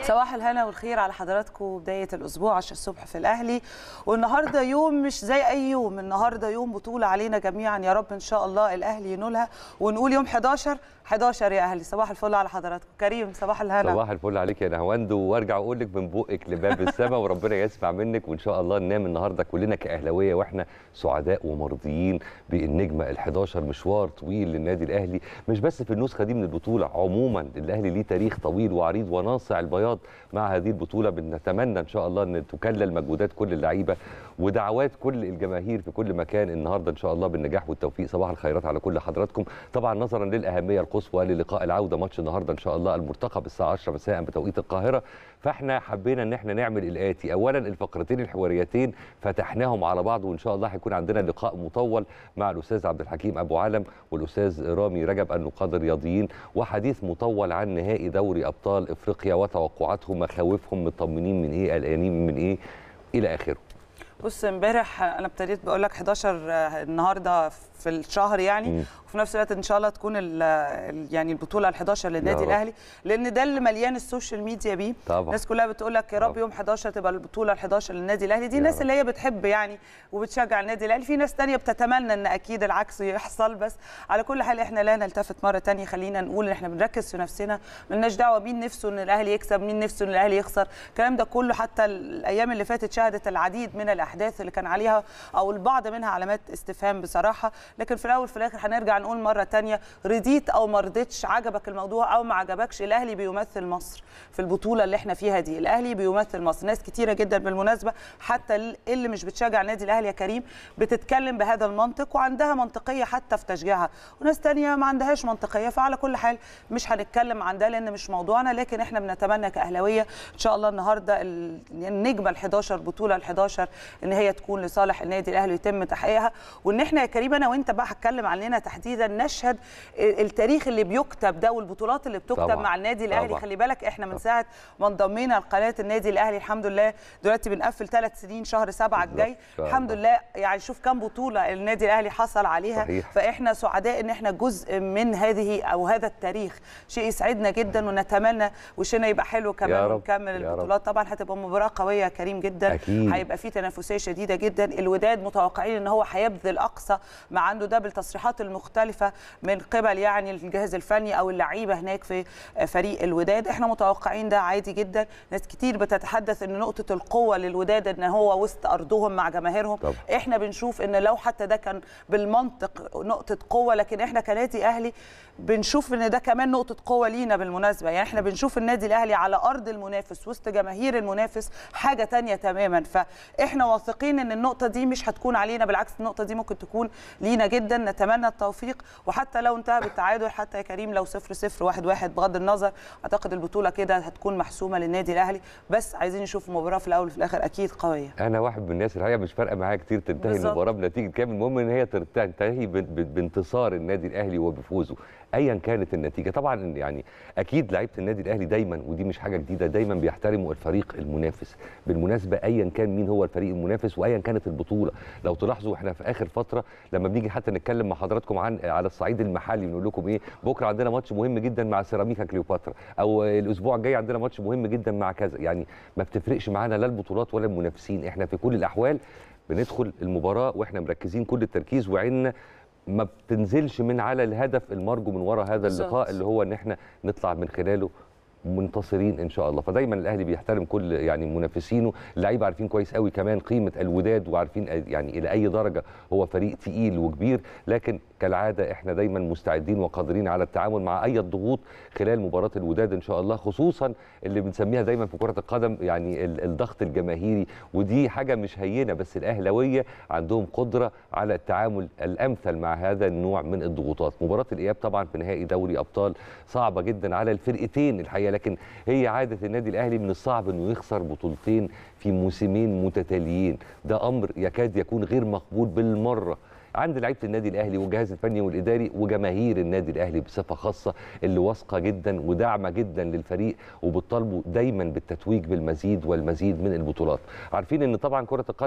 صباح الهنا والخير على حضراتكم بداية الأسبوع 10 الصبح في الأهلي والنهاردة يوم مش زي أي يوم النهاردة يوم بطولة علينا جميعا يا رب إن شاء الله الأهلي ينولها ونقول يوم 11 11 يا أهلي صباح الفل على حضراتكم كريم صباح الهنا صباح الفل عليك يا نهواند وارجع اقول لك من بقك لباب السما وربنا يسمع منك وان شاء الله ننام النهارده كلنا كاهلاويه واحنا سعداء ومرضيين بالنجمه ال11 مشوار طويل للنادي الاهلي مش بس في النسخه دي من البطوله عموما الاهلي ليه تاريخ طويل وعريض وناصع البياض مع هذه البطوله بنتمنى ان شاء الله ان تكلل مجهودات كل اللعيبه ودعوات كل الجماهير في كل مكان النهارده ان شاء الله بالنجاح والتوفيق صباح الخيرات على كل حضراتكم طبعا نظرا للاهميه القصوى للقاء العوده ماتش النهارده ان شاء الله المرتقب الساعه 10 مساء بتوقيت القاهره فاحنا حبينا ان احنا نعمل الاتي اولا الفقرتين الحواريتين فتحناهم على بعض وان شاء الله هيكون عندنا لقاء مطول مع الاستاذ عبد الحكيم ابو علم والاستاذ رامي رجب النقاد الرياضيين وحديث مطول عن نهائي دوري ابطال افريقيا وتوقعاتهم مخاوفهم مطمنين من ايه قلقانين من ايه الى اخره بص امبارح انا ابتديت بقول لك 11 النهارده في الشهر يعني مم. وفي نفس الوقت ان شاء الله تكون ال ال يعني البطوله ال11 للنادي رب. الاهلي لان ده اللي مليان السوشيال ميديا بيه طبعا. الناس كلها بتقول لك يا رب طبعا. يوم 11 تبقى البطوله ال11 للنادي الاهلي دي يا الناس رب. اللي هي بتحب يعني وبتشجع النادي الاهلي في ناس تانية بتتمنى ان اكيد العكس يحصل بس على كل حال احنا لا نلتفت مره تانية خلينا نقول ان احنا بنركز في نفسنا ملناش دعوه مين نفسه ان الاهلي يكسب مين نفسه ان الاهلي يخسر الكلام ده كله حتى الايام اللي فاتت شهدت العديد من الاحداث اللي كان عليها او البعض منها علامات استفهام بصراحه لكن في الاول في الاخر هنرجع نقول مره تانية رضيت او ما رضيتش عجبك الموضوع او ما عجبكش الاهلي بيمثل مصر في البطوله اللي احنا فيها دي الاهلي بيمثل مصر ناس كتيره جدا بالمناسبه حتى اللي مش بتشجع النادي الاهلي يا كريم بتتكلم بهذا المنطق وعندها منطقيه حتى في تشجيعها وناس تانية ما عندهاش منطقيه فعلى كل حال مش هنتكلم عن ده لان مش موضوعنا لكن احنا بنتمنى كاهلاويه ان شاء الله النهارده ال- النجمه ال11 بطوله ال11 ان هي تكون لصالح النادي الاهلي ويتم تحقيقها وان احنا يا كريم انا وانت بقى هتكلم علينا تحديدا نشهد التاريخ اللي بيكتب ده والبطولات اللي بتكتب طبعاً. مع النادي الاهلي طبعاً. خلي بالك احنا من ساعه ما انضمينا لقناه النادي الاهلي الحمد لله دلوقتي بنقفل ثلاث سنين شهر سبعة بالظبط. الجاي إن شاء الحمد الله. لله يعني شوف كم بطوله النادي الاهلي حصل عليها صحيح. فاحنا سعداء ان احنا جزء من هذه او هذا التاريخ شيء يسعدنا جدا ونتمنى وشنا يبقى حلو كمان يا رب. ونكمل يا رب. البطولات طبعا هتبقى مباراه قويه يا كريم جدا أكيد. هيبقى في تنافسيه شديده جدا الوداد متوقعين ان هو هيبذل اقصى ما عنده ده بالتصريحات المختلفه من قبل يعني الجهاز الفني او اللعيبه هناك في فريق الوداد احنا متوقعين ده عادي جدا ناس كتير بتتحدث ان نقطه القوه للوداد ان هو وسط ارضهم مع جماهيرهم طبعا. احنا بنشوف ان لو حتى ده كان بالمنطق نقطه قوه لكن احنا كنادي اهلي بنشوف ان ده كمان نقطه قوه لينا بالمناسبه يعني احنا بنشوف النادي الاهلي على ارض المنافس وسط جماهير المنافس حاجه تانية تماما فاحنا واثقين ان النقطه دي مش هتكون علينا بالعكس النقطه دي ممكن تكون لينا جدا نتمنى التوفيق وحتى لو انتهى بالتعادل حتى يا كريم لو 0 0 1 1 بغض النظر اعتقد البطوله كده هتكون محسومه للنادي الاهلي بس عايزين نشوف مباراه في الاول وفي الاخر اكيد قويه انا واحد من الناس الحقيقه مش فارقه معايا كتير تنتهي بالظبط. المباراه بنتيجه كام المهم ان هي تنتهي ب- ب- بانتصار النادي الاهلي وبفوزه ايا كانت النتيجه طبعا يعني اكيد لعيبه النادي الاهلي دايما ودي مش حاجه جديده دايما بيحترموا الفريق المنافس بالمناسبه ايا كان مين هو الفريق المنافس وايا كانت البطوله لو تلاحظوا احنا في اخر فتره لما بنيجي حتى نتكلم مع حضراتكم عن على الصعيد المحلي بنقول لكم ايه بكره عندنا ماتش مهم جدا مع سيراميكا كليوباترا او الاسبوع الجاي عندنا ماتش مهم جدا مع كذا يعني ما بتفرقش معانا لا البطولات ولا المنافسين احنا في كل الاحوال بندخل المباراه واحنا مركزين كل التركيز وعيننا ما بتنزلش من على الهدف المرجو من وراء هذا بالظبط. اللقاء اللي هو ان احنا نطلع من خلاله منتصرين ان شاء الله فدايما الاهلي بيحترم كل يعني منافسينه اللعيبه عارفين كويس قوي كمان قيمه الوداد وعارفين يعني الى اي درجه هو فريق تقيل وكبير لكن كالعاده احنا دايما مستعدين وقادرين على التعامل مع اي ضغوط خلال مباراه الوداد ان شاء الله خصوصا اللي بنسميها دايما في كره القدم يعني ال- الضغط الجماهيري ودي حاجه مش هينه بس الاهلاويه عندهم قدره على التعامل الامثل مع هذا النوع من الضغوطات مباراه الاياب طبعا في نهائي دوري ابطال صعبه جدا على الفرقتين الحقيقه لكن هي عاده النادي الاهلي من الصعب انه يخسر بطولتين في موسمين متتاليين ده امر يكاد يكون غير مقبول بالمره عند لعيبه النادي الاهلي والجهاز الفني والاداري وجماهير النادي الاهلي بصفه خاصه اللي واثقه جدا وداعمه جدا للفريق وبتطالبوا دايما بالتتويج بالمزيد والمزيد من البطولات عارفين ان طبعا كره القدم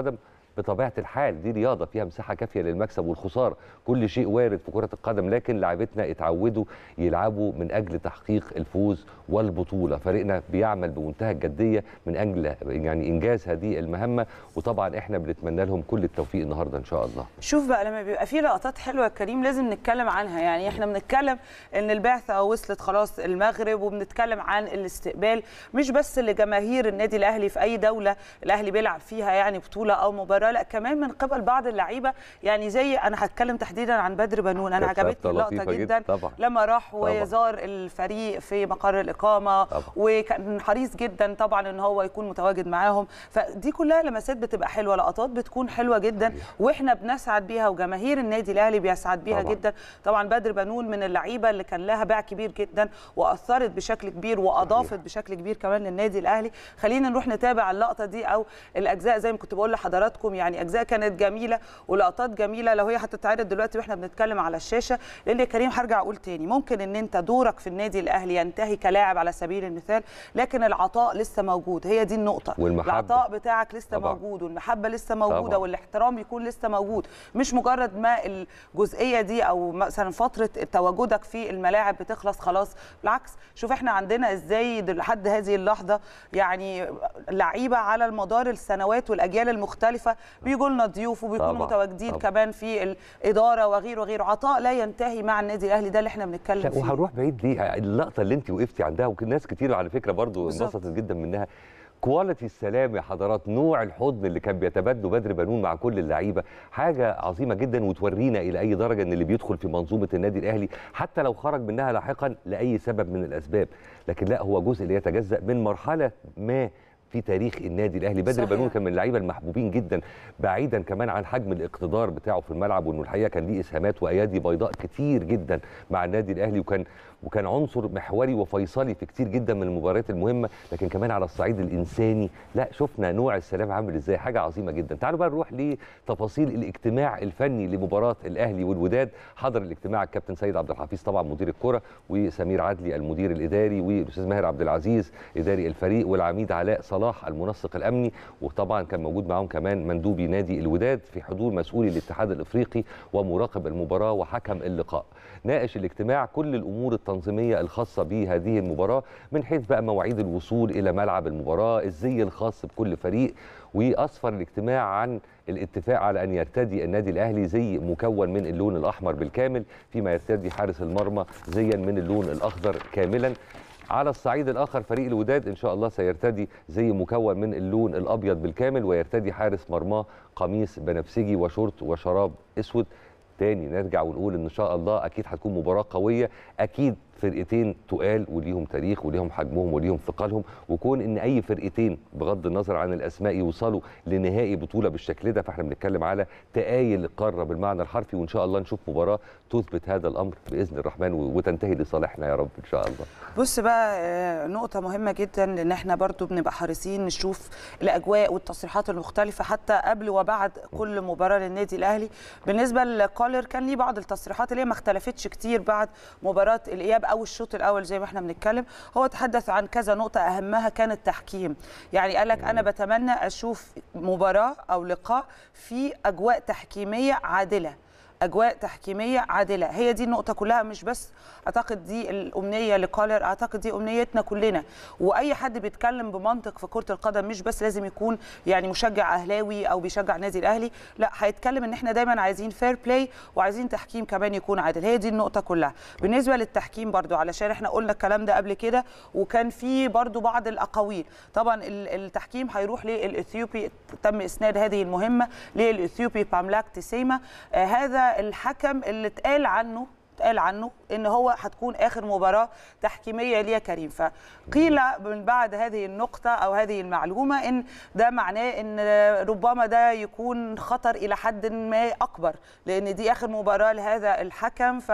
بطبيعه الحال دي رياضه فيها مساحه كافيه للمكسب والخساره كل شيء وارد في كره القدم لكن لاعبتنا اتعودوا يلعبوا من اجل تحقيق الفوز والبطوله فريقنا بيعمل بمنتهى الجديه من اجل يعني انجاز هذه المهمه وطبعا احنا بنتمنى لهم كل التوفيق النهارده ان شاء الله شوف بقى لما بيبقى في لقطات حلوه يا كريم لازم نتكلم عنها يعني احنا بنتكلم ان البعثه وصلت خلاص المغرب وبنتكلم عن الاستقبال مش بس لجماهير النادي الاهلي في اي دوله الاهلي بيلعب فيها يعني بطوله او مباراه لا كمان من قبل بعض اللعيبه يعني زي انا هتكلم تحديدا عن بدر بنون انا كانت عجبتني لقطة اللقطه لطيفة جدا, جدا طبعا. لما راح طبعا. وزار الفريق في مقر الاقامه طبعا. وكان حريص جدا طبعا ان هو يكون متواجد معاهم فدي كلها لمسات بتبقى حلوه لقطات بتكون حلوه جدا صحيح. واحنا بنسعد بيها وجماهير النادي الاهلي بيسعد بيها طبعا. جدا طبعا بدر بنون من اللعيبه اللي كان لها باع كبير جدا واثرت بشكل كبير واضافت صحيح. بشكل كبير كمان للنادي الاهلي خلينا نروح نتابع اللقطه دي او الاجزاء زي ما كنت بقول لحضراتكم يعني اجزاء كانت جميله ولقطات جميله لو هي هتتعرض دلوقتي واحنا بنتكلم على الشاشه لان يا كريم هرجع اقول تاني ممكن ان انت دورك في النادي الاهلي ينتهي كلاعب على سبيل المثال لكن العطاء لسه موجود هي دي النقطه والمحبة. العطاء بتاعك لسه طبعاً. موجود والمحبه لسه موجوده طبعاً. والاحترام يكون لسه موجود مش مجرد ما الجزئيه دي او مثلا فتره تواجدك في الملاعب بتخلص خلاص بالعكس شوف احنا عندنا ازاي دل- لحد هذه اللحظه يعني لعيبه على المدار السنوات والاجيال المختلفه بيجوا لنا ضيوف وبيكونوا طبعاً. متواجدين طبعاً. كمان في الاداره وغيره وغيره عطاء لا ينتهي مع النادي الاهلي ده اللي احنا بنتكلم لا فيه وهنروح بعيد ليه اللقطه اللي انت وقفتي عندها وكل ناس كتير على فكره برضو بالظبط. انبسطت جدا منها كواليتي السلام يا حضرات نوع الحضن اللي كان بيتبادله بدر بنون مع كل اللعيبه حاجه عظيمه جدا وتورينا الى اي درجه ان اللي بيدخل في منظومه النادي الاهلي حتى لو خرج منها لاحقا لاي سبب من الاسباب لكن لا هو جزء لا يتجزا من مرحله ما في تاريخ النادي الاهلي بدر صحيح. بنون كان من اللعيبه المحبوبين جدا بعيدا كمان عن حجم الاقتدار بتاعه في الملعب وانه الحقيقه كان ليه اسهامات وايادي بيضاء كتير جدا مع النادي الاهلي وكان وكان عنصر محوري وفيصلي في كتير جدا من المباريات المهمه لكن كمان على الصعيد الانساني لا شفنا نوع السلام عامل ازاي حاجه عظيمه جدا تعالوا بقى نروح لتفاصيل الاجتماع الفني لمباراه الاهلي والوداد حضر الاجتماع الكابتن سيد عبد الحفيظ طبعا مدير الكره وسمير عدلي المدير الاداري والاستاذ ماهر عبد العزيز اداري الفريق والعميد علاء صلاح المنسق الامني وطبعا كان موجود معاهم كمان مندوبي نادي الوداد في حضور مسؤولي الاتحاد الافريقي ومراقب المباراه وحكم اللقاء ناقش الاجتماع كل الامور التنظيميه الخاصه بهذه المباراه من حيث بقى مواعيد الوصول الى ملعب المباراه الزي الخاص بكل فريق واسفر الاجتماع عن الاتفاق على ان يرتدي النادي الاهلي زي مكون من اللون الاحمر بالكامل فيما يرتدي حارس المرمى زيا من اللون الاخضر كاملا على الصعيد الاخر فريق الوداد ان شاء الله سيرتدي زي مكون من اللون الابيض بالكامل ويرتدي حارس مرماه قميص بنفسجي وشورت وشراب اسود تاني نرجع ونقول ان شاء الله اكيد هتكون مباراه قويه اكيد فرقتين تقال وليهم تاريخ وليهم حجمهم وليهم ثقلهم وكون ان اي فرقتين بغض النظر عن الاسماء يوصلوا لنهائي بطوله بالشكل ده فاحنا بنتكلم على تآيل القاره بالمعنى الحرفي وان شاء الله نشوف مباراه تثبت هذا الامر باذن الرحمن و- وتنتهي لصالحنا يا رب ان شاء الله بص بقى آه، نقطة مهمة جدا ان احنا برضو بنبقى حريصين نشوف الاجواء والتصريحات المختلفة حتى قبل وبعد كل مباراة للنادي الاهلي بالنسبة لكولر كان ليه بعض التصريحات اللي هي ما اختلفتش كتير بعد مباراة الاياب او الشوط الاول زي ما احنا بنتكلم هو تحدث عن كذا نقطة اهمها كان التحكيم يعني قال لك انا بتمنى اشوف مباراة او لقاء في اجواء تحكيمية عادلة اجواء تحكيميه عادله هي دي النقطه كلها مش بس اعتقد دي الامنيه لكولر اعتقد دي امنيتنا كلنا واي حد بيتكلم بمنطق في كره القدم مش بس لازم يكون يعني مشجع اهلاوي او بيشجع النادي الاهلي لا هيتكلم ان احنا دايما عايزين فير بلاي وعايزين تحكيم كمان يكون عادل هي دي النقطه كلها بالنسبه للتحكيم برضو علشان احنا قلنا الكلام ده قبل كده وكان في برضو بعض الاقاويل طبعا ال- التحكيم هيروح للاثيوبي تم اسناد هذه المهمه للاثيوبي باملاك تسيما آه هذا الحكم اللي اتقال عنه اتقال عنه ان هو هتكون اخر مباراه تحكيميه ليه يا كريم فقيل من بعد هذه النقطه او هذه المعلومه ان ده معناه ان ربما ده يكون خطر الى حد ما اكبر لان دي اخر مباراه لهذا الحكم ف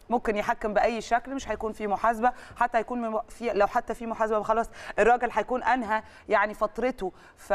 ممكن يحكم باي شكل مش هيكون في محاسبه حتى هيكون من- في لو حتى في محاسبه خلاص الراجل هيكون انهى يعني فترته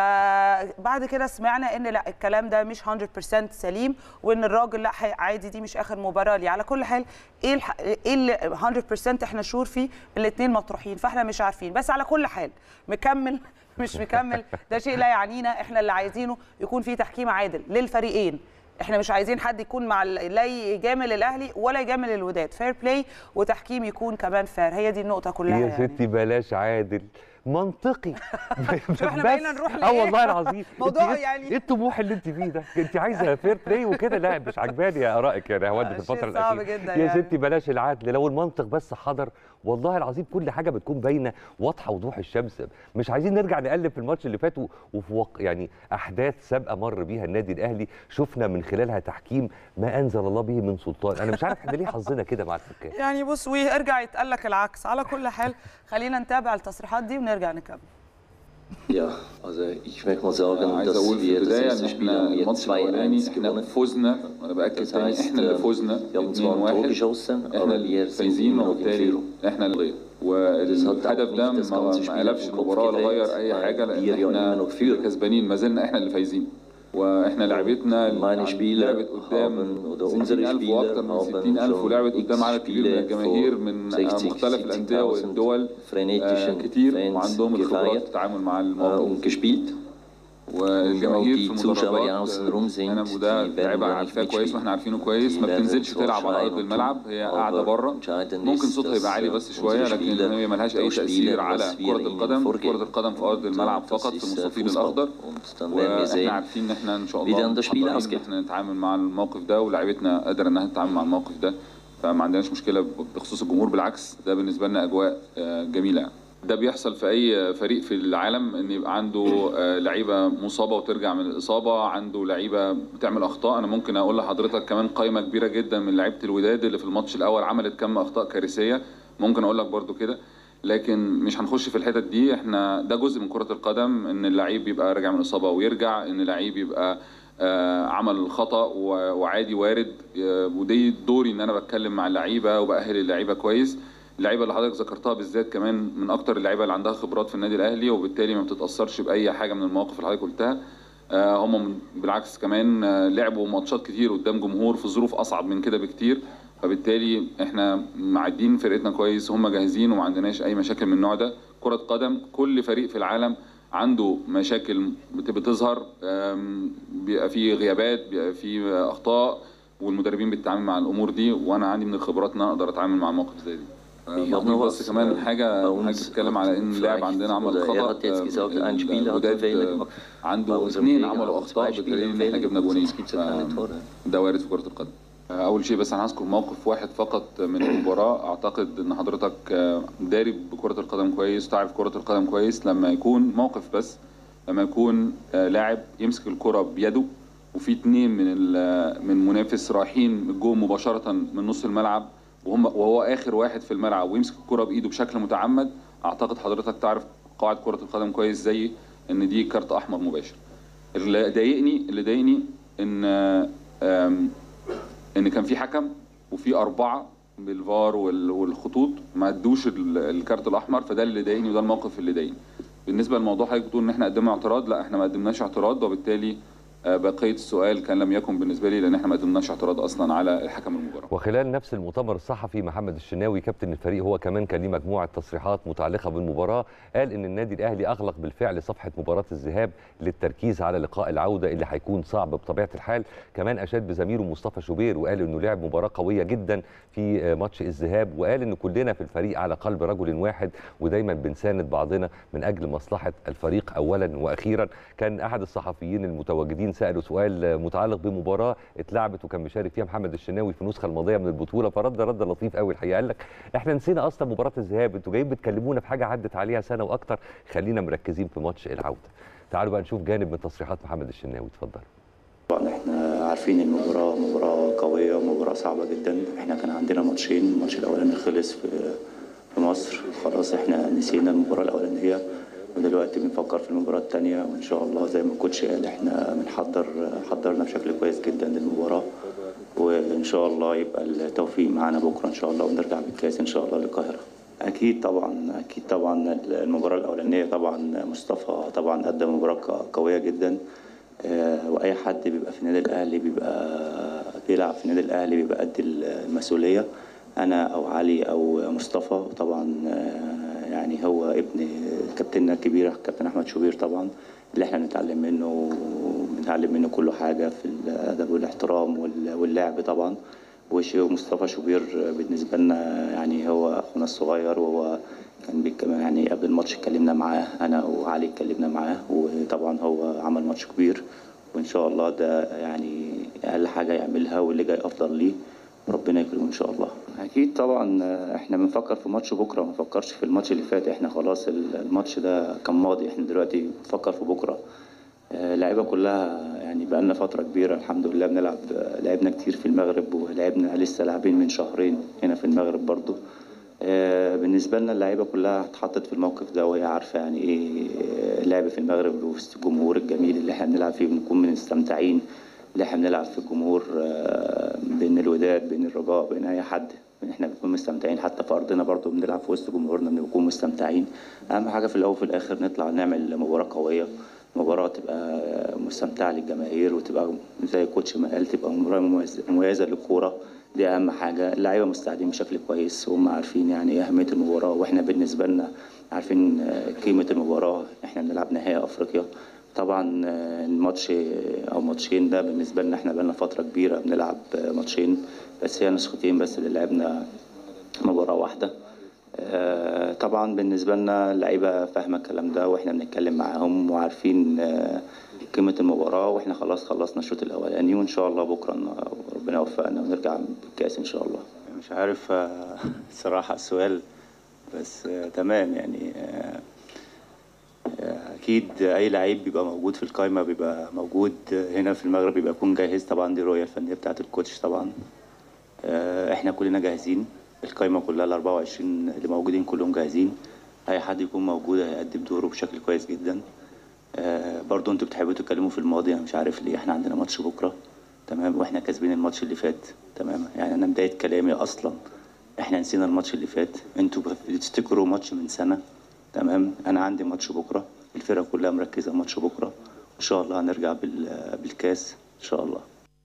فبعد كده سمعنا ان لا الكلام ده مش 100% سليم وان الراجل لا هي- عادي دي مش اخر مباراه ليه على كل حال ايه الح... ايه اللي 100% احنا شور فيه الاثنين مطروحين فاحنا مش عارفين بس على كل حال مكمل مش مكمل ده شيء لا يعنينا احنا اللي عايزينه يكون في تحكيم عادل للفريقين احنا مش عايزين حد يكون مع ال- لا يجامل الاهلي ولا يجامل الوداد فير بلاي وتحكيم يكون كمان فير هي دي النقطه كلها يا يعني. ستي بلاش عادل منطقي شوف احنا بقينا نروح اه لإيه؟ والله العظيم موضوع انت إيه- يعني- ايه الطموح اللي انت فيه ده انت عايزه فير بلاي وكده لا مش عجباني يا ارائك يا هوند في شيء الفتره صعب الاخيره جدا يا يعني. ستي بلاش العدل لو المنطق بس حضر والله العظيم كل حاجه بتكون باينه واضحه وضوح الشمس مش عايزين نرجع نقلب في الماتش اللي فات و- وفي وق... يعني احداث سابقه مر بيها النادي الاهلي شفنا من خلالها تحكيم ما انزل الله به من سلطان انا مش عارف احنا ليه حظنا كده مع الحكام يعني بص ويرجع يتقال لك العكس على كل حال خلينا نتابع التصريحات دي ونرجع نكمل Ja, also ich möchte mal sagen, عايز dass اقول في wir das البدايه ان erste Spiel احنا haben jetzt الماتش الاولاني 2-1 احنا gewonnen. فزنا وانا باكد Das تاني heißt, احنا اللي äh, فزنا wir haben zwar ein Tor 2-1 geschossen, احنا aber اللي wir sind فايزين immer noch in وبالتالي Führung. احنا اللي hat والهدف auch ده nicht das ما ganze ما Spiel قلبش auf den Kopf المباراه ولا غير gedreht, اي weil حاجه wir لان ja احنا immer noch اللي führen. كسبانين ما زلنا احنا اللي فايزين واحنا لعبتنا Meine Spieler لعبت قدام haben oder unsere 60000 واكثر Spieler من haben 60000 schon ولعبت قدام عدد X كبير من Spiele الجماهير vor من 60, مختلف الانديه 70.000 والدول آه، frenetischen كتير Fans وعندهم الخبرات في gefeiert التعامل مع äh, الموقف und gespielt. والجماهير die في Zuschauer, die المدرجات außenrum sind, انا وده die werden لعيبه ja nicht عارفاه كويس mitspielen. واحنا عارفينه كويس ما Die werden بتنزلش so تلعب على schreien ارض und الملعب tun. هي Aber قاعده بره entscheidend ممكن ist, صوتها dass, يبقى عالي äh, بس شويه unsere لكن Spieler هي ملهاش اي das تاثير spielen, على was wir كره ihnen القدم vorgeben. كره القدم في ارض الملعب Und das فقط في ist, äh, المستطيل Fußball. الاخضر Und dann werden wir sehen, واحنا عارفين ان احنا ان شاء wie الله dann das Spiel محضرين ان ausgeht. احنا نتعامل مع الموقف ده ولاعيبتنا قادره انها تتعامل مع الموقف ده فما عندناش مشكله بخصوص الجمهور بالعكس ده بالنسبه لنا اجواء آه، جميله يعني. ده بيحصل في اي فريق في العالم ان يبقى عنده آه، لعيبه مصابه وترجع من الاصابه عنده لعيبه بتعمل اخطاء انا ممكن اقول لحضرتك كمان قائمه كبيره جدا من لعيبه الوداد اللي في الماتش الاول عملت كم اخطاء كارثيه ممكن اقول لك برضو كده لكن مش هنخش في الحتت دي احنا ده جزء من كره القدم ان اللعيب يبقى راجع من الاصابه ويرجع ان اللعيب يبقى آه، عمل خطا و- وعادي وارد آه، ودي دوري ان انا بتكلم مع اللعيبه وباهل اللعيبه كويس اللعيبه اللي حضرتك ذكرتها بالذات كمان من اكتر اللعيبه اللي عندها خبرات في النادي الاهلي وبالتالي ما بتتاثرش باي حاجه من المواقف اللي حضرتك قلتها آه، هم من- بالعكس كمان آه، لعبوا ماتشات كتير قدام جمهور في ظروف اصعب من كده بكتير فبالتالي احنا معدين فرقتنا كويس هم جاهزين وما عندناش اي مشاكل من النوع ده كره قدم كل فريق في العالم عنده مشاكل بت- بتظهر آم، بيبقى فيه غيابات بيبقى فيه اخطاء والمدربين بتتعامل مع الامور دي وانا عندي من الخبرات ان انا اقدر اتعامل مع مواقف زي دي آه، Ich habe مضيف noch بس was. كمان äh, حاجه bei حاجه uns بتتكلم على ان hat اللاعب vielleicht- عندنا عمل oder er خطا hat jetzt gesagt, آه، ein Spieler hat الوداد، einen Fehler آه، gemacht. Bei عنده unserem اثنين Trainer عملوا haben اخطاء zwei بالدليل ان Spieler احنا Fehler جبنا gemacht, جونين sonst gibt's ja keine Tore. ده وارد في كره القدم اول شيء بس انا هذكر موقف واحد فقط من المباراه اعتقد ان حضرتك آه، داري بكره القدم كويس تعرف كره القدم كويس لما يكون موقف بس لما يكون آه، لاعب يمسك الكره بيده وفي اتنين من ال- من منافس رايحين الجون مباشره من نص الملعب وهم وهو اخر واحد في الملعب ويمسك الكره بايده بشكل متعمد اعتقد حضرتك تعرف قواعد كره القدم كويس زي ان دي كارت احمر مباشر اللي ضايقني اللي ضايقني ان آم، ان كان في حكم وفي اربعه بالفار وال- والخطوط ما ادوش ال- الكارت الاحمر فده اللي ضايقني وده الموقف اللي ضايقني بالنسبه للموضوع حضرتك بتقول ان احنا قدمنا اعتراض لا احنا ما قدمناش اعتراض وبالتالي آه، بقيه السؤال كان لم يكن بالنسبه لي لان احنا ما قدمناش اعتراض اصلا على الحكم المباراه وخلال نفس المؤتمر الصحفي محمد الشناوي كابتن الفريق هو كمان كان ليه مجموعه تصريحات متعلقه بالمباراه قال ان النادي الاهلي اغلق بالفعل صفحه مباراه الذهاب للتركيز على لقاء العوده اللي هيكون صعب بطبيعه الحال كمان اشاد بزميله مصطفى شوبير وقال انه لعب مباراه قويه جدا في آه، ماتش الذهاب وقال ان كلنا في الفريق على قلب رجل واحد ودايما بنساند بعضنا من اجل مصلحه الفريق اولا واخيرا كان احد الصحفيين المتواجدين ساله سؤال آه، متعلق بمباراه اتلعبت وكان مشارك فيها محمد الشناوي في النسخه الماضيه من البطوله فرد رد لطيف قوي الحقيقه قال لك احنا نسينا اصلا مباراه الذهاب انتوا جايين بتكلمونا في حاجه عدت عليها سنه واكتر خلينا مركزين في ماتش العوده تعالوا بقى نشوف جانب من تصريحات محمد الشناوي اتفضل طبعا احنا عارفين المباراة مباراة قوية ومباراة صعبة جدا احنا كان عندنا ماتشين الماتش الأولاني خلص في في مصر خلاص احنا نسينا المباراة الأولانية ودلوقتي بنفكر في المباراة التانية وإن شاء الله زي ما الكوتش قال احنا بنحضر حضرنا بشكل كويس جدا للمباراة وان شاء الله يبقى التوفيق معانا بكره ان شاء الله ونرجع بالكاس ان شاء الله للقاهره اكيد طبعا اكيد طبعا المباراه الاولانيه طبعا مصطفى طبعا قدم مباراه قويه جدا آه، واي حد بيبقى في النادي الاهلي بيبقى بيلعب في النادي الاهلي بيبقى قد المسؤوليه انا او علي او مصطفى طبعا آه، يعني هو ابن كابتننا الكبير كابتن احمد شوبير طبعا اللي احنا بنتعلم منه بنتعلم منه كل حاجه في الادب والاحترام وال- واللعب طبعا وش- ومصطفى شوبير بالنسبه لنا يعني هو اخونا الصغير وهو كان بيك- يعني قبل الماتش اتكلمنا معاه انا وعلي اتكلمنا معاه وطبعا هو عمل ماتش كبير وان شاء الله ده يعني اقل حاجه يعملها واللي جاي افضل ليه ربنا يكرمه ان شاء الله اكيد طبعا احنا بنفكر في ماتش بكره ما نفكرش في الماتش اللي فات احنا خلاص الماتش ده كان ماضي احنا دلوقتي بنفكر في بكره آه، اللعيبه كلها يعني بقالنا فتره كبيره الحمد لله بنلعب آه، لعبنا كتير في المغرب ولعبنا لسه لاعبين من شهرين هنا في المغرب برضو آه، بالنسبه لنا اللعيبه كلها اتحطت في الموقف ده وهي عارفه يعني ايه آه، اللعب في المغرب وسط الجمهور الجميل اللي احنا بنلعب فيه بنكون مستمتعين اللي احنا بنلعب في الجمهور آه، بين الوداد بين الرجاء بين اي حد احنا بنكون مستمتعين حتى في ارضنا برضو بنلعب في وسط جمهورنا بنكون مستمتعين اهم حاجه في الاول وفي الاخر نطلع نعمل مباراه قويه مباراة تبقى مستمتعة للجماهير وتبقى زي الكوتش ما قال تبقى مباراة مميز- مميزة للكورة دي أهم حاجة اللعيبة مستعدين بشكل كويس وهم عارفين يعني إيه أهمية المباراة وإحنا بالنسبة لنا عارفين آه، قيمة المباراة إحنا بنلعب نهائي أفريقيا طبعا آه، الماتش أو ماتشين ده بالنسبة لنا إحنا بقالنا فترة كبيرة بنلعب آه، ماتشين بس هي نسختين بس اللي لعبنا مباراة واحدة آه، طبعا بالنسبة لنا اللعيبة فاهمة الكلام ده واحنا بنتكلم معاهم وعارفين آه، قيمة المباراة واحنا خلاص خلصنا الشوط الأولاني وإن شاء الله بكرة ن- ربنا يوفقنا ونرجع بالكأس إن شاء الله مش عارف آه، الصراحة السؤال بس آه، تمام يعني آه، آه، أكيد أي لعيب بيبقى موجود في القايمة بيبقى موجود هنا في المغرب بيبقى يكون جاهز طبعا دي الرؤية الفنية بتاعة الكوتش طبعا آه، احنا كلنا جاهزين القايمه كلها ال 24 اللي موجودين كلهم جاهزين اي حد يكون موجود هيقدم دوره بشكل كويس جدا آه، برضو انتوا بتحبوا تتكلموا في الماضي انا مش عارف ليه احنا عندنا ماتش بكره تمام واحنا كاسبين الماتش اللي فات تمام يعني انا بدايه كلامي اصلا احنا نسينا الماتش اللي فات انتوا بتفتكروا ماتش من سنه تمام انا عندي ماتش بكره الفرقه كلها مركزه ماتش بكره ان شاء الله هنرجع بال- بالكاس ان شاء الله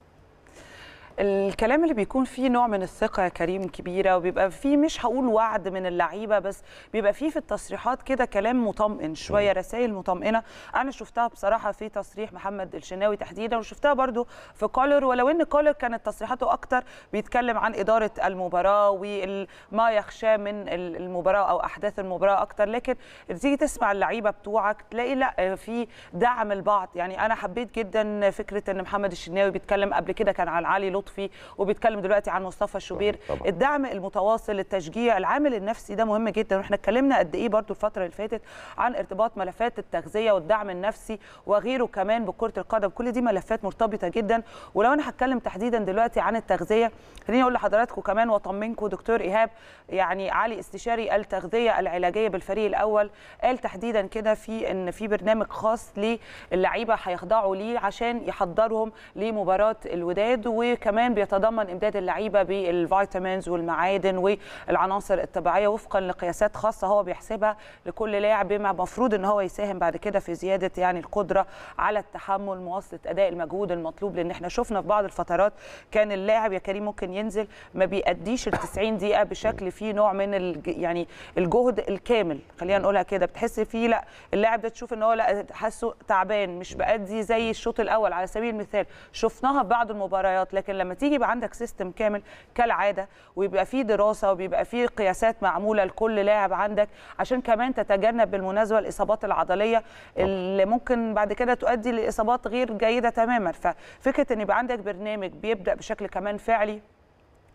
الكلام اللي بيكون فيه نوع من الثقة يا كريم كبيرة وبيبقى فيه مش هقول وعد من اللعيبة بس بيبقى فيه في التصريحات كده كلام مطمئن شوية رسائل مطمئنة أنا شفتها بصراحة في تصريح محمد الشناوي تحديدا وشفتها برضو في كولر ولو إن كولر كانت تصريحاته أكتر بيتكلم عن إدارة المباراة وما يخشاه من المباراة أو أحداث المباراة أكتر لكن تيجي تسمع اللعيبة بتوعك تلاقي لا في دعم البعض يعني أنا حبيت جدا فكرة إن محمد الشناوي بيتكلم قبل كده كان عن علي لطفي وبيتكلم دلوقتي عن مصطفى شوبير طبعاً. الدعم المتواصل التشجيع العامل النفسي ده مهم جدا واحنا اتكلمنا قد ايه برضو الفتره اللي فاتت عن ارتباط ملفات التغذيه والدعم النفسي وغيره كمان بكره القدم كل دي ملفات مرتبطه جدا ولو انا هتكلم تحديدا دلوقتي عن التغذيه خليني اقول لحضراتكم كمان واطمنكم دكتور ايهاب يعني علي استشاري التغذيه العلاجيه بالفريق الاول قال تحديدا كده في ان في برنامج خاص للعيبه هيخضعوا ليه عشان يحضرهم لمباراه الوداد وكمان بيتضمن امداد اللعيبه بالفيتامينز والمعادن والعناصر الطبيعيه وفقا لقياسات خاصه هو بيحسبها لكل لاعب بما المفروض ان هو يساهم بعد كده في زياده يعني القدره على التحمل مواصله اداء المجهود المطلوب لان احنا شفنا في بعض الفترات كان اللاعب يا كريم ممكن ينزل ما بيأديش ال 90 دقيقه بشكل فيه نوع من الج... يعني الجهد الكامل خلينا نقولها كده بتحس فيه لا اللاعب ده تشوف ان هو لا حاسه تعبان مش بأدي زي الشوط الاول على سبيل المثال شفناها في بعض المباريات لكن لما تيجي يبقى عندك سيستم كامل كالعاده ويبقى فيه دراسه وبيبقى فيه قياسات معموله لكل لاعب عندك عشان كمان تتجنب بالمناسبه الاصابات العضليه اللي ممكن بعد كده تؤدي لاصابات غير جيده تماما ففكره ان يبقى عندك برنامج بيبدا بشكل كمان فعلي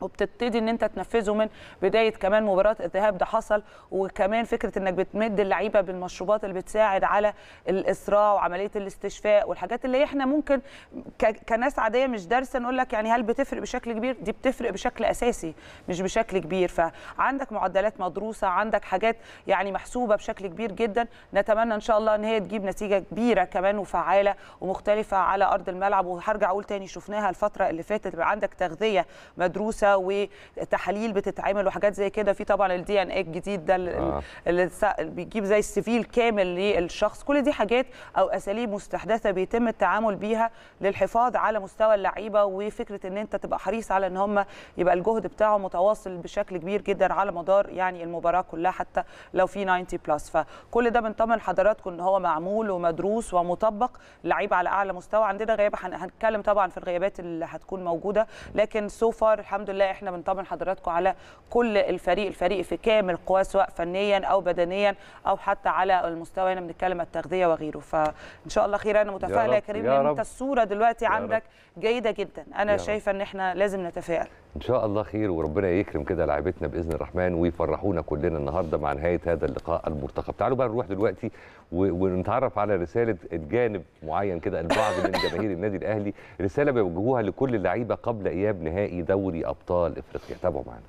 وبتبتدي ان انت تنفذه من بدايه كمان مباراه الذهاب ده حصل وكمان فكره انك بتمد اللعيبه بالمشروبات اللي بتساعد على الاسراع وعمليه الاستشفاء والحاجات اللي احنا ممكن ك- كناس عاديه مش دارسه نقول لك يعني هل بتفرق بشكل كبير دي بتفرق بشكل اساسي مش بشكل كبير فعندك معدلات مدروسه عندك حاجات يعني محسوبه بشكل كبير جدا نتمنى ان شاء الله ان هي تجيب نتيجه كبيره كمان وفعاله ومختلفه على ارض الملعب وهرجع اقول تاني شفناها الفتره اللي فاتت يبقى عندك تغذيه مدروسه وتحاليل بتتعمل وحاجات زي كده في طبعا الدي ان اي الجديد ده اللي- آه. اللي تس- بيجيب زي السيفيل كامل للشخص كل دي حاجات او اساليب مستحدثه بيتم التعامل بيها للحفاظ على مستوى اللعيبه وفكره ان انت تبقى حريص على ان هم يبقى الجهد بتاعهم متواصل بشكل كبير جدا على مدار يعني المباراه كلها حتى لو في 90 بلس فكل ده بنطمن حضراتكم ان هو معمول ومدروس ومطبق لعيبه على اعلى مستوى عندنا غياب هن- هنتكلم طبعا في الغيابات اللي هتكون موجوده لكن سو فار الحمد لله احنا بنطمن حضراتكم على كل الفريق الفريق في كامل قواه سواء فنيا او بدنيا او حتى على المستوى هنا بنتكلم التغذيه وغيره فان شاء الله خير انا متفائله يا رب، كريم يا لان رب. انت الصوره دلوقتي يا عندك جيده جدا انا يا رب. شايفه ان احنا لازم نتفائل ان شاء الله خير وربنا يكرم كده لاعبتنا باذن الرحمن ويفرحونا كلنا النهارده مع نهايه هذا اللقاء المرتقب تعالوا بقى نروح دلوقتي و- ونتعرف على رساله جانب معين كده البعض من جماهير النادي الاهلي رساله بيوجهوها لكل اللعيبه قبل اياب نهائي دوري ابطال افريقيا تابعوا معانا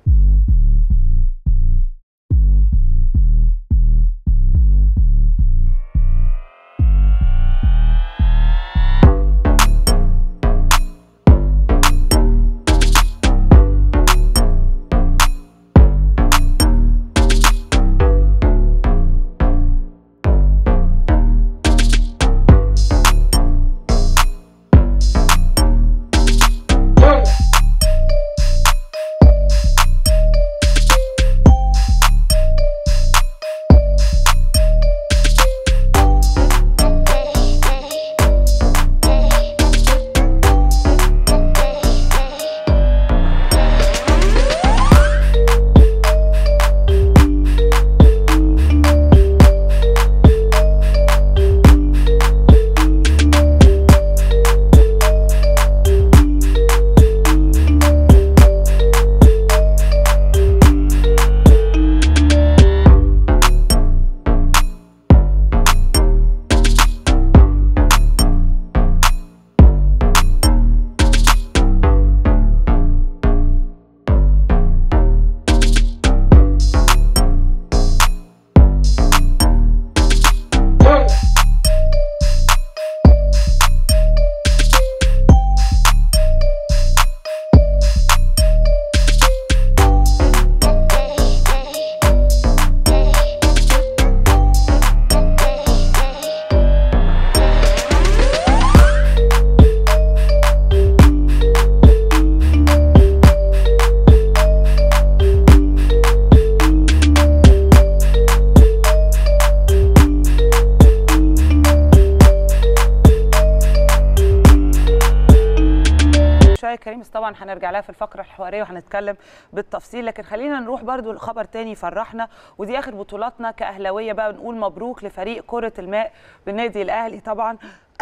شويه كريم بس طبعا هنرجع لها في الفقره الحواريه وهنتكلم بالتفصيل لكن خلينا نروح برضو لخبر تاني يفرحنا ودي اخر بطولاتنا كاهلاويه بقى نقول مبروك لفريق كره الماء بالنادي الاهلي طبعا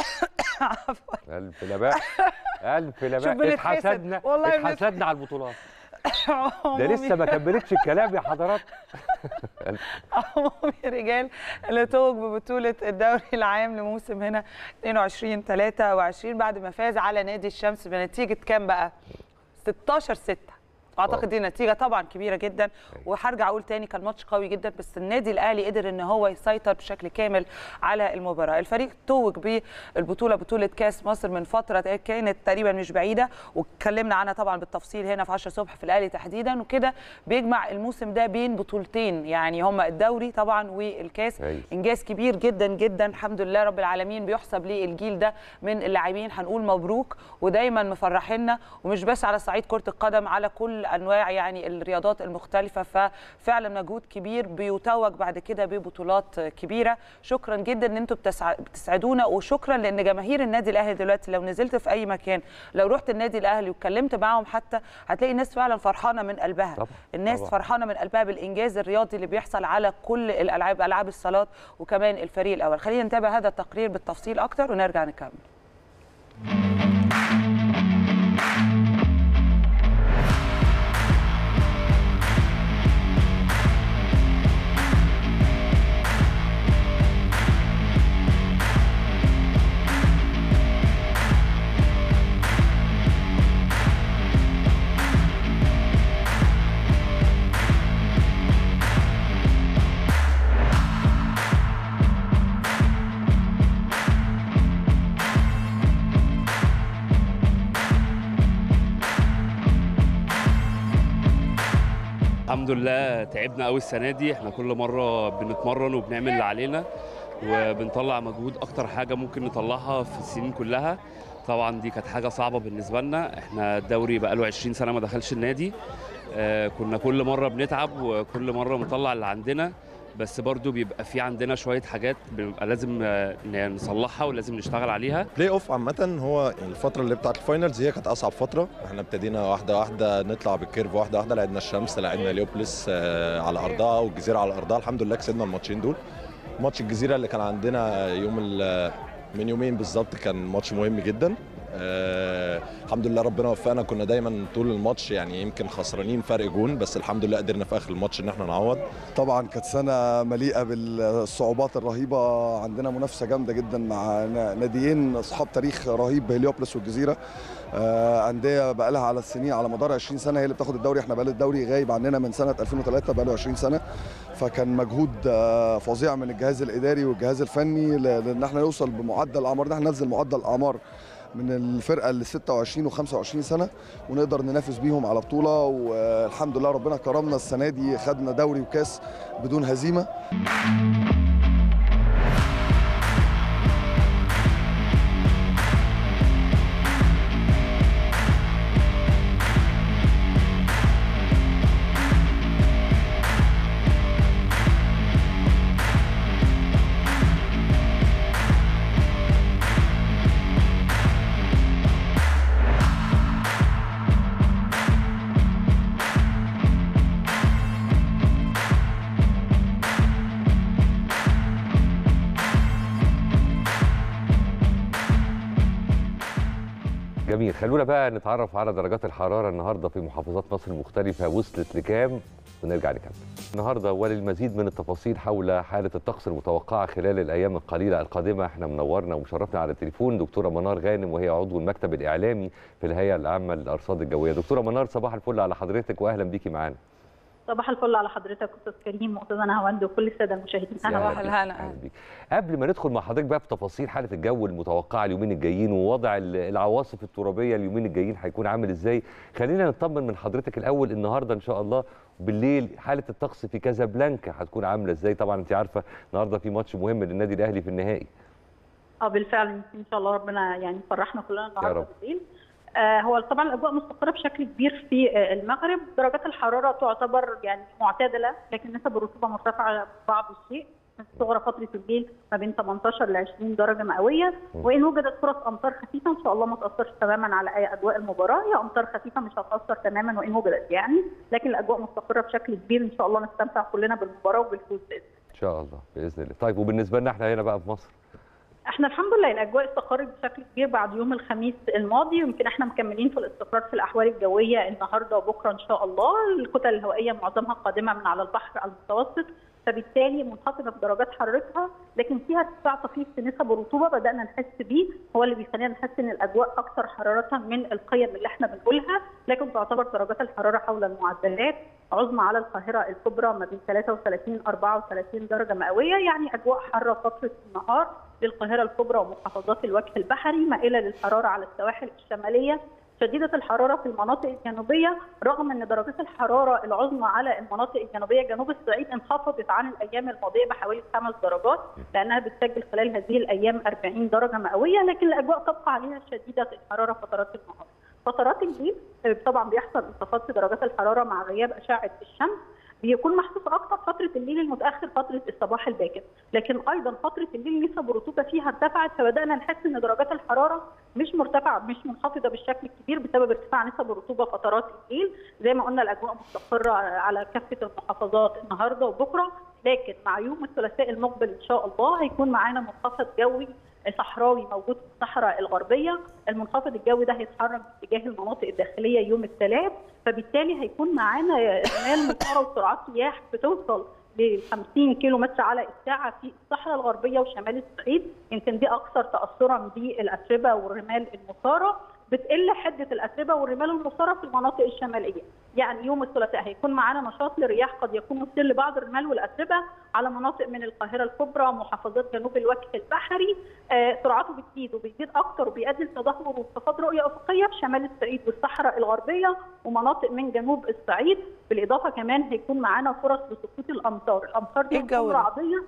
عفوا الف نباء الف شوف نباء بنتحسد. اتحسدنا والله بنت- اتحسدنا على البطولات ده عمومي- لسه ما كملتش الكلام يا حضرات عمومي رجال اللي توج ببطولة الدوري العام لموسم هنا 22 23 بعد ما فاز على نادي الشمس بنتيجة كام بقى؟ 16 6 اعتقد دي نتيجه طبعا كبيره جدا وهرجع اقول تاني كان ماتش قوي جدا بس النادي الاهلي قدر ان هو يسيطر بشكل كامل على المباراه الفريق توج بالبطوله بطوله كاس مصر من فتره كانت تقريبا مش بعيده واتكلمنا عنها طبعا بالتفصيل هنا في 10 الصبح في الاهلي تحديدا وكده بيجمع الموسم ده بين بطولتين يعني هما الدوري طبعا والكاس أيوة. انجاز كبير جدا جدا الحمد لله رب العالمين بيحسب للجيل ده من اللاعبين هنقول مبروك ودايما مفرحينا ومش بس على صعيد كره القدم على كل انواع يعني الرياضات المختلفه ففعلا مجهود كبير بيتوج بعد كده ببطولات كبيره شكرا جدا ان انتم بتسع- بتسعدونا وشكرا لان جماهير النادي الاهلي دلوقتي لو نزلت في اي مكان لو رحت النادي الاهلي واتكلمت معاهم حتى هتلاقي الناس فعلا فرحانه من قلبها طبعاً، الناس طبعاً. فرحانه من قلبها بالانجاز الرياضي اللي بيحصل على كل الالعاب العاب الصالات وكمان الفريق الاول خلينا نتابع هذا التقرير بالتفصيل اكتر ونرجع نكمل الحمد لله تعبنا قوي السنه دي احنا كل مره بنتمرن وبنعمل اللي علينا وبنطلع مجهود اكتر حاجه ممكن نطلعها في السنين كلها طبعا دي كانت حاجه صعبه بالنسبه لنا احنا الدوري بقاله 20 سنه ما دخلش النادي آه، كنا كل مره بنتعب وكل مره بنطلع اللي عندنا بس برضو بيبقى في عندنا شويه حاجات بنبقى لازم آه، نصلحها ولازم نشتغل عليها بلاي اوف عامة هو الفترة اللي بتاعت الفاينلز هي كانت أصعب فترة، احنا ابتدينا واحدة واحدة نطلع بالكيرف واحدة واحدة لعبنا الشمس لعبنا ليوبلس آه، على أرضها والجزيرة على أرضها، الحمد لله كسبنا الماتشين دول. ماتش الجزيرة اللي كان عندنا يوم ال- من يومين بالظبط كان ماتش مهم جدا. آه الحمد لله ربنا وفقنا كنا دايما طول الماتش يعني يمكن خسرانين فرق جون بس الحمد لله قدرنا في اخر الماتش ان احنا نعوض طبعا كانت سنه مليئه بالصعوبات الرهيبه عندنا منافسه جامده جدا مع نا- ناديين اصحاب تاريخ رهيب هليوبلس والجزيره آه، انديه بقى لها على السنين على مدار 20 سنه هي اللي بتاخد الدوري احنا بقى الدوري غايب عننا من سنه 2003 بقى له 20 سنه فكان مجهود آه، فظيع من الجهاز الاداري والجهاز الفني ل- لان احنا نوصل بمعدل الاعمار ده احنا ننزل معدل الاعمار من الفرقه اللي 26 و25 سنه ونقدر ننافس بيهم على بطوله والحمد لله ربنا كرمنا السنه دي خدنا دوري وكاس بدون هزيمه جميل خلونا بقى نتعرف على درجات الحرارة النهاردة في محافظات مصر المختلفة وصلت لكام ونرجع نكمل النهاردة وللمزيد من التفاصيل حول حالة الطقس المتوقعة خلال الأيام القليلة القادمة احنا منورنا ومشرفنا على التليفون دكتورة منار غانم وهي عضو المكتب الإعلامي في الهيئة العامة للأرصاد الجوية دكتورة منار صباح الفل على حضرتك وأهلا بيكي معانا صباح الفل على حضرتك استاذ كريم واستاذ نهاوند وكل الساده المشاهدين أهلا صباح بيك، الهنا. أهلا بيك. قبل ما ندخل مع حضرتك بقى في تفاصيل حالة الجو المتوقعة اليومين الجايين ووضع ال- العواصف الترابية اليومين الجايين هيكون عامل ازاي خلينا نطمن من حضرتك الأول النهاردة إن شاء الله بالليل حالة الطقس في كازابلانكا هتكون عاملة ازاي طبعا انت عارفة النهاردة في ماتش مهم للنادي الأهلي في النهائي اه بالفعل ان شاء الله ربنا يعني يفرحنا كلنا النهارده رب. بالليل آه هو طبعا الاجواء مستقره بشكل كبير في آه المغرب درجات الحراره تعتبر يعني معتدله لكن نسب الرطوبه مرتفعه بعض الشيء صغرى فتره الليل ما بين 18 ل 20 درجه مئويه وان وجدت فرص امطار خفيفه ان شاء الله ما تاثرش تماما على اي اجواء المباراه هي امطار خفيفه مش هتاثر تماما وان وجدت يعني لكن الاجواء مستقره بشكل كبير ان شاء الله نستمتع كلنا بالمباراه وبالفوز باذن الله إن شاء الله بإذن الله طيب وبالنسبة لنا احنا هنا بقى في مصر احنا الحمد لله الاجواء استقرت بشكل كبير بعد يوم الخميس الماضي يمكن احنا مكملين في الاستقرار في الاحوال الجويه النهارده وبكره ان شاء الله الكتل الهوائيه معظمها قادمه من على البحر المتوسط فبالتالي منخفضه في درجات حرارتها لكن فيها ارتفاع طفيف في نسب الرطوبه بدانا نحس بيه هو اللي بيخلينا نحس ان الاجواء اكثر حراره من القيم اللي احنا بنقولها لكن تعتبر درجات الحراره حول المعدلات عظمى على القاهره الكبرى ما بين 33 34 درجه مئويه يعني اجواء حاره فتره النهار للقاهره الكبرى ومحافظات الوجه البحري مائله للحراره على السواحل الشماليه شديده الحراره في المناطق الجنوبيه رغم ان درجات الحراره العظمى على المناطق الجنوبيه جنوب الصعيد انخفضت عن الايام الماضيه بحوالي خمس درجات لانها بتسجل خلال هذه الايام 40 درجه مئويه لكن الاجواء تبقى عليها شديده الحراره فترات النهار. فترات الليل طبعا بيحصل انخفاض في درجات الحراره مع غياب اشعه الشمس بيكون محسوس اكتر فتره الليل المتاخر فتره الصباح الباكر لكن ايضا فتره الليل نسب الرطوبه فيها ارتفعت فبدانا نحس ان درجات الحراره مش مرتفعه مش منخفضه بالشكل الكبير بسبب ارتفاع نسب الرطوبه فترات الليل زي ما قلنا الاجواء مستقره على كافه المحافظات النهارده وبكره لكن مع يوم الثلاثاء المقبل ان شاء الله هيكون معانا منخفض جوي صحراوي موجود في الصحراء الغربيه، المنخفض الجوي ده هيتحرك باتجاه المناطق الداخليه يوم الثلاث، فبالتالي هيكون معانا رمال مطره وسرعات رياح بتوصل ل 50 كيلو متر على الساعه في الصحراء الغربيه وشمال الصعيد، يمكن دي اكثر تاثرا بالاتربه والرمال المثاره، بتقل حده الاتربه والرمال المثاره في المناطق الشماليه يعني يوم الثلاثاء هيكون معانا نشاط لرياح قد يكون مثير لبعض الرمال والاتربه على مناطق من القاهره الكبرى محافظات جنوب الوجه البحري آه سرعته بتزيد وبيزيد اكتر وبيؤدي لتدهور وانخفاض رؤيه افقيه في شمال الصعيد والصحراء الغربيه ومناطق من جنوب الصعيد بالاضافه كمان هيكون معانا فرص لسقوط الامطار الامطار دي إيه الجو هتكون ده؟ رعديه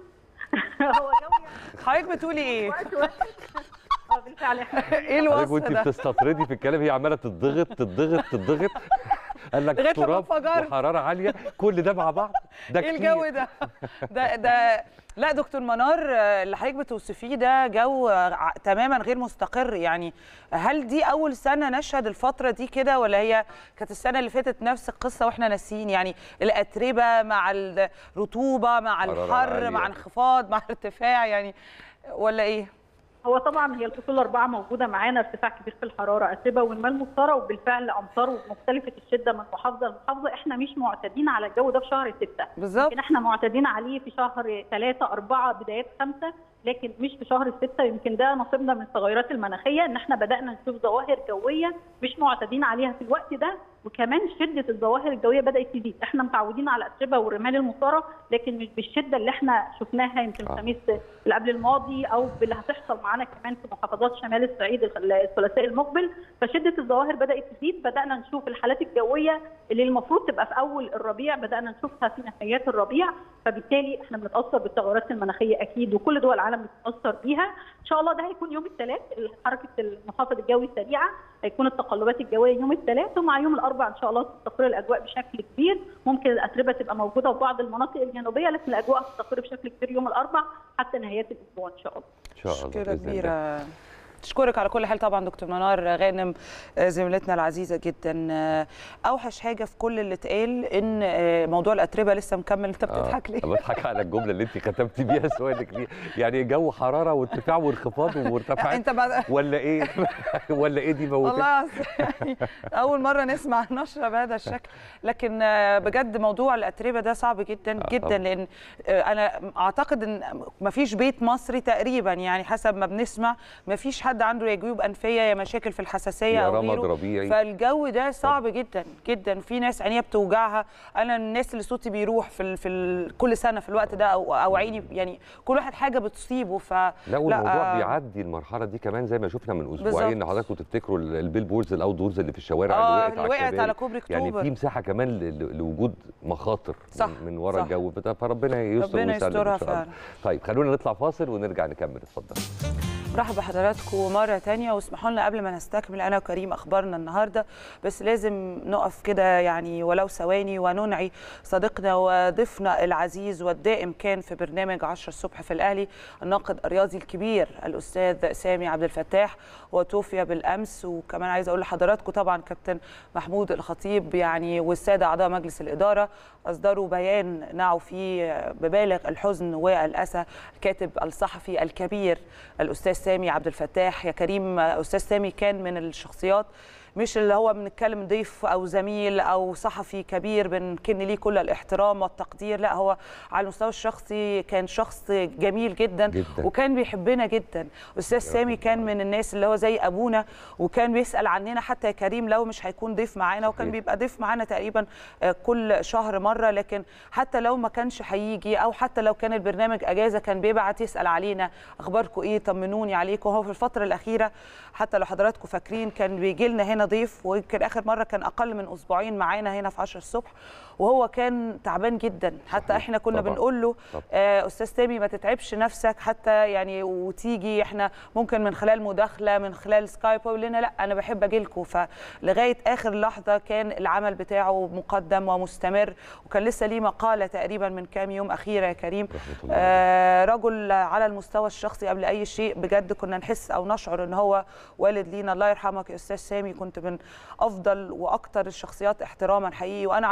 هو جو حضرتك بتقولي ايه؟ وقت وقت آه، بالفعل احنا ايه حضرتك الوصف وانت ده؟ بتستطردي في الكلام هي عماله تضغط تضغط تضغط قال لغاية لك لما تراب انفجرت. وحراره عاليه كل ده مع بعض ده ايه كتير. الجو ده؟ ده ده لا دكتور منار آه، اللي حضرتك بتوصفيه ده جو آه، ع- تماما غير مستقر يعني هل دي اول سنه نشهد الفتره دي كده ولا هي كانت السنه اللي فاتت نفس القصه واحنا ناسيين يعني الاتربه مع الرطوبه مع حرارة الحر عالية. مع انخفاض مع ارتفاع يعني ولا ايه؟ هو طبعا هي الفصول الاربعه موجوده معانا ارتفاع كبير في الحراره اتربه والمال مثاره وبالفعل امطار مختلفه الشده من محافظه لمحافظه احنا مش معتادين على الجو ده في شهر سته بالظبط يمكن احنا معتادين عليه في شهر ثلاثه اربعه بدايات خمسه لكن مش في شهر سته يمكن ده نصيبنا من التغيرات المناخيه ان احنا بدانا نشوف ظواهر جويه مش معتادين عليها في الوقت ده وكمان شده الظواهر الجويه بدات تزيد احنا متعودين على الاتربه والرمال المثاره لكن مش بالشده اللي احنا شفناها يمكن آه. الخميس اللي قبل الماضي او باللي هتحصل معانا كمان في محافظات شمال الصعيد الثلاثاء المقبل فشده الظواهر بدات تزيد بدانا نشوف الحالات الجويه اللي المفروض تبقى في اول الربيع بدانا نشوفها في نهايات الربيع فبالتالي احنا بنتاثر بالتغيرات المناخيه اكيد وكل دول العالم بتتاثر بيها ان شاء الله ده هيكون يوم الثلاث حركه المنخفض الجوي السريعه هيكون التقلبات الجويه يوم الثلاث ومع يوم الاربعاء ان شاء الله تستقر الاجواء بشكل كبير ممكن الاتربه تبقى موجوده في بعض المناطق الجنوبيه لكن الاجواء هتستقر بشكل كبير يوم الاربعاء حتى نهايات الاسبوع ان شاء الله ان شاء الله مشكله بإذن الله. كبيره تشكرك على كل حال طبعا دكتور منار غانم آه، زميلتنا العزيزه جدا آه، اوحش حاجه في كل اللي اتقال ان آه، موضوع الاتربه لسه مكمل انت بتضحك ليه آه. بضحك على الجمله اللي انت ختمتي بيها سؤالك دي يعني جو حراره وارتفاع وانخفاض وارتفاعات انت بعد ولا ايه ولا ايه دي موتت والله أصل يعني اول مره نسمع نشره بهذا الشكل لكن آه، بجد موضوع الاتربه ده صعب جدا آه، جدا طبعاً. لان آه، انا اعتقد ان ما فيش بيت مصري تقريبا يعني حسب ما بنسمع ما فيش حد عنده يا جيوب انفيه يا مشاكل في الحساسيه يا او رمد غيره ربيعي. فالجو ده صعب جدا جدا في ناس عينيها بتوجعها انا من الناس اللي صوتي بيروح في ال في ال كل سنه في الوقت ده او او عيني يعني كل واحد حاجه بتصيبه ف لا والموضوع آه، بيعدي المرحله دي كمان زي ما شفنا من بالظبط. اسبوعين ان حضراتكم تفتكروا ال- البيل بوردز الاوت دورز اللي في الشوارع آه، اللي وقعت اللي وقعت الكباري. على كوبري يعني أكتوبر. في مساحه كمان ل- ل- لوجود مخاطر صح، من, من ورا صح. الجو بتاع فربنا يستر ربنا ويسلم يسترها ان شاء الله فعلا. طيب خلونا نطلع فاصل ونرجع نكمل اتفضل مرحبا بحضراتكم مرة تانية واسمحوا لنا قبل ما نستكمل أنا وكريم أخبارنا النهاردة بس لازم نقف كده يعني ولو ثواني وننعي صديقنا وضيفنا العزيز والدائم كان في برنامج 10 الصبح في الأهلي الناقد الرياضي الكبير الأستاذ سامي عبد الفتاح وتوفي بالأمس وكمان عايزة أقول لحضراتكم طبعا كابتن محمود الخطيب يعني والسادة أعضاء مجلس الإدارة أصدروا بيان نعوا فيه ببالغ الحزن والأسى الكاتب الصحفي الكبير الأستاذ سامي عبد الفتاح يا كريم أستاذ سامي كان من الشخصيات مش اللي هو بنتكلم ضيف او زميل او صحفي كبير بنكن ليه كل الاحترام والتقدير لا هو على المستوى الشخصي كان شخص جميل جدا, جداً. وكان بيحبنا جدا استاذ سامي كان من الناس اللي هو زي ابونا وكان بيسال عننا حتى يا كريم لو مش هيكون ضيف معانا وكان صحيح. بيبقى ضيف معانا تقريبا آه، كل شهر مره لكن حتى لو ما كانش هيجي او حتى لو كان البرنامج اجازه كان بيبعت يسال علينا اخباركم ايه طمنوني عليكم هو في الفتره الاخيره حتى لو حضراتكم فاكرين كان بيجي لنا هنا ضيف ويمكن اخر مره كان اقل من اسبوعين معانا هنا في 10 الصبح وهو كان تعبان جدا حتى صحيح. احنا كنا طبعاً. بنقول له طبعاً. آه، استاذ سامي ما تتعبش نفسك حتى يعني وتيجي احنا ممكن من خلال مداخله من خلال سكايب ويقول لنا لا انا بحب اجي لكم فلغايه اخر لحظه كان العمل بتاعه مقدم ومستمر وكان لسه ليه مقاله تقريبا من كام يوم اخيره يا كريم رحمة الله آه رجل على المستوى الشخصي قبل اي شيء بجد كنا نحس او نشعر ان هو والد لينا الله يرحمك يا استاذ سامي كنت من افضل واكثر الشخصيات احتراما حقيقي وانا على المستوى الشخصي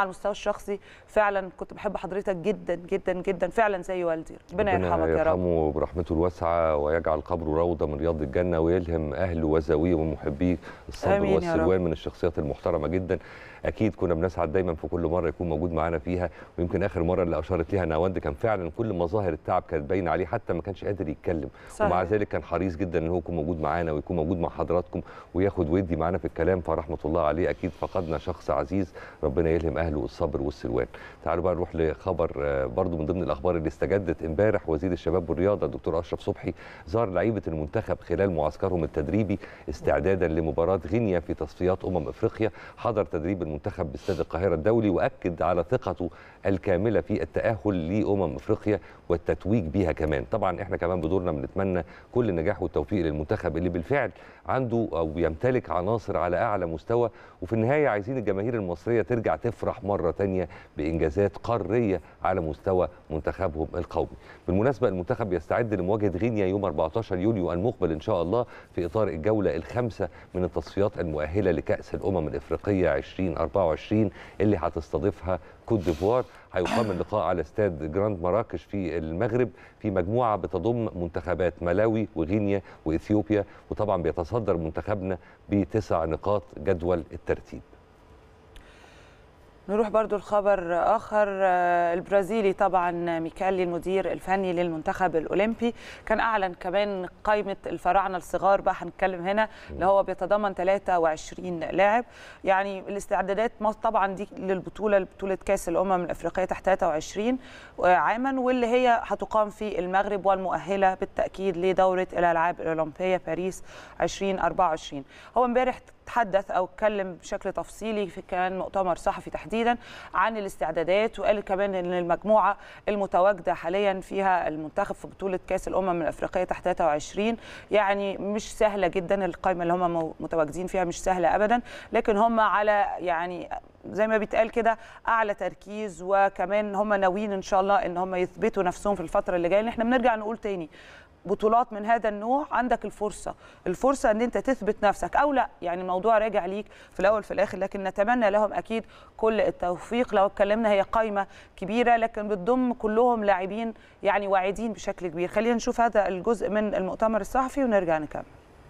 الشخصي فعلا كنت بحب حضرتك جدا جدا جدا فعلا زي والدي ربنا يرحمك يا رب يرحمه برحمته الواسعه ويجعل قبره روضه من رياض الجنه ويلهم اهله وزويه ومحبيه الصبر آمين يا رب. والسلوان من الشخصيات المحترمه جدا اكيد كنا بنسعد دايما في كل مره يكون موجود معانا فيها ويمكن اخر مره اللي اشارت ليها نواند كان فعلا كل مظاهر التعب كانت باينه عليه حتى ما كانش قادر يتكلم صحيح. ومع ذلك كان حريص جدا ان هو يكون موجود معانا ويكون موجود مع حضراتكم وياخد ويدي معانا في الكلام فرحمه الله عليه اكيد فقدنا شخص عزيز ربنا يلهم اهله الصبر والسلوان تعالوا بقى نروح لخبر آه، برضو من ضمن الاخبار اللي استجدت امبارح وزير الشباب والرياضه الدكتور اشرف صبحي زار لعيبه المنتخب خلال معسكرهم التدريبي استعدادا لمباراه غينيا في تصفيات امم افريقيا حضر تدريب المنتخب باستاد القاهره الدولي واكد على ثقته الكامله في التاهل لامم افريقيا والتتويج بيها كمان طبعا احنا كمان بدورنا بنتمنى كل النجاح والتوفيق للمنتخب اللي بالفعل عنده او يمتلك عناصر على اعلى مستوى وفي النهايه عايزين الجماهير المصريه ترجع تفرح مره تانية بانجازات قاريه على مستوى منتخبهم القومي بالمناسبه المنتخب يستعد لمواجهه غينيا يوم 14 يوليو المقبل ان شاء الله في اطار الجوله الخامسه من التصفيات المؤهله لكاس الامم الافريقيه 2024 اللي هتستضيفها كوت ديفوار هيقام اللقاء على استاد جراند مراكش في المغرب في مجموعه بتضم منتخبات ملاوي وغينيا واثيوبيا وطبعا بيتصدر منتخبنا بتسع نقاط جدول الترتيب نروح برضو الخبر آخر آه، البرازيلي طبعا ميكالي المدير الفني للمنتخب الأولمبي كان أعلن كمان قائمة الفراعنة الصغار بقى هنتكلم هنا اللي هو بيتضمن 23 لاعب يعني الاستعدادات ما- طبعا دي للبطولة بطولة كأس الأمم الأفريقية تحت 23 عاما واللي هي هتقام في المغرب والمؤهلة بالتأكيد لدورة الألعاب الأولمبية باريس 2024 هو امبارح تحدث او اتكلم بشكل تفصيلي في كان مؤتمر صحفي تحديدا عن الاستعدادات وقال كمان ان المجموعه المتواجده حاليا فيها المنتخب في بطوله كاس الامم الافريقيه تحت 23 يعني مش سهله جدا القائمه اللي هم مو- متواجدين فيها مش سهله ابدا لكن هم على يعني زي ما بيتقال كده اعلى تركيز وكمان هم ناويين ان شاء الله ان هم يثبتوا نفسهم في الفتره اللي جايه لأن احنا بنرجع نقول تاني بطولات من هذا النوع عندك الفرصه الفرصه ان انت تثبت نفسك او لا يعني الموضوع راجع ليك في الاول في الاخر لكن نتمنى لهم اكيد كل التوفيق لو اتكلمنا هي قائمه كبيره لكن بتضم كلهم لاعبين يعني واعدين بشكل كبير خلينا نشوف هذا الجزء من المؤتمر الصحفي ونرجع نكمل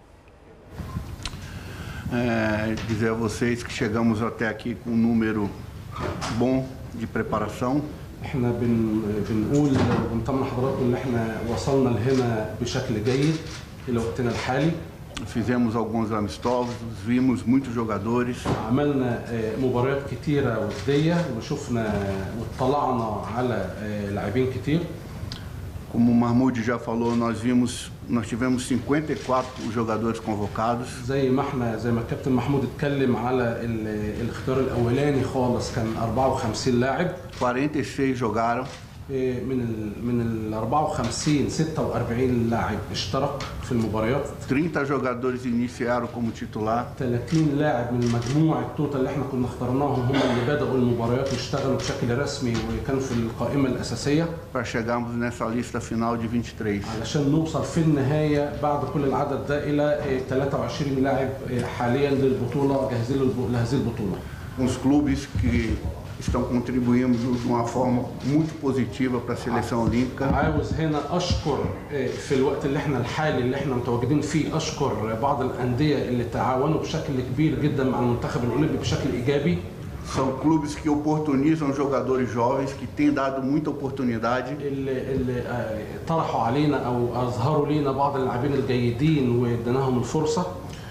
É, dizer a vocês que chegamos até aqui com um número bom de preparação. احنا بن بنقول وبنطمن حضراتكم ان احنا وصلنا لهنا بشكل جيد الى وقتنا الحالي Fizemos alguns amistosos, vimos muitos jogadores. عملنا آه، مباريات كتيره وديه وشفنا واطلعنا على آه، لاعبين كتير Como o Mahmoud já falou, nós vimos, nós tivemos 54 jogadores convocados. زي ما احنا زي ما الكابتن محمود اتكلم على ال- الاختيار الاولاني خالص كان 54 لاعب 46 jogaram. آه، من ال من ال 54 46 لاعب اشترك في المباريات 30 jogadores iniciaram como titular. 30 لاعب من مجموعة التوتال اللي احنا كنا اخترناهم هم اللي بدأوا المباريات واشتغلوا بشكل رسمي وكانوا في القائمة الأساسية Para chegarmos nessa lista final de 23. علشان نوصل في النهاية بعد كل العدد ده إلى اه، 23 لاعب اه، حاليا للبطولة جاهزين للب- لهذه البطولة. Com os clubes que estão contribuindo de uma forma muito positiva para a seleção olímpica. عاوز هنا أشكر اه، في الوقت اللي احنا الحالي اللي احنا متواجدين فيه أشكر بعض الأندية اللي تعاونوا بشكل كبير جدا مع المنتخب الأولمبي بشكل إيجابي. São clubes que oportunizam jogadores jovens, que têm dado muita oportunidade. اللي, اللي آه، طرحوا علينا او اظهروا لينا بعض اللاعبين الجيدين واديناهم الفرصه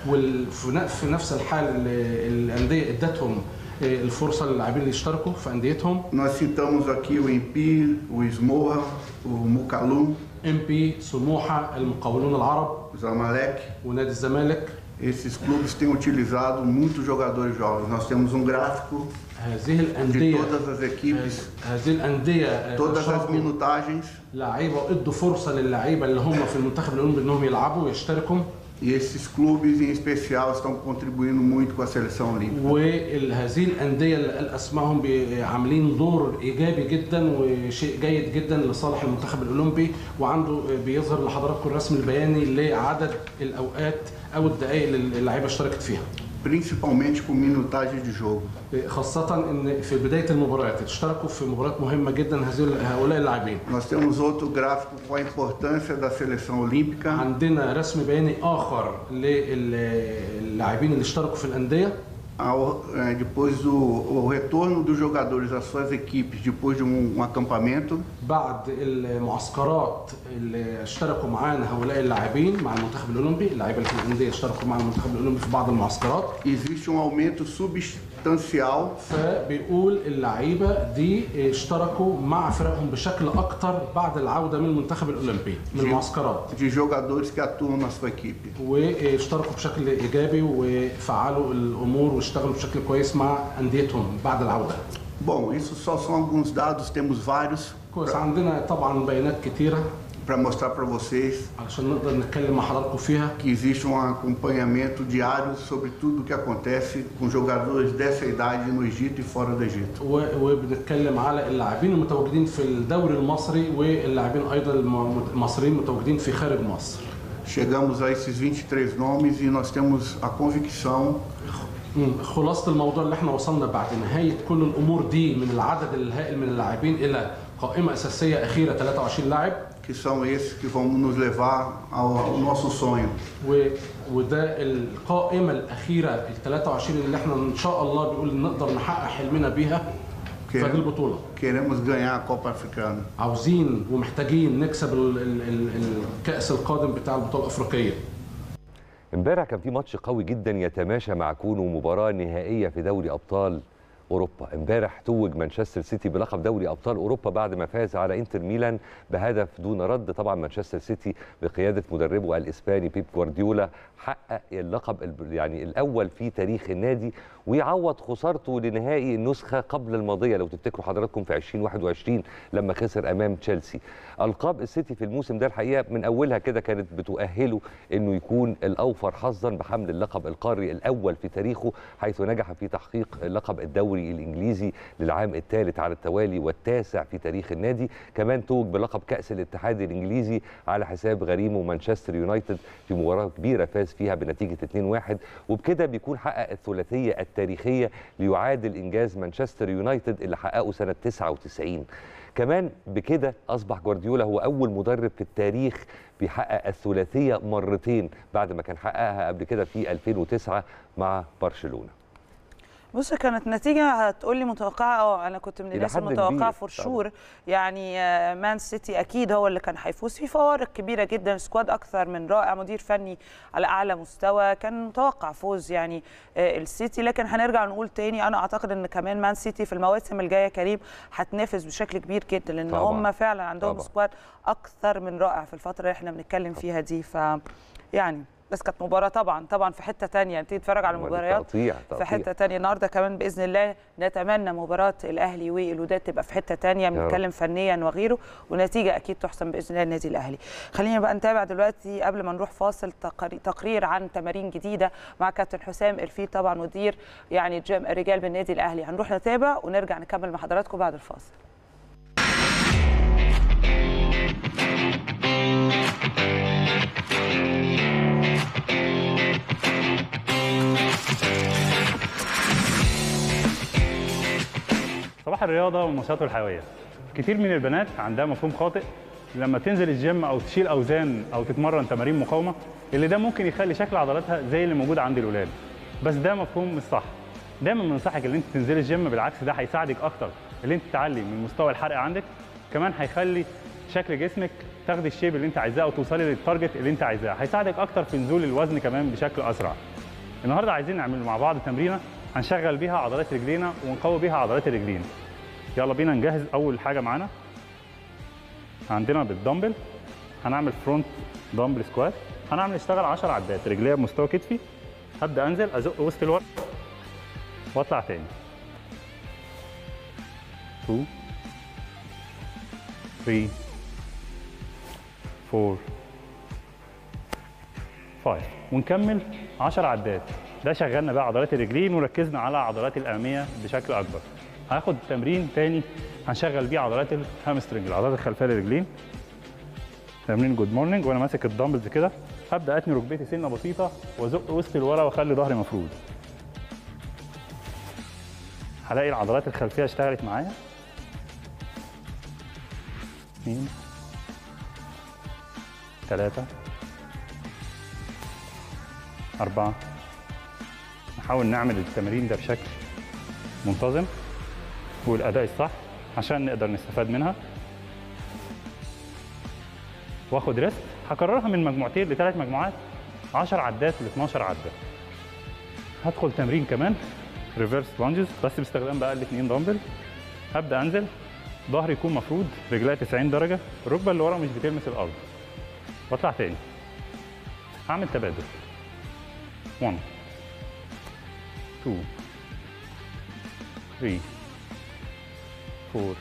وفي نفس الحال اللي الانديه ادتهم آه، الفرصه للاعبين اللي يشتركوا في انديتهم Nós citamos aqui o Empi, o Esmorra, o Mucalu, ام بي سموحه المقاولون العرب o Zamalek. ونادي الزمالك Esses clubes têm utilizado muitos jogadores jovens. Nós temos um gráfico هذه de الانديه todas as equipes, هذه الانديه آه، todas as شاركوا minutagens. لعيبه وادوا فرصه للعيبه اللي هم في المنتخب الاولمبي انهم يلعبوا ويشتركوا E esses clubes em especial estão contribuindo muito com a seleção olímpica. وهذه الانديه اللي قال اسمائهم بي- عاملين دور ايجابي جدا وشيء جيد جدا لصالح المنتخب الاولمبي وعنده بيظهر لحضراتكم الرسم البياني لعدد الاوقات او الدقائق اللي اللعيبه اشتركت فيها. principalmente por minutagem de jogo. خاصة ان في بداية المباريات اشتركوا في مباريات مهمة جدا هذول- هؤلاء اللاعبين Nós temos outro gráfico com a importância da seleção olímpica. عندنا رسم بياني آخر للاعبين اللي اشتركوا في الأندية Ao- eh, depois do o retorno dos jogadores às suas equipes depois de um, um acampamento, بعد المعسكرات اللي اشتركوا معانا هؤلاء اللاعبين مع المنتخب الأولمبي اللاعبين اللي في الأندية اشتركوا مع المنتخب الأولمبي في بعض المعسكرات existe um aumento substancial فبيقول اللعيبة دي اشتركوا مع فرقهم بشكل أكتر بعد العودة من المنتخب الأولمبي من المعسكرات de jogadores que atuam na sua equipe. واشتركوا بشكل ايجابي وفعلوا الامور واشتغلوا بشكل كويس مع انديتهم بعد العوده. Bom, isso só são alguns dados, temos vários كويس عندنا طبعا بيانات كتيره para mostrar para vocês علشان نقدر نتكلم مع حضراتكم فيها que existe um acompanhamento diário sobre tudo o que acontece com jogadores dessa idade no Egito e fora do Egito. و- وبنتكلم على اللاعبين المتواجدين في الدوري المصري واللاعبين ايضا الم- المصريين متواجدين في خارج مصر. Chegamos a esses 23 nomes e nós temos a convicção مم. خلاصة الموضوع اللي احنا وصلنا بعد نهاية كل الامور دي من العدد الهائل من اللاعبين الى قائمة اساسية اخيرة 23 لاعب que são esses que vão nos levar ao, ao nosso sonho. و... وده القائمة الأخيرة ال 23 اللي احنا إن شاء الله بيقول نقدر نحقق حلمنا بيها في هذه البطولة. Queremos ganhar a Copa Africana. عاوزين ومحتاجين نكسب ال... ال... ال... الكأس القادم بتاع البطولة الأفريقية. امبارح كان في ماتش قوي جدا يتماشى مع كونه مباراه نهائيه في دوري ابطال اوروبا امبارح توج مانشستر سيتي بلقب دوري ابطال اوروبا بعد ما فاز على انتر ميلان بهدف دون رد طبعا مانشستر سيتي بقياده مدربه الاسباني بيب جوارديولا حقق اللقب ال- يعني الاول في تاريخ النادي ويعوض خسارته لنهائي النسخه قبل الماضيه لو تفتكروا حضراتكم في 2021 لما خسر امام تشيلسي القاب السيتي في الموسم ده الحقيقه من اولها كده كانت بتؤهله انه يكون الاوفر حظا بحمل اللقب القاري الاول في تاريخه حيث نجح في تحقيق لقب الدوري الانجليزي للعام الثالث على التوالي والتاسع في تاريخ النادي كمان توج بلقب كاس الاتحاد الانجليزي على حساب غريمه مانشستر يونايتد في مباراه كبيره فاز فيها بنتيجه 2-1 وبكده بيكون حقق الثلاثيه التاريخيه ليعادل انجاز مانشستر يونايتد اللي حققه سنه 99 كمان بكده اصبح جوارديولا هو اول مدرب في التاريخ بيحقق الثلاثيه مرتين بعد ما كان حققها قبل كده في 2009 مع برشلونه بص كانت نتيجة هتقولي متوقعة اه أنا كنت من إلى الناس حد المتوقعة كبير فور طبعاً. شور يعني آه، مان سيتي أكيد هو اللي كان هيفوز في فوارق كبيرة جدا سكواد أكثر من رائع مدير فني على أعلى مستوى كان متوقع فوز يعني آه، السيتي لكن هنرجع نقول تاني أنا أعتقد إن كمان مان سيتي في المواسم الجاية كريم هتنافس بشكل كبير جدا لأن طبعاً. هم فعلا عندهم طبعاً. سكواد أكثر من رائع في الفترة اللي احنا بنتكلم فيها دي ف يعني بس كانت مباراة طبعا طبعا في حتة تانية تيجي تتفرج على المباريات تقطيع في تقطيع. حته تانية النهارده كمان باذن الله نتمنى مباراه الاهلي والوداد تبقى في حته تانية رب. بنتكلم فنيا وغيره ونتيجه اكيد تحسم باذن الله النادي الاهلي خلينا بقى نتابع دلوقتي قبل ما نروح فاصل تقري- تقرير عن تمارين جديده مع كابتن حسام الفيل طبعا مدير يعني جيم الرجال بالنادي الاهلي هنروح نتابع ونرجع نكمل مع حضراتكم بعد الفاصل صباح الرياضة والنشاط والحيوية كتير من البنات عندها مفهوم خاطئ لما تنزل الجيم أو تشيل أوزان أو تتمرن تمارين مقاومة اللي ده ممكن يخلي شكل عضلاتها زي اللي موجود عند الولاد بس ده مفهوم مش صح دايما بنصحك ان انت تنزلي الجيم بالعكس ده هيساعدك اكتر ان انت تعلي من مستوى الحرق عندك كمان هيخلي شكل جسمك تاخدي الشيب اللي انت عايزاه او توصلي للتارجت اللي انت عايزاه هيساعدك اكتر في نزول الوزن كمان بشكل اسرع النهارده عايزين نعمل مع بعض تمرينه هنشغل بيها عضلات رجلينا ونقوي بيها عضلات الرجلين يلا بينا نجهز اول حاجه معانا عندنا بالدمبل هنعمل فرونت دمبل سكوات هنعمل نشتغل 10 عدات رجليا بمستوى كتفي هبدا انزل ازق وسط الورق واطلع تاني 2 3 4 5 ونكمل 10 عدات ده شغلنا بقى عضلات الرجلين وركزنا على عضلات الاماميه بشكل اكبر هاخد تمرين تاني هنشغل بيه عضلات الهامسترنج العضلات الخلفيه للرجلين تمرين جود مورنينج وانا ماسك الدمبلز كده هبدا اتني ركبتي سنه بسيطه وازق وسط لورا واخلي ظهري مفرود هلاقي العضلات الخلفيه اشتغلت معايا اثنين ثلاثة أربعة نحاول نعمل التمارين ده بشكل منتظم والأداء الصح عشان نقدر نستفاد منها واخد ريست هكررها من مجموعتين لثلاث مجموعات 10 عدات ل 12 عده هدخل تمرين كمان ريفرس لانجز بس باستخدام بقى الاثنين دمبل هبدا انزل ظهري يكون مفرود رجلي 90 درجه الركبه اللي ورا مش بتلمس الارض واطلع تاني هعمل تبادل 1 2 3 4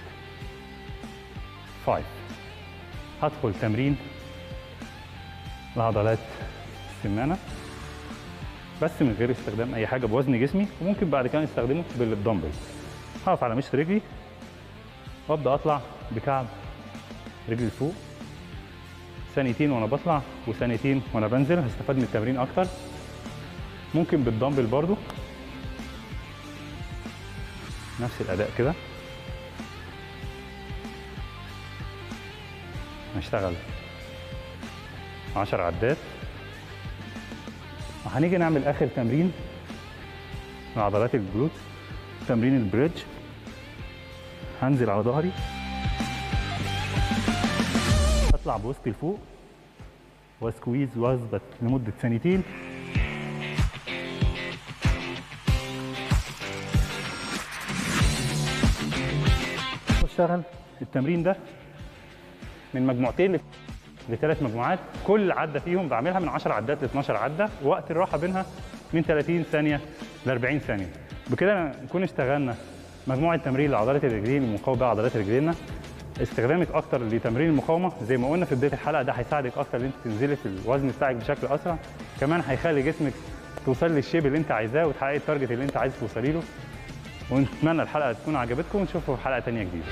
5 هدخل تمرين لعضلات السمانه بس من غير استخدام اي حاجه بوزن جسمي وممكن بعد كده نستخدمه بالدمبل هقف على مشط رجلي وابدا اطلع بكعب رجلي لفوق ثانيتين وانا بطلع وثانيتين وانا بنزل هستفاد من التمرين اكتر ممكن بالدمبل برضو نفس الاداء كده هنشتغل 10 عدات وهنيجي نعمل اخر تمرين لعضلات الجلوت تمرين البريدج هنزل على ظهري اطلع بوسطي لفوق واسكويز واثبت لمده ثانيتين واشتغل التمرين ده من مجموعتين لثلاث مجموعات كل عده فيهم بعملها من 10 عدات ل 12 عده وقت الراحه بينها من 30 ثانيه ل 40 ثانيه بكده نكون اشتغلنا مجموعه تمرين لعضلات الرجلين ومقاومه بقى عضلات رجلينا استخدامك اكتر لتمرين المقاومه زي ما قلنا في بدايه الحلقه ده هيساعدك اكتر ان انت تنزلي في الوزن بتاعك بشكل اسرع كمان هيخلي جسمك توصل للشيب اللي انت عايزاه وتحققي التارجت اللي انت عايز توصلي له ونتمنى الحلقه تكون عجبتكم ونشوفكم في حلقه ثانيه جديده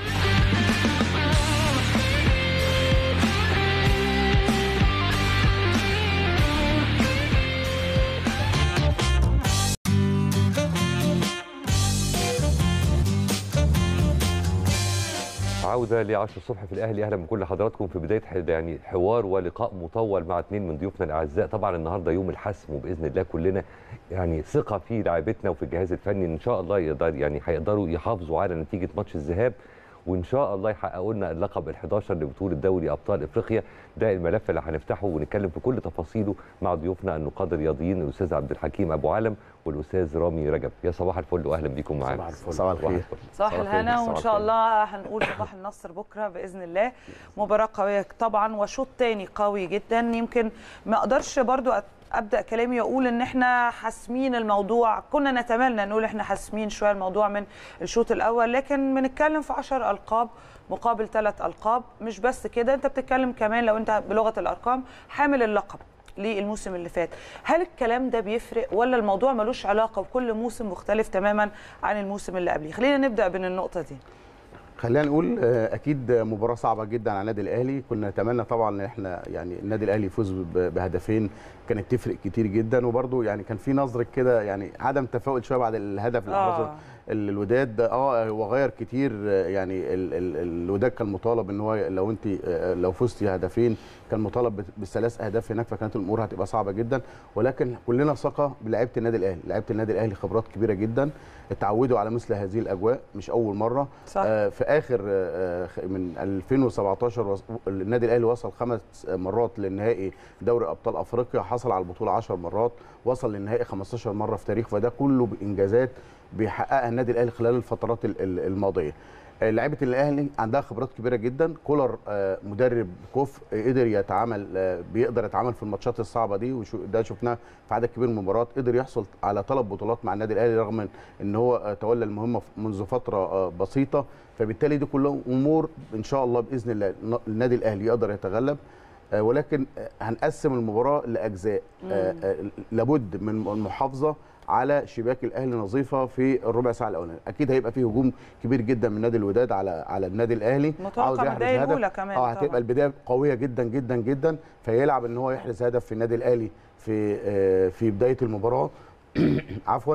عودة ل 10 الصبح في الأهلي أهلا بكل حضراتكم في بداية ح- يعني حوار ولقاء مطول مع اثنين من ضيوفنا الأعزاء طبعا النهاردة يوم الحسم وبإذن الله كلنا يعني ثقة في لاعبتنا وفي الجهاز الفني إن شاء الله يقدر يعني هيقدروا يحافظوا على نتيجة ماتش الذهاب وان شاء الله يحققوا لنا اللقب ال11 لبطوله دوري ابطال افريقيا ده الملف اللي هنفتحه ونتكلم في كل تفاصيله مع ضيوفنا النقاد الرياضيين الاستاذ عبد الحكيم ابو علم والاستاذ رامي رجب يا صباح الفل واهلا بيكم معانا صباح الفل. صباح الخير. صباح الهنا صباح وان شاء الله هنقول صباح النصر بكره باذن الله مباراه قويه طبعا وشوط تاني قوي جدا يمكن ما اقدرش برضو أت- ابدا كلامي واقول ان احنا حاسمين الموضوع كنا نتمنى نقول احنا حاسمين شويه الموضوع من الشوط الاول لكن بنتكلم في 10 القاب مقابل ثلاث القاب مش بس كده انت بتتكلم كمان لو انت بلغه الارقام حامل اللقب للموسم اللي فات هل الكلام ده بيفرق ولا الموضوع ملوش علاقه وكل موسم مختلف تماما عن الموسم اللي قبليه خلينا نبدا من النقطه دي خلينا نقول آه، اكيد مباراه صعبه جدا على النادي الاهلي كنا نتمنى طبعا ان احنا يعني النادي الاهلي يفوز ب- بهدفين كانت تفرق كتير جدا وبرده يعني كان في نظره كده يعني عدم تفاؤل شويه بعد الهدف اللي آه. حصل ال- الوداد ده اه هو غير كتير آه، يعني ال- ال- الوداد كان مطالب ان هو لو انت آه، لو فزتي هدفين كان مطالب بت- بالثلاث اهداف هناك فكانت الامور هتبقى صعبه جدا ولكن كلنا ثقه بلعيبه النادي الاهلي لعيبه النادي الاهلي خبرات كبيره جدا اتعودوا على مثل هذه الاجواء مش اول مره صح. آه، في اخر آه، خ- من 2017 وص- النادي الاهلي وصل خمس مرات للنهائي دوري ابطال افريقيا حصل على البطوله 10 مرات وصل للنهائي 15 مره في تاريخه فده كله بانجازات بيحققها النادي الاهلي خلال الفترات ال- ال- الماضيه آه، لعيبه الاهلي عندها خبرات كبيره جدا كولر آه، مدرب كفء آه، قدر يتعامل آه، بيقدر يتعامل في الماتشات الصعبه دي وده شفناه في عدد كبير من المباريات قدر يحصل على ثلاث بطولات مع النادي الاهلي رغم ان هو آه، تولى المهمه منذ فتره آه، بسيطه فبالتالي دي كلها امور ان شاء الله باذن الله ن- النادي الاهلي يقدر يتغلب آه، ولكن آه، هنقسم المباراه لاجزاء آه، آه، لابد من المحافظه على شباك الاهلي نظيفه في الربع ساعه الاولانيه اكيد هيبقى فيه هجوم كبير جدا من نادي الوداد على على النادي الاهلي متوقع عاوز من يحرز الدقايق هدف. الأولى كمان اه طبعاً. هتبقى البدايه قويه جدا جدا جدا فيلعب ان هو يحرز هدف في النادي الاهلي في آه، في بدايه المباراه عفوا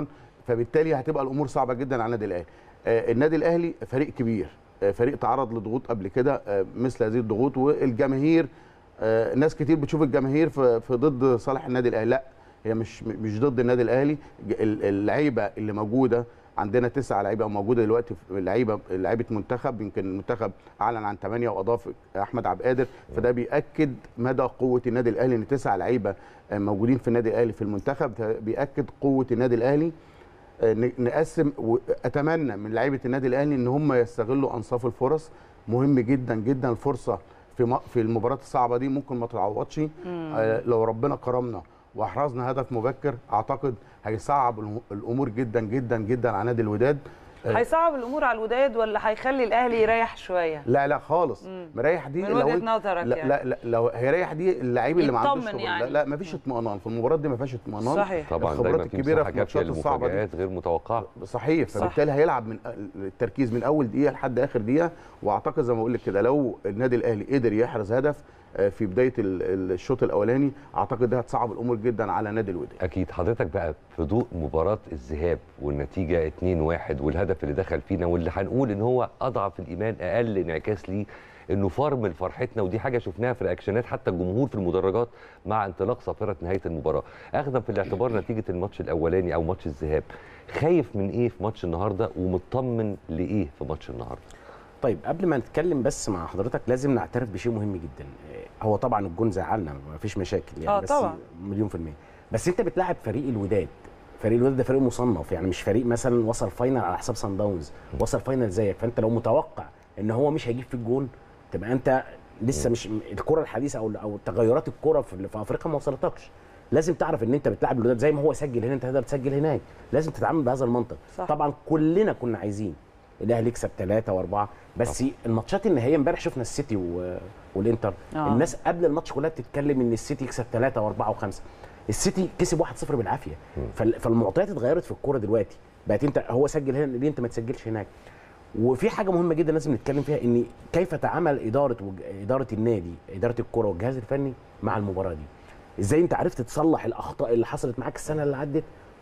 فبالتالي هتبقى الامور صعبه جدا على النادي الاهلي آه، النادي الاهلي فريق كبير آه، فريق تعرض لضغوط قبل كده آه، مثل هذه الضغوط والجماهير آه، ناس كتير بتشوف الجماهير في في ضد صالح النادي الاهلي لا هي مش مش ضد النادي الاهلي ج- ال- اللعيبه اللي موجوده عندنا تسعة لعيبه موجوده دلوقتي في لعيبه لعيبه منتخب يمكن المنتخب اعلن عن ثمانيه واضاف احمد عبد القادر فده بياكد مدى قوه النادي الاهلي ان تسعة لعيبه آه، موجودين في النادي الاهلي في المنتخب ده بياكد قوه النادي الاهلي آه، ن- نقسم واتمنى من لعيبه النادي الاهلي ان هم يستغلوا انصاف الفرص مهم جدا جدا الفرصه في م- في المباراه الصعبه دي ممكن ما تتعوضش آه، لو ربنا كرمنا واحرزنا هدف مبكر اعتقد هيصعب الم- الامور جدا جدا جدا على نادي الوداد آه، هيصعب الامور على الوداد ولا هيخلي الاهلي يريح شويه لا لا خالص مم. مريح دي من لو وجهة أنت- نظرك لا, يعني. لا لا لو هيريح دي اللعيب اللي ما عندوش يطمن خبرة. يعني. لا لا مفيش اطمئنان في المباراه دي ما فيهاش اطمئنان صحيح. طبعا الخبرات دايما في الكبيره مساحه في كافيه الماتشات الصعبه دي للمفاجآت غير متوقعه صحيح صح. فبالتالي هيلعب من التركيز من اول دقيقه لحد اخر دقيقه واعتقد زي ما بقول لك كده لو النادي الاهلي قدر يحرز هدف آه، في بدايه ال- ال- الشوط الاولاني اعتقد ده هتصعب الامور جدا على نادي الوداد اكيد حضرتك بقى في ضوء مباراه الذهاب والنتيجه 2-1 والهدف اللي دخل فينا واللي هنقول ان هو اضعف الايمان اقل انعكاس ليه انه فرمل فرحتنا ودي حاجه شفناها في رياكشنات حتى الجمهور في المدرجات مع انطلاق صافره نهايه المباراه اخذا في الاعتبار نتيجه الماتش الاولاني او ماتش الذهاب خايف من ايه في ماتش النهارده ومطمن لايه في ماتش النهارده طيب قبل ما نتكلم بس مع حضرتك لازم نعترف بشيء مهم جدا آه، هو طبعا الجون زعلنا ما فيش مشاكل يعني آه، بس طبعا. مليون في المية بس انت بتلاعب فريق الوداد فريق الوداد ده فريق مصنف يعني مش فريق مثلا وصل فاينل على حساب سان داونز وصل فاينل زيك فانت لو متوقع ان هو مش هيجيب في الجون تبقى انت لسه مش الكره الحديثه او او تغيرات الكره في, في افريقيا ما وصلتكش لازم تعرف ان انت بتلعب الوداد زي ما هو سجل هنا انت تقدر تسجل هناك لازم تتعامل بهذا المنطق صح. طبعا كلنا كنا عايزين الاهلي يكسب ثلاثة وأربعة بس الماتشات النهائية امبارح شفنا السيتي و... والإنتر آه. الناس قبل الماتش كلها بتتكلم إن السيتي يكسب ثلاثة وأربعة وخمسة السيتي كسب 1-0 بالعافية فال... فالمعطيات اتغيرت في الكورة دلوقتي بقت أنت هو سجل هنا ليه أنت ما تسجلش هناك وفي حاجة مهمة جدا لازم نتكلم فيها إن كيف تعامل إدارة وج... إدارة النادي إدارة الكورة والجهاز الفني مع المباراة دي ازاي انت عرفت تصلح الاخطاء اللي حصلت معاك السنه اللي عدت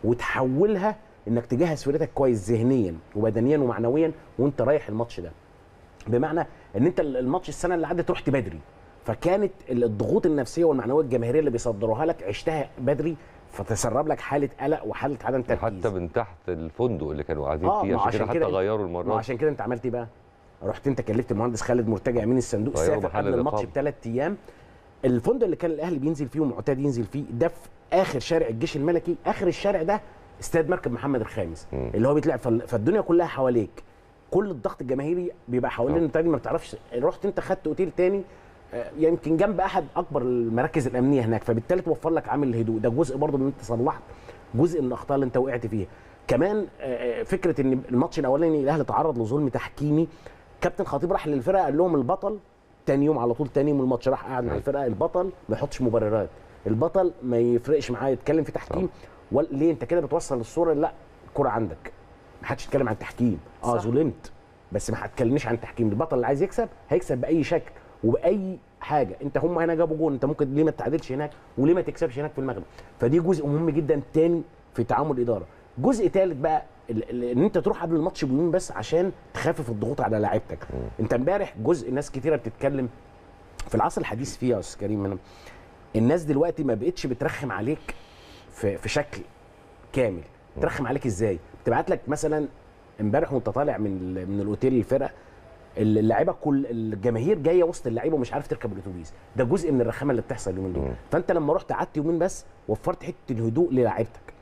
وتحولها انك تجهز فرقتك كويس ذهنيا وبدنيا ومعنويا وانت رايح الماتش ده بمعنى ان انت الماتش السنه اللي عدت رحت بدري فكانت الضغوط النفسيه والمعنويه الجماهيريه اللي بيصدروها لك عشتها بدري فتسرب لك حاله قلق وحاله عدم تركيز حتى من تحت الفندق اللي كانوا قاعدين آه، فيه ما عشان كده حتى انت- غيروا ما المره عشان كده انت عملت ايه بقى؟ رحت انت كلفت المهندس خالد مرتجع امين الصندوق غيروا سافر محل قبل الماتش الإقامة. بثلاث ايام الفندق اللي كان الاهلي بينزل فيه ومعتاد ينزل فيه ده في اخر شارع الجيش الملكي اخر الشارع ده استاد مركب محمد الخامس مم. اللي هو بيتلعب فال- فالدنيا كلها حواليك كل الضغط الجماهيري بيبقى حوالين آه. النادي ما بتعرفش رحت انت خدت اوتيل تاني آه، يمكن جنب احد اكبر المراكز الامنيه هناك فبالتالي توفر لك عامل الهدوء ده جزء برضه من انت صلحت جزء من الاخطاء اللي انت وقعت فيها كمان آه، آه، فكره ان الماتش الاولاني الاهلي تعرض لظلم تحكيمي كابتن خطيب راح للفرقه قال لهم البطل تاني يوم على طول تاني يوم الماتش راح قاعد مع أيوة. الفرقه البطل ما يحطش مبررات البطل ما يفرقش معاه يتكلم في تحكيم ولا ليه انت كده بتوصل الصوره لا الكره عندك ما حدش يتكلم عن التحكيم اه صح. ظلمت بس ما هتكلمنيش عن التحكيم البطل اللي عايز يكسب هيكسب باي شكل وباي حاجه انت هم هنا جابوا جون انت ممكن ليه ما تتعادلش هناك وليه ما تكسبش هناك في المغرب فدي جزء مهم جدا تاني في تعامل الاداره جزء ثالث بقى ال- ال- ان انت تروح قبل الماتش بيومين بس عشان تخفف الضغوط على لاعيبتك انت امبارح جزء ناس كتيره بتتكلم في العصر الحديث فيه يا استاذ كريم أنا الناس دلوقتي ما بقتش بترخم عليك في في شكل كامل ترخم عليك ازاي تبعت لك مثلا امبارح وانت طالع من ال- من الاوتيل الفرقه اللعيبه كل الجماهير جايه وسط اللعيبه ومش عارف تركب الاتوبيس ده جزء من الرخامه اللي بتحصل اليومين دول فانت لما رحت قعدت يومين بس وفرت حته الهدوء للاعيبتك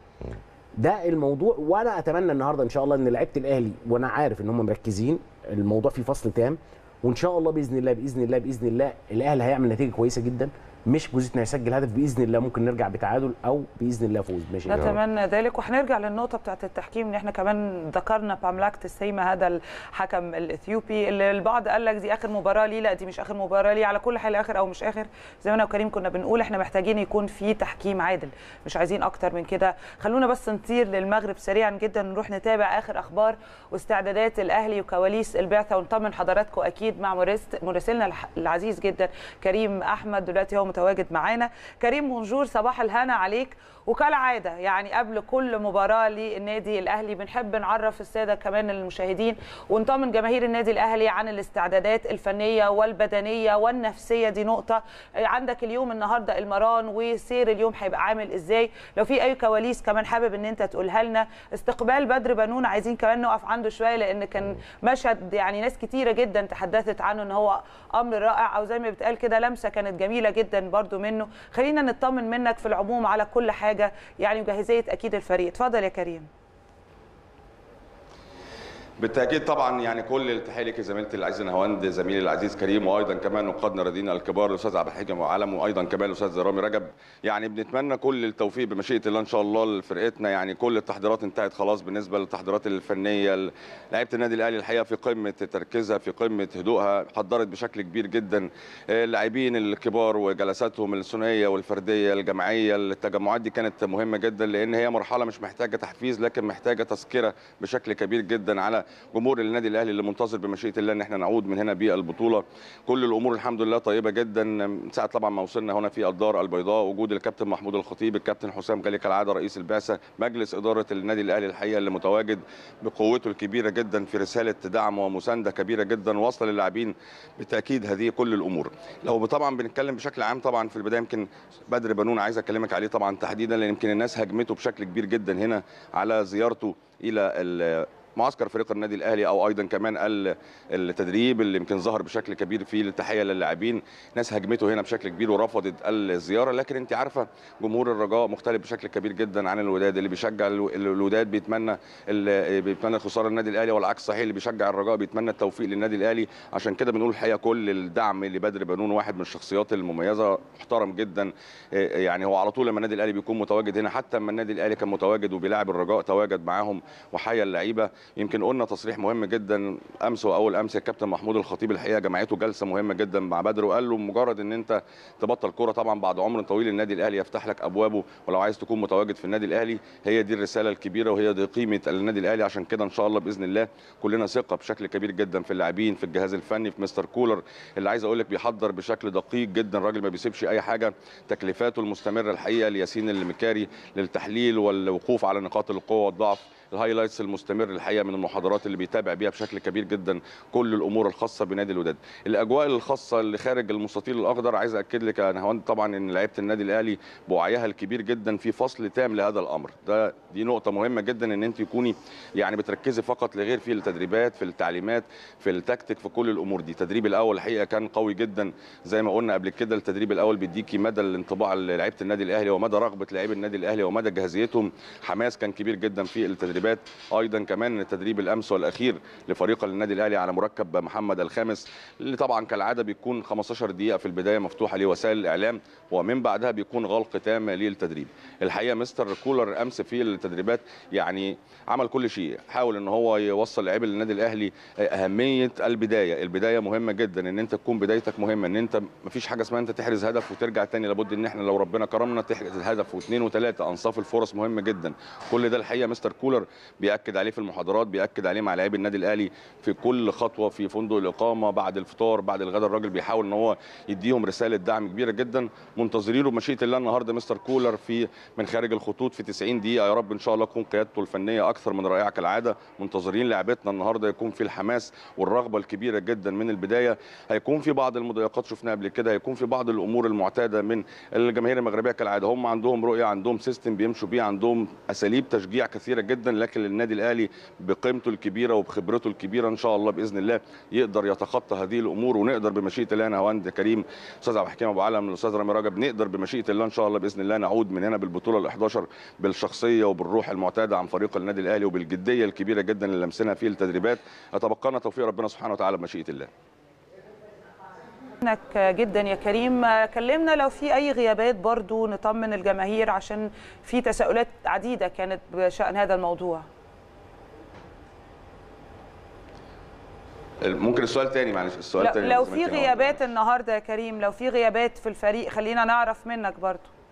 ده الموضوع وانا اتمنى النهارده ان شاء الله ان لعيبه الاهلي وانا عارف ان هم مركزين الموضوع فيه فصل تام وان شاء الله باذن الله باذن الله باذن الله الاهلي هيعمل نتيجه كويسه جدا مش جزء انه يسجل هدف باذن الله ممكن نرجع بتعادل او باذن الله فوز ماشي نتمنى ذلك وهنرجع للنقطه بتاعت التحكيم ان احنا كمان ذكرنا باملاك تسيما هذا الحكم الاثيوبي اللي البعض قال لك دي اخر مباراه ليه لا دي مش اخر مباراه ليه على كل حال اخر او مش اخر زي ما انا وكريم كنا بنقول احنا محتاجين يكون في تحكيم عادل مش عايزين اكتر من كده خلونا بس نطير للمغرب سريعا جدا نروح نتابع اخر اخبار واستعدادات الاهلي وكواليس البعثه ونطمن حضراتكم اكيد مع مرس- مراسلنا الح- العزيز جدا كريم احمد دلوقتي هو متواجد معانا كريم بونجور صباح الهنا عليك وكالعاده يعني قبل كل مباراه للنادي الاهلي بنحب نعرف الساده كمان المشاهدين ونطمن جماهير النادي الاهلي عن الاستعدادات الفنيه والبدنيه والنفسيه دي نقطه عندك اليوم النهارده المران وسير اليوم هيبقى عامل ازاي لو في اي كواليس كمان حابب ان انت تقولها لنا استقبال بدر بنون عايزين كمان نقف عنده شويه لان كان مشهد يعني ناس كتيره جدا تحدثت عنه ان هو امر رائع او زي ما بتقال كده لمسه كانت جميله جدا برضو منه خلينا نطمن منك في العموم على كل حاجه يعني وجاهزيه اكيد الفريق اتفضل يا كريم بالتاكيد طبعا يعني كل التحيه لك زميلتي العزيزه نهاوند زميلي العزيز كريم وايضا كمان نقادنا رضينا الكبار الاستاذ عبد الحكيم وعلم وايضا كمان الاستاذ رامي رجب يعني بنتمنى كل التوفيق بمشيئه الله ان شاء الله لفرقتنا يعني كل التحضيرات انتهت خلاص بالنسبه للتحضيرات الفنيه لعيبه النادي الاهلي الحقيقه في قمه تركيزها في قمه هدوءها حضرت بشكل كبير جدا اللاعبين الكبار وجلساتهم الثنائيه والفرديه الجماعيه التجمعات دي كانت مهمه جدا لان هي مرحله مش محتاجه تحفيز لكن محتاجه تذكره بشكل كبير جدا على جمهور النادي الاهلي اللي منتظر بمشيئه الله ان احنا نعود من هنا بالبطوله كل الامور الحمد لله طيبه جدا من ساعه طبعا ما وصلنا هنا في الدار البيضاء وجود الكابتن محمود الخطيب الكابتن حسام غالي كالعاده رئيس البعثه مجلس اداره النادي الاهلي الحقيقه اللي متواجد بقوته الكبيره جدا في رساله دعم ومسانده كبيره جدا واصله للاعبين بالتاكيد هذه كل الامور لو طبعا بنتكلم بشكل عام طبعا في البدايه يمكن بدر بنون عايز اكلمك عليه طبعا تحديدا لان يمكن الناس هجمته بشكل كبير جدا هنا على زيارته الى معسكر فريق النادي الاهلي او ايضا كمان التدريب اللي يمكن ظهر بشكل كبير في التحيه للاعبين ناس هجمته هنا بشكل كبير ورفضت الزياره لكن انت عارفه جمهور الرجاء مختلف بشكل كبير جدا عن الوداد اللي بيشجع الوداد بيتمنى بيتمنى خساره النادي الاهلي والعكس صحيح اللي بيشجع الرجاء بيتمنى التوفيق للنادي الاهلي عشان كده بنقول الحقيقه كل الدعم لبدر بنون واحد من الشخصيات المميزه محترم جدا يعني هو على طول لما النادي الاهلي بيكون متواجد هنا حتى لما النادي الاهلي كان متواجد وبيلاعب الرجاء تواجد معاهم وحيا اللعيبه يمكن قلنا تصريح مهم جدا امس واول امس الكابتن محمود الخطيب الحقيقه جمعته جلسه مهمه جدا مع بدر وقال له مجرد ان انت تبطل كوره طبعا بعد عمر طويل النادي الاهلي يفتح لك ابوابه ولو عايز تكون متواجد في النادي الاهلي هي دي الرساله الكبيره وهي دي قيمه النادي الاهلي عشان كده ان شاء الله باذن الله كلنا ثقه بشكل كبير جدا في اللاعبين في الجهاز الفني في مستر كولر اللي عايز اقول لك بيحضر بشكل دقيق جدا راجل ما بيسيبش اي حاجه تكليفاته المستمره الحقيقه لياسين المكاري للتحليل والوقوف على نقاط القوه والضعف الهايلايتس المستمر الحقيقه من المحاضرات اللي بيتابع بيها بشكل كبير جدا كل الامور الخاصه بنادي الوداد الاجواء الخاصه اللي خارج المستطيل الاخضر عايز اكد لك يا نهاوند طبعا ان لعيبه النادي الاهلي بوعيها الكبير جدا في فصل تام لهذا الامر ده دي نقطه مهمه جدا ان انت تكوني يعني بتركزي فقط لغير في التدريبات في التعليمات في التكتيك في كل الامور دي التدريب الاول الحقيقه كان قوي جدا زي ما قلنا قبل كده التدريب الاول بيديكي مدى الانطباع لعيبه النادي الاهلي ومدى رغبه لاعبي النادي الاهلي ومدى جاهزيتهم حماس كان كبير جدا في التدريبات ايضا كمان التدريب الامس والاخير لفريق النادي الاهلي على مركب محمد الخامس اللي طبعا كالعاده بيكون 15 دقيقه في البدايه مفتوحه لوسائل الاعلام ومن بعدها بيكون غلق تام للتدريب الحقيقه مستر كولر امس في التدريبات يعني عمل كل شيء حاول ان هو يوصل لاعبي النادي الاهلي اهميه البدايه البدايه مهمه جدا ان انت تكون بدايتك مهمه ان انت مفيش حاجه اسمها انت تحرز هدف وترجع تاني لابد ان احنا لو ربنا كرمنا تحرز الهدف واثنين وثلاثه انصاف الفرص مهمه جدا كل ده الحقيقه مستر كولر بياكد عليه في المحاضرات بياكد عليه مع لاعبي النادي الاهلي في كل خطوه في فندق الاقامه بعد الفطار بعد الغداء الراجل بيحاول ان هو يديهم رساله دعم كبيره جدا منتظرينه بمشيئه الله النهارده مستر كولر في من خارج الخطوط في 90 دقيقه يا رب ان شاء الله تكون قيادته الفنيه اكثر من رائعه كالعاده منتظرين لعبتنا النهارده يكون في الحماس والرغبه الكبيره جدا من البدايه هيكون في بعض المضايقات شفناها قبل كده هيكون في بعض الامور المعتاده من الجماهير المغربيه كالعاده هم عندهم رؤيه عندهم سيستم بيمشوا بيه عندهم اساليب تشجيع كثيره جدا لكن النادي الاهلي بقيمته الكبيره وبخبرته الكبيره ان شاء الله باذن الله يقدر يتخطى هذه الامور ونقدر بمشيئه الله انا وعند كريم استاذ عبد الحكيم ابو علم الاستاذ رامي رجب نقدر بمشيئه الله ان شاء الله باذن الله نعود من هنا بالبطوله ال11 بالشخصيه وبالروح المعتاده عن فريق النادي الاهلي وبالجديه الكبيره جدا اللي لمسنا في التدريبات اتبقانا توفيق ربنا سبحانه وتعالى بمشيئه الله منك جدا يا كريم كلمنا لو في اي غيابات برضو نطمن الجماهير عشان في تساؤلات عديده كانت بشان هذا الموضوع ممكن السؤال تاني معلش السؤال لو, تاني لو في غيابات النهارده يا كريم لو في غيابات في الفريق خلينا نعرف منك برضو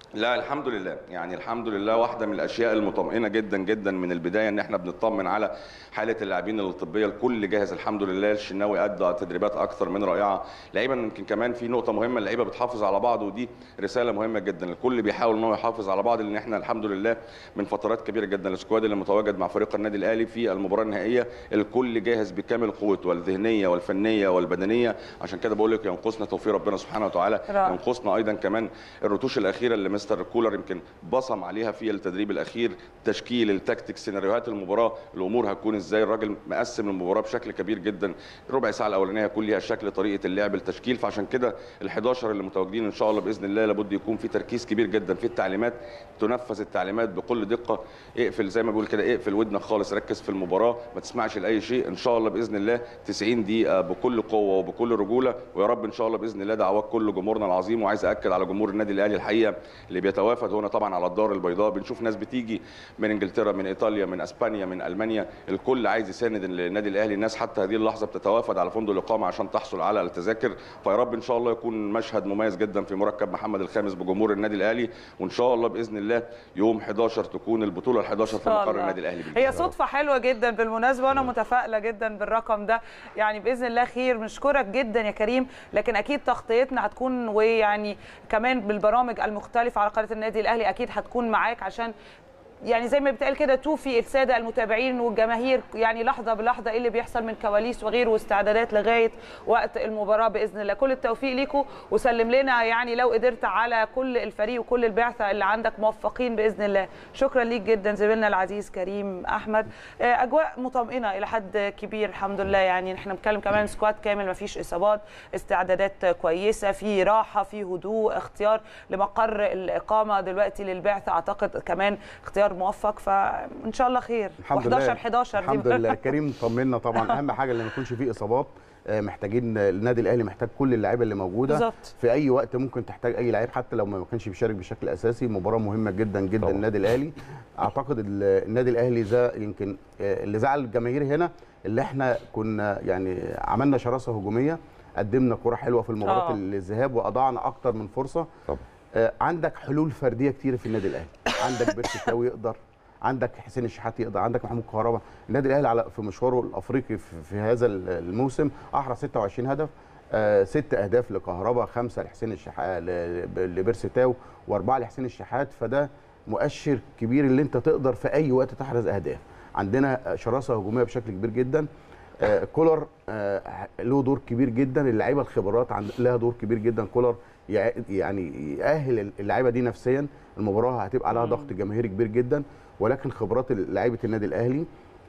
لا الحمد لله يعني الحمد لله واحده من الاشياء المطمئنه جدا جدا من البدايه ان احنا بنطمن على حاله اللاعبين الطبيه الكل جاهز الحمد لله الشناوي ادى تدريبات اكثر من رائعه لعيبه يمكن كمان في نقطه مهمه اللعيبه بتحافظ على بعض ودي رساله مهمه جدا الكل بيحاول ان هو يحافظ على بعض لان احنا الحمد لله من فترات كبيره جدا السكواد اللي متواجد مع فريق النادي الاهلي في المباراه النهائيه الكل جاهز بكامل قوته والذهنيه والفنيه والبدنيه عشان كده بقول لك ينقصنا توفيق ربنا سبحانه وتعالى رائع. ينقصنا ايضا كمان الرتوش الاخيره اللي مستر كولر يمكن بصم عليها في التدريب الاخير تشكيل التكتيك سيناريوهات المباراه الامور هتكون ازاي الراجل مقسم المباراه بشكل كبير جدا ربع ساعه الاولانيه هيكون ليها شكل طريقه اللعب التشكيل فعشان كده ال11 اللي متواجدين ان شاء الله باذن الله لابد يكون في تركيز كبير جدا في التعليمات تنفذ التعليمات بكل دقه اقفل زي ما بقول كده اقفل ودنك خالص ركز في المباراه ما تسمعش لاي شيء ان شاء الله باذن الله 90 دقيقه بكل قوه وبكل رجوله ويا رب ان شاء الله باذن الله دعوات كل جمهورنا العظيم وعايز اكد على جمهور النادي الاهلي الحقيقه اللي بيتوافد هنا طبعا على الدار البيضاء بنشوف ناس بتيجي من انجلترا من ايطاليا من اسبانيا من المانيا الكل عايز يساند النادي الاهلي الناس حتى هذه اللحظه بتتوافد على فندق الاقامه عشان تحصل على التذاكر فيا رب ان شاء الله يكون مشهد مميز جدا في مركب محمد الخامس بجمهور النادي الاهلي وان شاء الله باذن الله يوم 11 تكون البطوله ال11 في شاء مقر الله. النادي الاهلي بالجزيرة. هي صدفة حلوة جدا بالمناسبة وأنا متفائلة جدا بالرقم ده يعني بإذن الله خير بنشكرك جدا يا كريم لكن أكيد تغطيتنا هتكون ويعني كمان بالبرامج المختلفة على قناة النادي الأهلي أكيد هتكون معاك عشان يعني زي ما بتقال كده توفي الساده المتابعين والجماهير يعني لحظه بلحظه ايه اللي بيحصل من كواليس وغيره واستعدادات لغايه وقت المباراه باذن الله كل التوفيق ليكم وسلم لنا يعني لو قدرت على كل الفريق وكل البعثه اللي عندك موفقين باذن الله شكرا ليك جدا زميلنا العزيز كريم احمد آه، اجواء مطمئنه الى حد كبير الحمد لله يعني احنا بنتكلم كمان سكواد كامل ما فيش اصابات استعدادات كويسه في راحه في هدوء اختيار لمقر الاقامه دلوقتي للبعثه اعتقد كمان اختيار موفق فان شاء الله خير الحمد و11 لله 11 دي الحمد لله كريم طمنا طبعا اهم حاجه اللي ما يكونش فيه اصابات آه، محتاجين النادي الاهلي محتاج كل اللعيبه اللي موجوده بالظبط. في اي وقت ممكن تحتاج اي لعيب حتى لو ما كانش بيشارك بشكل اساسي مباراه مهمه جدا جدا طبعا. النادي الاهلي اعتقد ال- النادي الاهلي ده يمكن آه، اللي زعل الجماهير هنا اللي احنا كنا يعني عملنا شراسه هجوميه قدمنا كره حلوه في المباراه آه. الذهاب واضعنا اكتر من فرصه طبعا. آه، عندك حلول فرديه كتير في النادي الاهلي عندك بيرسي يقدر عندك حسين الشحات يقدر عندك محمود كهربا النادي الاهلي على في مشواره الافريقي في, في هذا الموسم احرز 26 هدف آه ست اهداف لكهربا خمسه لحسين الشحات لبيرسي تاو واربعه لحسين الشحات فده مؤشر كبير اللي انت تقدر في اي وقت تحرز اهداف عندنا شراسه هجوميه بشكل كبير جدا آه، كولر آه، له دور كبير جدا اللعيبه الخبرات عند لها دور كبير جدا كولر يع- يعني يأهل اللعيبه دي نفسيا المباراه هتبقى عليها ضغط جماهيري كبير جدا ولكن خبرات لعيبه النادي الاهلي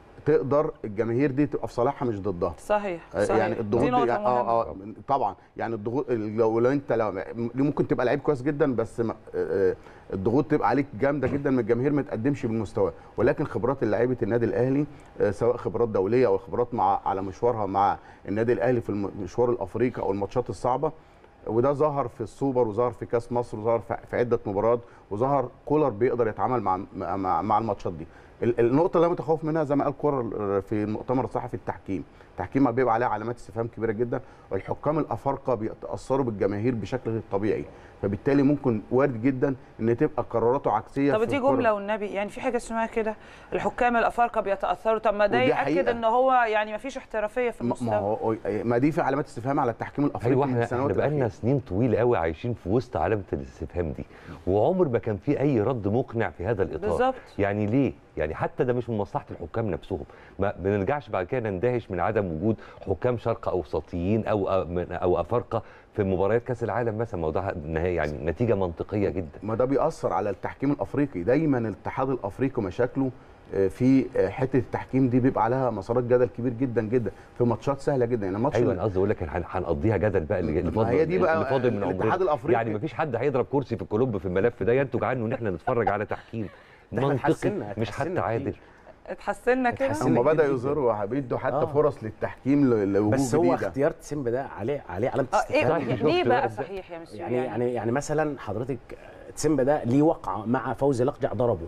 تقدر الجماهير دي تبقى في صالحها مش ضدها صحيح آه، صحيح يعني الضغوط دي دي نقطة يعني مهمة. اه اه طبعا يعني الضغوط لو, لو انت لو ممكن تبقى لعيب كويس جدا بس ما- آه، الضغوط تبقى عليك جامده جدا من الجماهير ما تقدمش بالمستوى ولكن خبرات لعيبه النادي الاهلي آه، سواء خبرات دوليه او خبرات مع على مشوارها مع النادي الاهلي في المشوار الافريقي او الماتشات الصعبه وده ظهر في السوبر وظهر في كاس مصر وظهر في في عده مباريات وظهر كولر بيقدر يتعامل مع مع, مع الماتشات دي ال- النقطه اللي انا متخوف منها زي ما قال كولر في المؤتمر الصحفي التحكيم التحكيم بيبقى عليه علامات استفهام كبيره جدا والحكام الافارقه بيتاثروا بالجماهير بشكل غير طبيعي فبالتالي ممكن وارد جدا ان تبقى قراراته عكسيه طب في دي الكرة. جمله والنبي يعني في حاجه اسمها كده الحكام الافارقه بيتاثروا طب ما ده ودي ياكد حقيقة. ان هو يعني ما فيش احترافيه في ما ما المستوى هو ما دي في علامات استفهام على التحكيم الافريقي ايوه من احنا السنوات احنا بقالنا الأخيرة. سنين طويله قوي عايشين في وسط علامه الاستفهام دي وعمر ما كان في اي رد مقنع في هذا الاطار بالظبط. يعني ليه يعني حتى ده مش من مصلحه الحكام نفسهم ما بنرجعش بعد كده نندهش من عدم وجود حكام شرق اوسطيين او او افارقه في مباريات كاس العالم مثلا ما هو ده نهاية يعني نتيجه منطقيه جدا ما ده بيأثر على التحكيم الافريقي دايما الاتحاد الافريقي مشاكله آه، في آه، حته التحكيم دي بيبقى عليها مسارات جدل كبير جدا جدا في ماتشات سهله جدا يعني ماتش ايوه ال- انا قصدي اقول لك هن- هنقضيها جدل بقى اللي اللي ما فاضل هي دي بقى اللي فاضل من الاتحاد عمرنا. الأفريقي. يعني ما فيش حد هيضرب كرسي في الكلوب في الملف ده ينتج عنه ان احنا نتفرج على تحكيم ده احنا منطقي اتحسنا- مش اتحسنا حتى عادل كتير. اتحسنا كده اتحسنا هم كتير بدأوا جداً. يظهروا بيدوا حتى آه. فرص للتحكيم ل- لوجوه بس هو جديده اختيار تسيمبا ده عليه عليه علامه اه استفهام ايه شفت ليه بقى بقى ازاي؟ صحيح يا مسيو يعني يعني يعني مثلا حضرتك تسيمبا ده ليه وقعه مع فوزي لقجع ضربه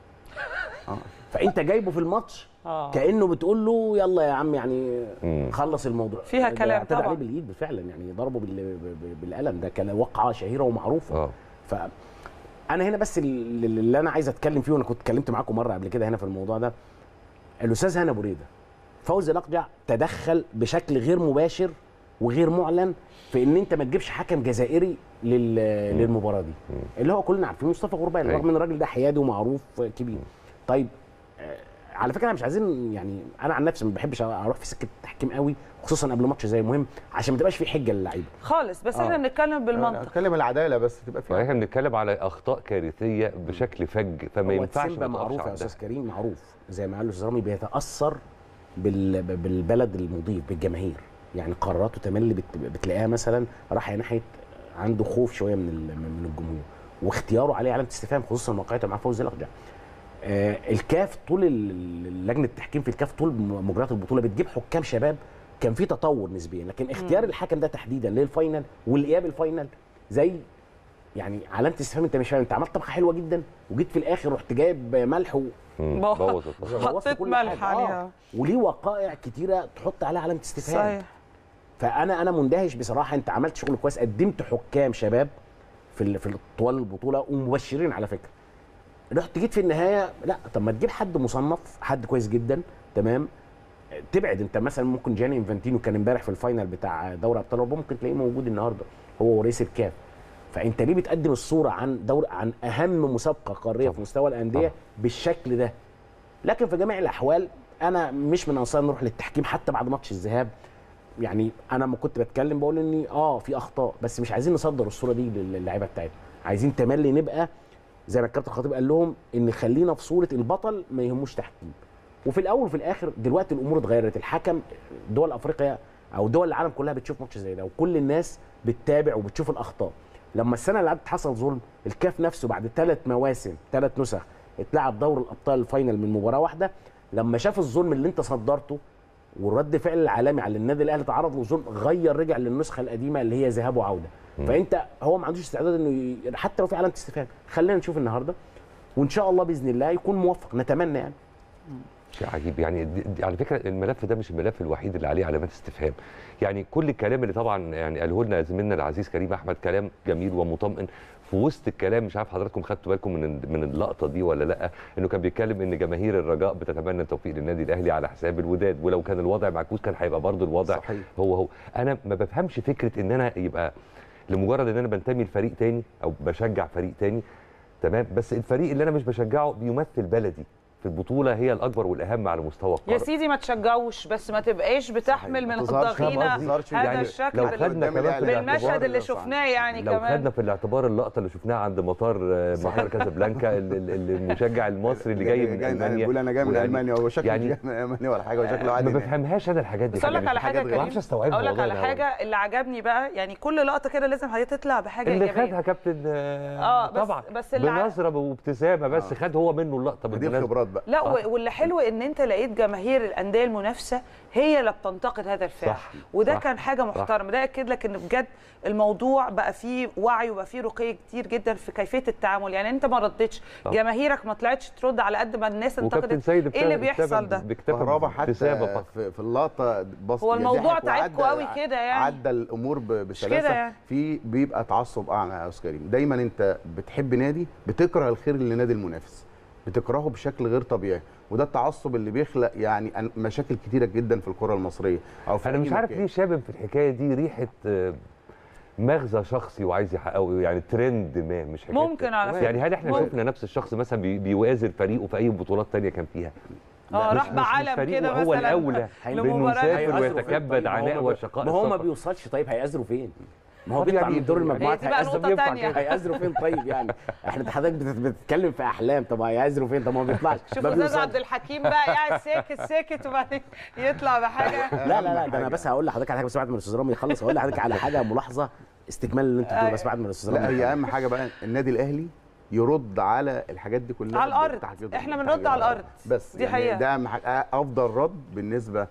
آه. فانت جايبه في الماتش آه. كانه بتقول له يلا يا عم يعني مم. خلص الموضوع فيها ده كلام اعتدى طبعاً. عليه بالايد فعلا يعني ضربه بال- ب- ب- بالقلم ده كان وقعه شهيره ومعروفه اه ف انا هنا بس ال- ال- اللي انا عايز اتكلم فيه وانا كنت اتكلمت معاكم مره قبل كده هنا في الموضوع ده الاستاذ هنا بريده فوزي الاقجع تدخل بشكل غير مباشر وغير معلن في ان انت ما تجيبش حكم جزائري لل... للمباراه دي اللي هو كلنا عارفين مصطفى غربال أيوة. رغم ان الراجل ده حيادي ومعروف كبير طيب آه، على فكره احنا مش عايزين يعني انا عن نفسي ما بحبش اروح في سكه التحكيم قوي خصوصا قبل ماتش زي مهم عشان ما تبقاش في حجه للعيبه خالص بس آه. احنا بنتكلم بالمنطق اتكلم العداله بس تبقى في احنا بنتكلم على اخطاء كارثيه بشكل فج فما هو ينفعش تسيمبا ما نقفش معروف يا عندها. استاذ كريم معروف زي ما قال الاستاذ رامي بيتاثر بال... بالبلد المضيف بالجماهير يعني قراراته تملي بت... بتلاقيها مثلا راح ناحيه عنده خوف شويه من ال... من الجمهور واختياره عليه علامه استفهام خصوصا موقعته مع فوزي الاقجع آه الكاف طول ال- لجنه التحكيم في الكاف طول م- مجريات البطوله بتجيب حكام شباب كان في تطور نسبيا لكن اختيار مم. الحكم ده تحديدا للفاينل والاياب الفاينل زي يعني علامه استفهام انت مش فاهم انت عملت طبخه حلوه جدا وجيت في الاخر رحت جايب ملح و... مم، بوظ- بوظ الطبخة. بوظت حطيت كل ملح حاجة. آه. عليها. وليه وقائع كتيره تحط عليها علامه استفهام صحيح فانا انا مندهش بصراحه انت عملت شغل كويس قدمت حكام شباب في ال- في طوال البطوله ومبشرين على فكره رحت جيت في النهايه لا طب ما تجيب حد مصنف حد كويس جدا تمام تبعد انت مثلا ممكن جاني انفانتينو كان امبارح في الفاينل بتاع دوري ابطال اوروبا ممكن تلاقيه موجود النهارده هو ورئيس الكاف فانت ليه بتقدم الصوره عن دور عن اهم مسابقه قاريه في مستوى الانديه بالشكل ده لكن في جميع الاحوال انا مش من انصار نروح للتحكيم حتى بعد ماتش الذهاب يعني انا ما كنت بتكلم بقول اني اه في اخطاء بس مش عايزين نصدر الصوره دي للعيبه بتاعتنا عايزين تملي نبقى زي ما الكابتن الخطيب قال لهم ان خلينا في صوره البطل ما يهموش تحكيم وفي الاول وفي الاخر دلوقتي الامور اتغيرت الحكم دول افريقيا او دول العالم كلها بتشوف ماتش زي ده وكل الناس بتتابع وبتشوف الاخطاء لما السنه اللي عدت حصل ظلم الكاف نفسه بعد ثلاث مواسم ثلاث نسخ اتلعب دور الابطال الفاينل من مباراه واحده لما شاف الظلم اللي انت صدرته والرد فعل العالمي على النادي الاهلي تعرض لظلم غير رجع للنسخه القديمه اللي هي ذهاب وعوده مم. فانت هو ما عندوش استعداد انه ي- حتى لو في علامه استفهام خلينا نشوف النهارده وان شاء الله باذن الله يكون موفق نتمنى يعني شيء عجيب يعني دي دي على فكره الملف ده مش الملف الوحيد اللي عليه علامات استفهام يعني كل الكلام اللي طبعا يعني قاله لنا زميلنا العزيز كريم احمد كلام جميل ومطمئن في وسط الكلام مش عارف حضراتكم خدتوا بالكم من من اللقطه دي ولا لا انه كان بيتكلم ان جماهير الرجاء بتتمنى التوفيق للنادي الاهلي على حساب الوداد ولو كان الوضع معكوس كان هيبقى برضه الوضع صحيح. هو هو انا ما بفهمش فكره ان انا يبقى لمجرد ان انا بنتمي لفريق تاني او بشجع فريق تاني تمام بس الفريق اللي انا مش بشجعه بيمثل بلدي في البطوله هي الاكبر والاهم على مستوى يا القاره سيدي ما تشجعوش بس ما تبقاش بتحمل من ما تظهرش- الضغينه ما تظهرش هذا يعني الشكل لو بال- خدنا كمان في بالمشهد الاعتبار اللي شفناه يعني لو كمان خدنا في الاعتبار اللقطه اللي شفناها عند مطار آه، مطار كازابلانكا ال- ال- ال- المشجع المصري اللي جاي من المانيا بيقول انا جاي من ويعني- المانيا هو شكله يعني مش جاي من المانيا ولا حاجه وشكله ما عادي هناك. بفهمهاش انا الحاجات دي بس اقول لك على حاجه ما كريم بعرفش استوعبها اقول لك والله على يا هوى. حاجه اللي عجبني بقى يعني كل لقطه كده لازم هتطلع بحاجه اللي ايجابيه خدها كابتن آه، اه بس طبعا بس اللي ع- بنظره وابتسامه بس خد هو منه اللقطه دي بالمناسبة. الخبرات بقى لا آه. و- واللي حلو ان انت لقيت جماهير الانديه المنافسه هي اللي بتنتقد هذا الفعل صح، وده صح، كان حاجه محترمه ده ياكد لك ان بجد الموضوع بقى فيه وعي وبقى فيه رقي كتير جدا في كيفيه التعامل يعني انت ما ردتش صح. جماهيرك ما طلعتش ترد على قد ما الناس وكابتن انتقدت سيد ايه اللي ابتسم- بيحصل ده بكتفى كهربا حتى ابتسامة فقط. في, في اللقطه بص هو الموضوع ضحك تعبكوا وعدى- قوي كده يعني. عدى الامور ب- كده بسلاسه يعني. في بيبقى تعصب اعمى يا استاذ كريم دايما انت بتحب نادي بتكره الخير لنادي المنافس بتكرهه بشكل غير طبيعي وده التعصب اللي بيخلق يعني أن- مشاكل كتيره جدا في الكره المصريه او في انا أي مش عارف مكان. ليه شامم في الحكايه دي ريحه آه، مغزى شخصي وعايز يحققه يعني ترند ما مش حكايه ممكن على فكرة. يعني هل احنا ممكن. شفنا نفس الشخص مثلا بي- بيوازن فريقه في اي بطولات تانية كان فيها اه مش- راح مش- مش بعلم فريقه كده هو مثلا الاولى بانه لمباراة. يسافر هيأثروا فين ويتكبد طيب؟ ما هو عناء ما- وشقاء ما هو ما السفر. بيوصلش طيب هيأزروا فين؟ ما هو طب بيطلع يعني من دور يعني المجموعات هي دي بقى هيأزروا نقطة ينفع تانية. كده؟ هيأزروا فين طيب يعني؟ احنا حضرتك بت- بتتكلم في احلام طب هيأزروا فين؟ طب ما هو ما بيطلعش شوف ما استاذ بيوصلش. عبد الحكيم بقى قاعد ساكت ساكت وبعدين يطلع بحاجه لا لا لا ده انا بس هقول لحضرتك على حاجه بس بعد ما الاستاذ رامي يخلص هقول لحضرتك على حاجه ملاحظه استكمال اللي انت بتقوله بس بعد ما الاستاذ لا رامي هي يخلص. اهم حاجه بقى النادي الاهلي يرد على الحاجات دي كلها على الأرض. بالتحقيق- إحنا بنرد بالتحقيق. على الأرض. بس دي يعني حقيقة. ده أهم حاجة- افضل رد بالنسبه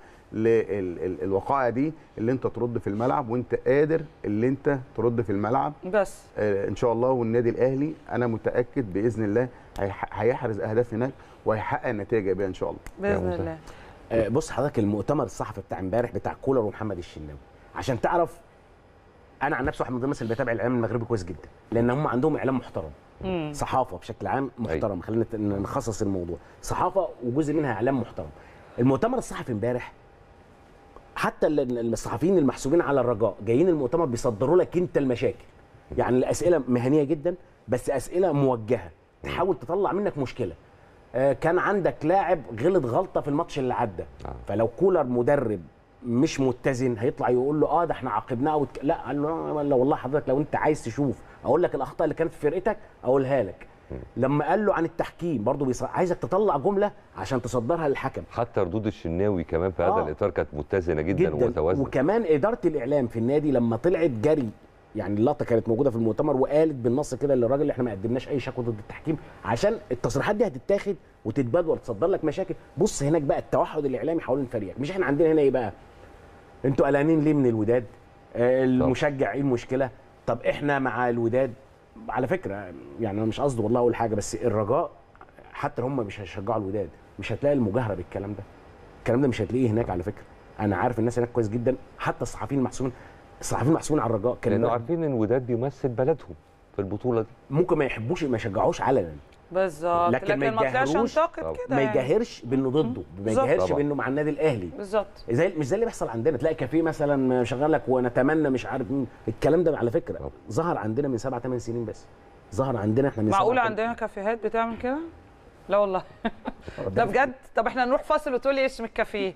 للوقائع دي اللي انت ترد في الملعب وانت قادر اللي انت ترد في الملعب بس آه، ان شاء الله والنادي الاهلي انا متاكد باذن الله هيح- هيحرز اهداف هناك وهيحقق نتائج ايجابيه ان شاء الله باذن موسى. الله آه، بص حضرتك المؤتمر الصحفي بتاع امبارح بتاع كولر ومحمد الشناوي عشان تعرف انا عن نفسي واحد من ضمن الناس اللي بتابع الاعلام المغربي كويس جدا لان هم عندهم اعلام محترم محترم صحافه بشكل عام محترم خلينا نت- نخصص الموضوع صحافه وجزء منها اعلام محترم المؤتمر الصحفي امبارح حتى ال- ال- الصحفيين المحسوبين على الرجاء جايين المؤتمر بيصدروا لك انت المشاكل يعني الاسئله مهنيه جدا بس اسئله موجهه تحاول تطلع منك مشكله آه، كان عندك لاعب غلط غلطه في الماتش اللي عدى فلو كولر مدرب مش متزن هيطلع يقول له اه ده احنا عاقبناه وتك... لا قال له لا والله حضرتك لو انت عايز تشوف اقول لك الاخطاء اللي كانت في فرقتك اقولها لك لما قال له عن التحكيم برضه بيص... عايزك تطلع جمله عشان تصدرها للحكم حتى ردود الشناوي كمان في هذا آه. الاطار كانت متزنه جدا, جدا ومتوازنه وكمان اداره الاعلام في النادي لما طلعت جري يعني اللقطه كانت موجوده في المؤتمر وقالت بالنص كده للراجل احنا ما قدمناش اي شكوى ضد التحكيم عشان التصريحات دي هتتاخد وتتبادل وتصدر لك مشاكل بص هناك بقى التوحد الاعلامي حوالين فريقك مش احنا عندنا هنا ايه بقى انتوا قلقانين ليه من الوداد آه، المشجع ايه المشكله طب احنا مع الوداد على فكره يعني انا مش قصدي والله اقول حاجه بس الرجاء حتى هم مش هيشجعوا الوداد مش هتلاقي المجاهره بالكلام ده الكلام ده مش هتلاقيه هناك على فكره انا عارف الناس هناك كويس جدا حتى الصحفيين المحسوبين الصحفيين المحسوبين على الرجاء لانه كانوا عارفين ان الوداد بيمثل بلدهم في البطوله دي ممكن ما يحبوش ما يشجعوش علنا بالظبط لكن ما ما طلعش يجاهروش ينتقد كده ما يعني. يجاهرش بانه ضده ما بالظبط. يجاهرش طبعا. بانه مع النادي الاهلي بالظبط زي مش زي اللي بيحصل عندنا تلاقي كافيه مثلا شغال لك ونتمنى مش عارف مين الكلام ده على فكره ظهر عندنا من سبع ثمان سنين بس ظهر عندنا احنا من معقول سبع عندنا كافيهات بتعمل كده؟ لا والله ده بجد طب احنا نروح فاصل وتقول لي اسم الكافيه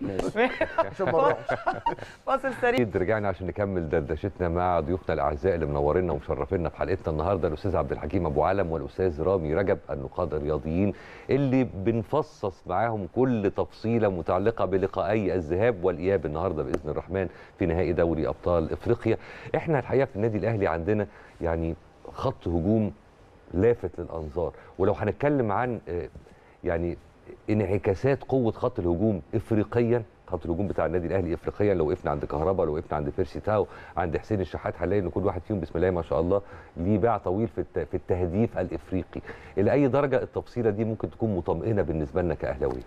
فاصل سريع اكيد رجعنا عشان نكمل دردشتنا مع ضيوفنا الاعزاء اللي منورينا ومشرفينا في حلقتنا النهارده الاستاذ عبد الحكيم ابو علم والاستاذ رامي رجب النقاد الرياضيين اللي بنفصص معاهم كل تفصيله متعلقه بلقائي الذهاب والاياب النهارده باذن الرحمن في نهائي دوري ابطال افريقيا احنا الحقيقه في النادي الاهلي عندنا يعني خط هجوم لافت للانظار ولو هنتكلم عن آه، يعني انعكاسات قوه خط الهجوم افريقيا خط الهجوم بتاع النادي الاهلي افريقيا لو وقفنا عند كهربا لو وقفنا عند بيرسي تاو عند حسين الشحات هنلاقي ان كل واحد فيهم بسم الله ما شاء الله ليه باع طويل في الت- في التهديف الافريقي الى اي درجه التفصيله دي ممكن تكون مطمئنه بالنسبه لنا كاهلاويه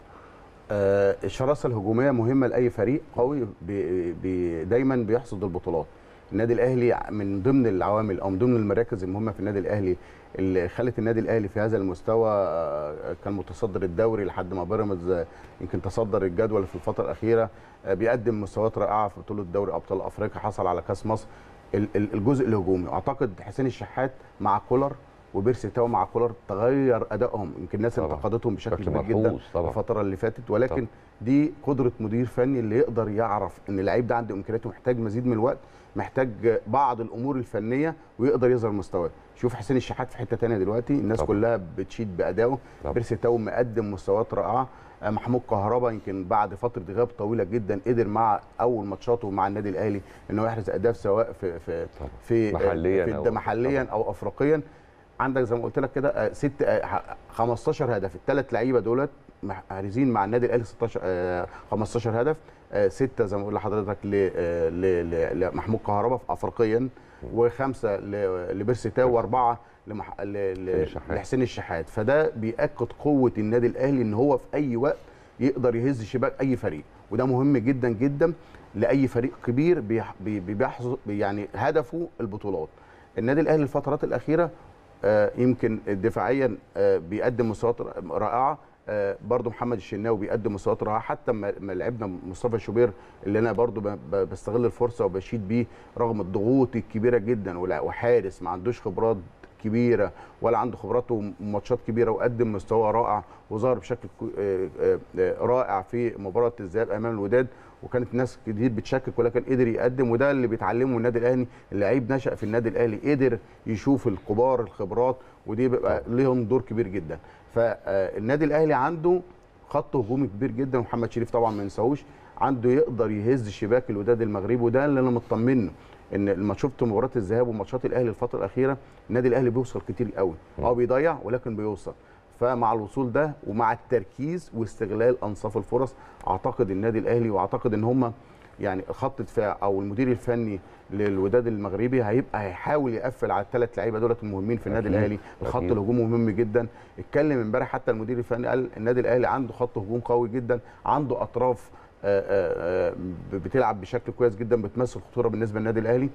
آه، الشراسه الهجوميه مهمه لاي فريق قوي بي بي دايما بيحصد البطولات النادي الاهلي من ضمن العوامل او من ضمن المراكز المهمه في النادي الاهلي اللي خلت النادي الاهلي في هذا المستوى آه، كان متصدر الدوري لحد ما بيراميدز آه، يمكن تصدر الجدول في الفتره الاخيره آه، بيقدم مستويات رائعه في بطوله دوري ابطال افريقيا حصل على كاس مصر ال- ال- الجزء الهجومي اعتقد حسين الشحات مع كولر وبيرسي تاو مع كولر تغير ادائهم يمكن الناس انتقدتهم بشكل بشكل كبير جدا ملحوظ طبعا. الفتره اللي فاتت ولكن طبعا. دي قدره مدير فني اللي يقدر يعرف ان اللعيب ده عنده امكانياته محتاج مزيد من الوقت محتاج بعض الامور الفنيه ويقدر يظهر مستواه شوف حسين الشحات في حته تانية دلوقتي الناس طبعا. كلها بتشيد بادائه طبعا. بيرسي تاو مقدم مستويات رائعه آه، محمود كهربا يمكن بعد فتره غياب طويله جدا قدر مع اول ماتشاته مع النادي الاهلي انه يحرز اهداف سواء في في في محلياً في أو- الد- محليا او افريقيا عندك زي ما قلت لك كده آه، ست آه، ح- 15 هدف الثلاث لعيبه دولت محرزين مع النادي الاهلي 16 آه، 15 هدف آه، سته زي ما بقول لحضرتك ل- آه، ل- ل- لمحمود كهربا في افريقيا وخمسه ل- لبيرسي تاو واربعه لمح... ل... ل... الشحات. لحسين الشحات فده بياكد قوه النادي الاهلي ان هو في اي وقت يقدر يهز شباك اي فريق وده مهم جدا جدا لاي فريق كبير بيح... بي- بيحظ يعني هدفه البطولات النادي الاهلي الفترات الاخيره آه، يمكن دفاعيا آه، بيقدم مستويات رائعه آه، برضو محمد الشناوي بيقدم مستويات رائعه حتى ما ما لعبنا مصطفى شوبير اللي انا برضو ب- ب- بستغل الفرصه وبشيد بيه رغم الضغوط الكبيره جدا ولا- وحارس ما عندوش خبرات كبيره ولا عنده خبرات وماتشات كبيره وقدم مستوى رائع وظهر بشكل كو- آه، آه، آه، رائع في مباراه الذهاب امام الوداد وكانت ناس كتير بتشكك ولكن قدر يقدم وده اللي بيتعلمه النادي الاهلي اللعيب نشا في النادي الاهلي قدر يشوف الكبار الخبرات ودي بيبقى ليهم دور كبير جدا فالنادي الاهلي عنده خط هجومي كبير جدا ومحمد شريف طبعا ما ننساهوش عنده يقدر يهز شباك الوداد المغربي وده اللي انا مطمنه ان لما شفت مباراه الذهاب وماتشات الاهلي الفتره الاخيره النادي الاهلي بيوصل كتير قوي اه بيضيع ولكن بيوصل فمع الوصول ده ومع التركيز واستغلال انصاف الفرص اعتقد النادي الاهلي واعتقد ان هم يعني خط دفاع او المدير الفني للوداد المغربي هيبقى هيحاول يقفل على الثلاث لعيبه دولت المهمين في النادي أكيد. الاهلي الخط أكيد. الهجومي مهم جدا اتكلم امبارح حتى المدير الفني قال النادي الاهلي عنده خط هجوم قوي جدا عنده اطراف آه، آه، آه، بتلعب بشكل كويس جدا بتمثل خطوره بالنسبه للنادي الاهلي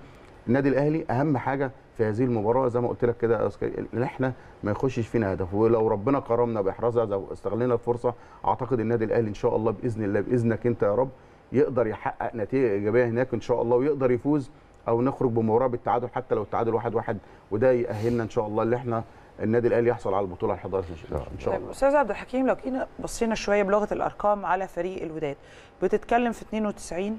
النادي الاهلي اهم حاجه في هذه المباراه زي ما قلت لك كده يا أستاذ كريم، ان احنا ما يخشش فينا هدف ولو ربنا كرمنا باحرازها لو استغلينا الفرصه اعتقد النادي الاهلي ان شاء الله باذن الله باذنك انت يا رب يقدر يحقق نتيجه ايجابيه هناك ان شاء الله ويقدر يفوز او نخرج بمباراه بالتعادل حتى لو التعادل واحد واحد وده يأهلنا ان شاء الله اللي احنا النادي الاهلي يحصل على البطوله ال 11 ان شاء الله استاذ عبد الحكيم لو جينا بصينا شويه بلغه الارقام على فريق الوداد بتتكلم في 92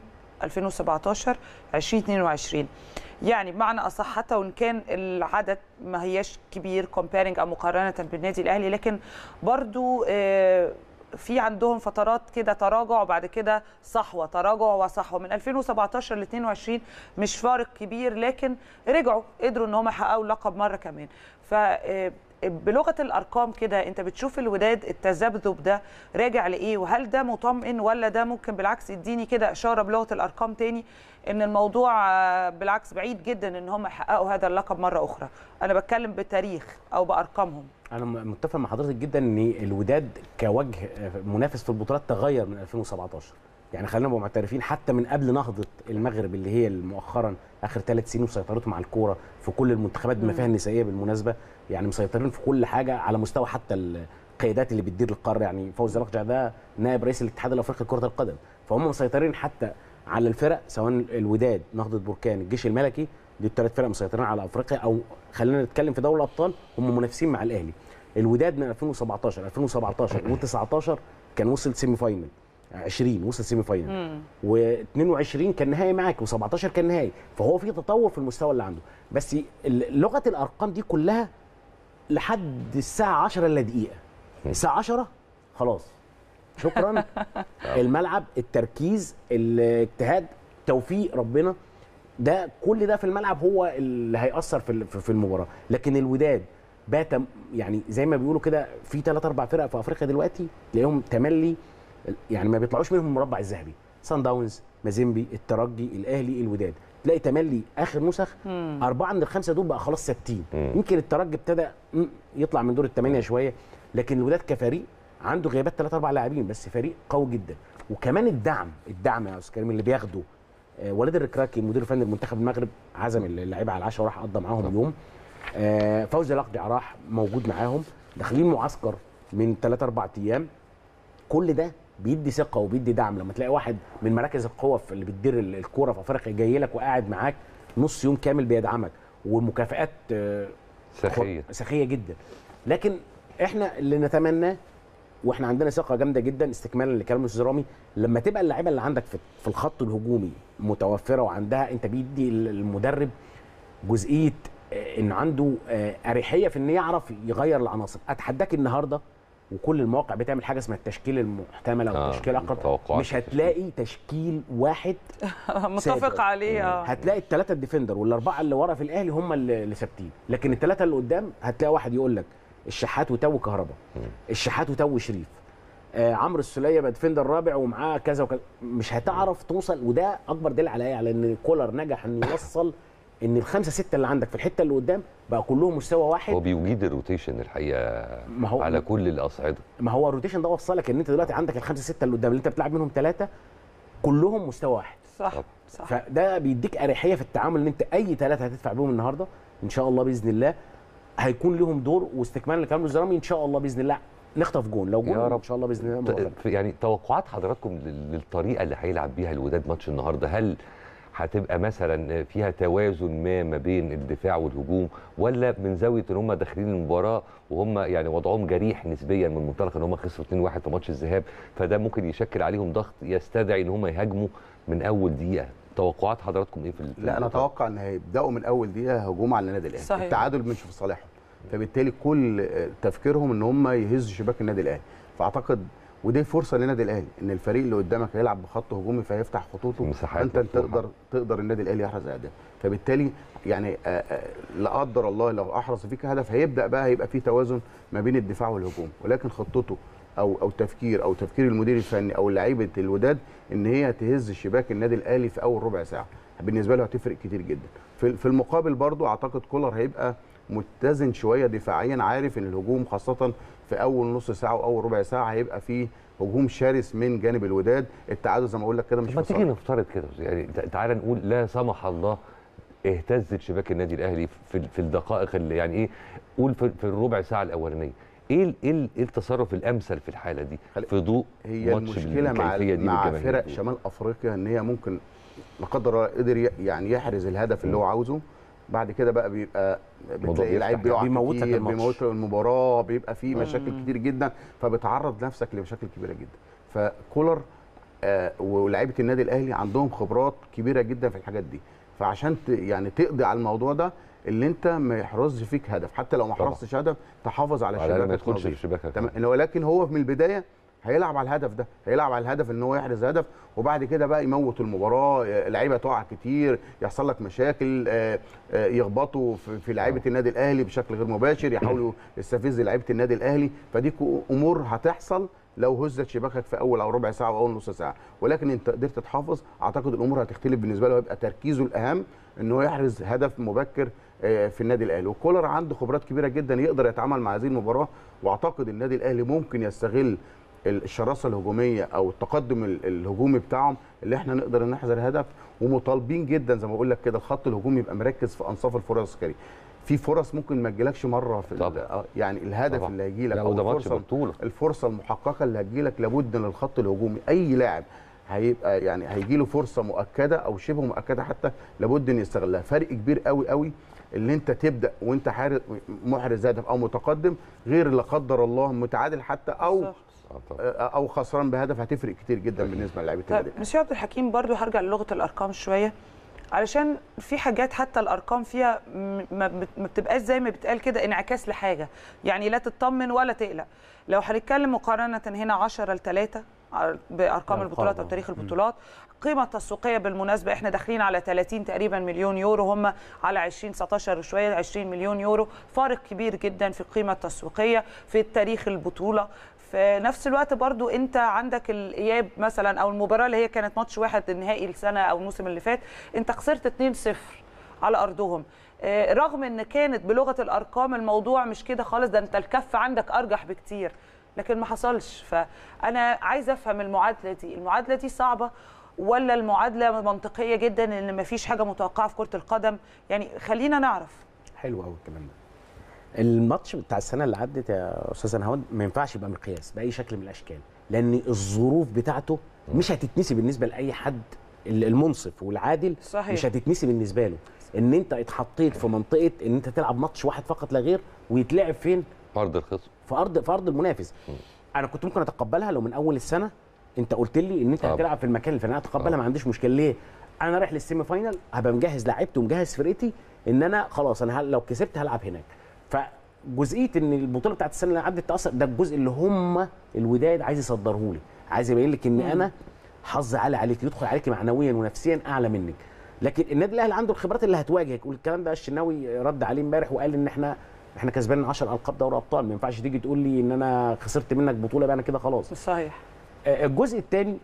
2017 2022 يعني بمعنى اصح حتى وان كان العدد ما هياش كبير كومبيرنج او مقارنه بالنادي الاهلي لكن برضو آه، في عندهم فترات كده تراجع وبعد كده صحوه تراجع وصحوه من 2017 ل 22 مش فارق كبير لكن رجعوا قدروا ان هم يحققوا اللقب مره كمان ف آه، بلغه الارقام كده انت بتشوف الوداد التذبذب ده راجع لايه وهل ده مطمئن ولا ده ممكن بالعكس يديني كده اشاره بلغه الارقام تاني ان الموضوع آه، بالعكس بعيد جدا ان هم يحققوا هذا اللقب مره اخرى انا بتكلم بتاريخ او بارقامهم انا م- متفق مع حضرتك جدا ان الوداد كوجه آه، منافس في البطولات تغير من 2017 يعني خلينا نبقى معترفين حتى من قبل نهضه المغرب اللي هي مؤخرا اخر ثلاث سنين وسيطرتهم على الكوره في كل المنتخبات بما مم. فيها النسائيه بالمناسبه يعني مسيطرين في كل حاجه على مستوى حتى القيادات اللي بتدير القاره يعني فوز الاقجع ده نائب رئيس الاتحاد الافريقي لكره القدم فهم مسيطرين حتى على الفرق سواء الوداد نهضه بركان الجيش الملكي دي الثلاث فرق مسيطرين على افريقيا او خلينا نتكلم في دوري الابطال هم منافسين مع الاهلي الوداد من 2017 2017 و19 كان وصل سيمي فاينل 20 وصل سيمي فاينل و22 كان نهائي معاك و17 كان نهائي فهو في تطور في المستوى اللي عنده بس ال- لغه الارقام دي كلها لحد الساعه 10 الا دقيقه الساعه 10 خلاص شكرا الملعب التركيز الاجتهاد توفيق ربنا ده كل ده في الملعب هو اللي هيأثر في ال- في المباراه لكن الوداد بات يعني زي ما بيقولوا كده في ثلاث اربع فرق في افريقيا دلوقتي تلاقيهم تملي يعني ما بيطلعوش منهم المربع الذهبي سان داونز مازيمبي الترجي الاهلي الوداد تلاقي تملي اخر نسخ مم. اربعه من الخمسه دول بقى خلاص ثابتين مم. يمكن الترجي ابتدى مم، يطلع من دور الثمانيه شويه لكن الوداد كفريق عنده غيابات ثلاث اربع لاعبين بس فريق قوي جدا وكمان الدعم الدعم يا استاذ كريم اللي بياخده آه، وليد الركراكي مدير الفني لمنتخب المغرب عزم اللعيبه على العشاء وراح قضى معاهم يوم آه، فوزي الاقدع راح موجود معاهم داخلين معسكر من 3 4 ايام كل ده بيدي ثقه وبيدي دعم لما تلاقي واحد من مراكز القوه في اللي بتدير ال- الكوره في افريقيا جاي لك وقاعد معاك نص يوم كامل بيدعمك ومكافئات آه، سخية. خ- سخيه جدا لكن احنا اللي نتمناه واحنا عندنا ثقه جامده جدا استكمالا لكلام الاستاذ رامي لما تبقى اللعيبه اللي عندك في في الخط الهجومي متوفره وعندها انت بيدي المدرب جزئيه آه، ان عنده آه، اريحيه في ان يعرف يغير العناصر اتحداك النهارده وكل المواقع بتعمل حاجه اسمها التشكيل المحتمل او آه، التشكيل الاقرب توقعات مش هتلاقي تشكيل واحد متفق ثابت. عليه آه. هتلاقي الثلاثه الديفندر والاربعه اللي ورا في الاهلي هم اللي اللي ثابتين لكن الثلاثه اللي قدام هتلاقي واحد يقول لك الشحات وتو كهربا الشحات وتو شريف آه عمرو السوليه بقى ديفندر رابع ومعاه كذا وكذا مش هتعرف توصل وده اكبر دليل على ايه على ان كولر نجح ان يوصل ان الخمسه سته اللي عندك في الحته اللي قدام بقى كلهم مستوى واحد هو بيجيد الروتيشن الحقيقه ما هو- على كل الاصعده ما هو الروتيشن ده وصلك ان انت دلوقتي عندك الخمسه سته اللي قدام اللي انت بتلعب منهم ثلاثه كلهم مستوى واحد صح صح فده بيديك اريحيه في التعامل ان انت اي ثلاثه هتدفع بيهم النهارده ان شاء الله باذن الله هيكون لهم دور واستكمالا لكلام الزرامي ان شاء الله باذن الله نخطف جون لو جون يا رب. ان شاء الله باذن الله نبقى ط- يعني توقعات حضراتكم لل- للطريقه اللي هيلعب بيها الوداد ماتش النهارده هل هتبقى مثلا فيها توازن ما ما بين الدفاع والهجوم ولا من زاويه ان هم داخلين المباراه وهم يعني وضعهم جريح نسبيا من منطلق ان هم خسروا 2-1 في ماتش الذهاب فده ممكن يشكل عليهم ضغط يستدعي ان هم يهاجموا من اول دقيقه توقعات حضراتكم ايه في ال- في لا انا النقطة؟ اتوقع ان هيبداوا من اول دقيقه هجوم على النادي الاهلي صحيح. التعادل مش في صالحهم فبالتالي كل آه، تفكيرهم ان هم يهزوا شباك النادي الاهلي فاعتقد ودي فرصه للنادي الاهلي ان الفريق اللي قدامك هيلعب بخط هجومي فيفتح خطوطه مساحات فانت مفتوحة. تقدر تقدر النادي الاهلي يحرز اهداف فبالتالي يعني آه، آه، لا قدر الله لو احرز فيك هدف هيبدا بقى هيبقى في توازن ما بين الدفاع والهجوم ولكن خطته او او تفكير او تفكير المدير الفني او لعيبه الوداد ان هي تهز شباك النادي الاهلي في اول ربع ساعه بالنسبه له هتفرق كتير جدا في في المقابل برضو اعتقد كولر هيبقى متزن شويه دفاعيا عارف ان الهجوم خاصه في اول نص ساعه واول ربع ساعه هيبقى فيه هجوم شرس من جانب الوداد التعادل زي ما اقول لك كده مش طب ما في تيجي صالح. نفترض كده يعني تع- تعالى نقول لا سمح الله اهتزت شباك النادي الاهلي في في الدقائق اللي يعني ايه قول في, في الربع ساعه الاولانيه ايه ال- ايه ال- إيه التصرف الامثل في الحاله دي في ضوء هي ماتش المشكله مع بالكيفية دي مع بالجماهير فرق دي؟ شمال افريقيا ان هي ممكن لا قدر الله قدر ي- يعني يحرز الهدف اللي هو عاوزه بعد كده بقى بيبقى الموضوع بتلاقي لعيب بيفتح. بيقع بيموتك كتير الماتش. بيموت المباراه بيبقى فيه مشاكل مم. كتير جدا فبتعرض نفسك لمشاكل كبيره جدا فكولر آه ولاعيبه النادي الاهلي عندهم خبرات كبيره جدا في الحاجات دي فعشان ت يعني تقضي على الموضوع ده اللي انت ما يحرزش فيك هدف حتى لو ما طبعا. حرزتش هدف تحافظ على على الأقل ما شباكك يدخلش نظيف. في شباكك. تمام ولكن هو من البدايه هيلعب على الهدف ده هيلعب على الهدف ان هو يحرز هدف وبعد كده بقى يموت المباراه آه، لعيبه تقع كتير يحصل لك مشاكل آه، آه، يخبطوا في- في لعيبه النادي الاهلي بشكل غير مباشر يحاولوا يستفز لعيبه النادي الاهلي فدي كو- امور هتحصل لو هزت شباكك في اول او ربع ساعه او اول نص ساعه ولكن انت قدرت تحافظ اعتقد الامور هتختلف بالنسبه له هيبقى تركيزه الاهم ان هو يحرز هدف مبكر آه، في النادي الاهلي وكولر عنده خبرات كبيره جدا يقدر يتعامل مع هذه المباراه واعتقد النادي الاهلي ممكن يستغل الشراسه الهجوميه او التقدم ال- الهجومي بتاعهم اللي احنا نقدر نحذر هدف ومطالبين جدا زي ما بقول لك كده الخط الهجومي يبقى مركز في انصاف الفرص الكريمه في فرص ممكن ما تجيلكش مره في ال- آه، يعني الهدف طبعا. اللي هيجي لك لا، او وده ماتش الفرصه بطولة. الفرصه المحققه اللي هتجي لك لابد ان الخط الهجومي اي لاعب هيبقى يعني هيجي له فرصه مؤكده او شبه مؤكده حتى لابد ان يستغلها فرق كبير قوي قوي اللي انت تبدا وانت حارس محرز هدف او متقدم غير لا قدر الله متعادل حتى او او خسران بهدف هتفرق كتير جدا بالنسبه للاعيبه طيب النادي مسيو عبد الحكيم برضو هرجع للغه الارقام شويه علشان في حاجات حتى الارقام فيها م- ما بت- ما بتبقاش زي ما بيتقال كده انعكاس لحاجه يعني لا تطمن ولا تقلق لو هنتكلم مقارنه هنا 10 ل 3 بارقام البطولات او تاريخ البطولات القيمه التسويقيه بالمناسبه احنا داخلين على 30 تقريبا مليون يورو هم على 20 19 وشويه 20 مليون يورو فارق كبير جدا في القيمه التسويقيه في تاريخ البطوله في نفس الوقت برضو انت عندك الاياب مثلا او المباراه اللي هي كانت ماتش واحد النهائي السنه او الموسم اللي فات انت خسرت 2-0 على ارضهم آه، رغم ان كانت بلغه الارقام الموضوع مش كده خالص ده انت الكف عندك ارجح بكتير لكن ما حصلش فانا عايزه افهم المعادله دي المعادله دي صعبه ولا المعادله منطقيه جدا ان ما فيش حاجه متوقعه في كره القدم يعني خلينا نعرف حلو قوي الكلام ده الماتش بتاع السنه اللي عدت يا استاذ نهاد ما ينفعش يبقى مقياس باي شكل من الاشكال لان الظروف بتاعته مش هتتنسي بالنسبه لاي حد المنصف والعادل صحيح. مش هتتنسي بالنسبه له ان انت اتحطيت في منطقه ان انت تلعب ماتش واحد فقط لا غير ويتلعب فين في ارض الخصم في ارض في ارض المنافس انا كنت ممكن اتقبلها لو من اول السنه انت قلت لي ان انت طبعا. هتلعب في المكان الفلاني اتقبلها ما عنديش مشكله ليه انا رايح للسيمي فاينال هبقى مجهز لعيبتي ومجهز فرقتي ان انا خلاص انا هل- لو كسبت هلعب هناك فجزئيه ان البطوله بتاعت السنه اللي عدت تاثر ده الجزء اللي هم الوداد عايز يصدره لي عايز يبين لك ان مم. انا حظ عالي عليك يدخل عليك معنويا ونفسيا اعلى منك لكن النادي الاهلي عنده الخبرات اللي هتواجهك والكلام ده الشناوي رد عليه امبارح وقال ان احنا احنا كسبانين 10 القاب دوري ابطال ما ينفعش تيجي تقول لي ان انا خسرت منك بطوله يبقى انا كده خلاص صحيح آه، الجزء الثاني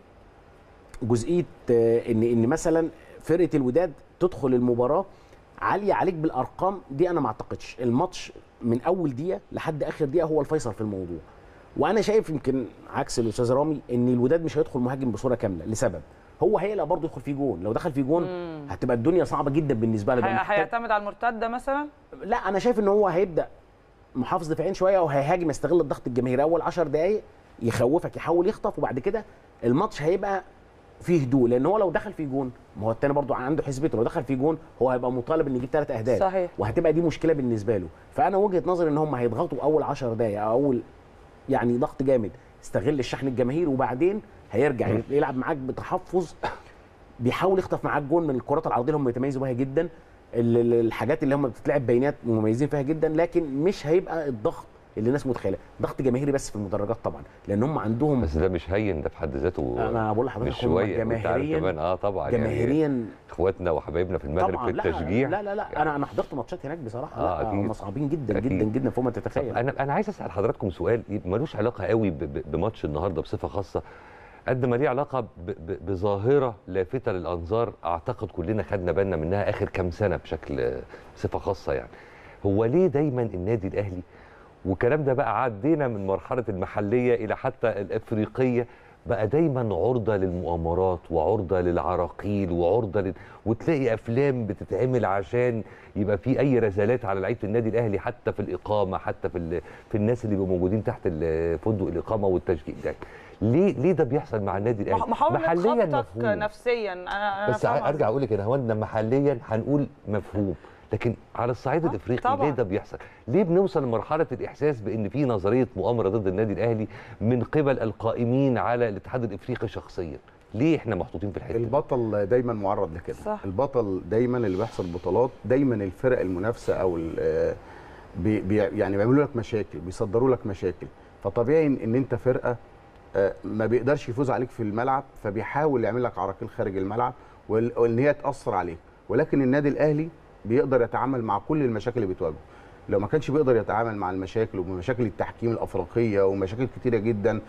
جزئيه آه، ان ان مثلا فرقه الوداد تدخل المباراه عاليه عليك بالارقام دي انا ما اعتقدش الماتش من اول دقيقه لحد اخر دقيقه هو الفيصل في الموضوع وانا شايف يمكن عكس الاستاذ رامي ان الوداد مش هيدخل مهاجم بصوره كامله لسبب هو هيقلق برضه يدخل فيه جون لو دخل فيه جون مم. هتبقى الدنيا صعبه جدا بالنسبه له يبقى هي- محتاج- هيعتمد على المرتده مثلا لا انا شايف ان هو هيبدا محافظ دفاعيا شويه وهيهاجم يستغل الضغط الجماهيري اول 10 دقائق يخوفك يحاول يخطف وبعد كده الماتش هيبقى فيه هدوء لان هو لو دخل فيه جون ما هو التاني برضو عنده حسبته لو دخل فيه جون هو هيبقى مطالب انه يجيب ثلاث اهداف صحيح. وهتبقى دي مشكله بالنسبه له فانا وجهه نظري ان هم هيضغطوا اول 10 دقائق او اول يعني ضغط جامد استغل الشحن الجماهيري وبعدين هيرجع يلعب معاك بتحفظ بيحاول يخطف معاك جون من الكرات العرضيه اللي هم بيتميزوا بيها جدا ال- ال- الحاجات اللي هم بتتلعب بينات مميزين فيها جدا لكن مش هيبقى الضغط اللي الناس متخيله ضغط جماهيري بس في المدرجات طبعا لان هم عندهم بس ده مش هين ده في حد ذاته انا بقول لحضرتك مش هم شويه وانت عارف جماهيرياً- كمان اه طبعا يعني جماهيريا اخواتنا وحبايبنا في المغرب طبعا في لا التشجيع لا لا لا انا انا حضرت ماتشات هناك بصراحه آه، لا أكيد. هم صعبين جدا أكيد. جدا جدا فوق ما تتخيل انا انا عايز اسال حضراتكم سؤال ملوش علاقه قوي ب- ب- بماتش النهارده بصفه خاصه قد ما ليه علاقه ب- ب- بظاهره لافته للانظار اعتقد كلنا خدنا بالنا منها اخر كام سنه بشكل آه، بصفه خاصه يعني هو ليه دايما النادي الاهلي والكلام ده بقى عدينا من مرحله المحليه الى حتى الافريقيه بقى دايما عرضه للمؤامرات وعرضه للعراقيل وعرضه لل... وتلاقي افلام بتتعمل عشان يبقى في اي رسالات على لعيبه النادي الاهلي حتى في الاقامه حتى في ال... في الناس اللي بيبقوا موجودين تحت ال- فندق الاقامه والتشجيع ده ليه ليه ده بيحصل مع النادي الاهلي محاولة محليا خبطك مفهوم نفسيا انا انا بس فاهمة ارجع اقول لك يا هواندا محليا هنقول مفهوم لكن على الصعيد الافريقي طبعاً. ليه ده بيحصل؟ ليه بنوصل لمرحله الاحساس بان في نظريه مؤامره ضد النادي الاهلي من قبل القائمين على الاتحاد الافريقي شخصيا؟ ليه احنا محطوطين في الحته دي؟ البطل دايما معرض لكده صح. البطل دايما اللي بيحصل بطولات دايما الفرق المنافسه او ال- آه، بي بي يعني بيعملوا لك مشاكل بيصدروا لك مشاكل فطبيعي ان إن انت فرقه آه، ما بيقدرش يفوز عليك في الملعب فبيحاول يعمل لك عراقيل خارج الملعب وال- وان هي تاثر عليك ولكن النادي الاهلي بيقدر يتعامل مع كل المشاكل اللي بتواجهه لو ما كانش بيقدر يتعامل مع المشاكل ومشاكل التحكيم الافريقيه ومشاكل كتيره جدا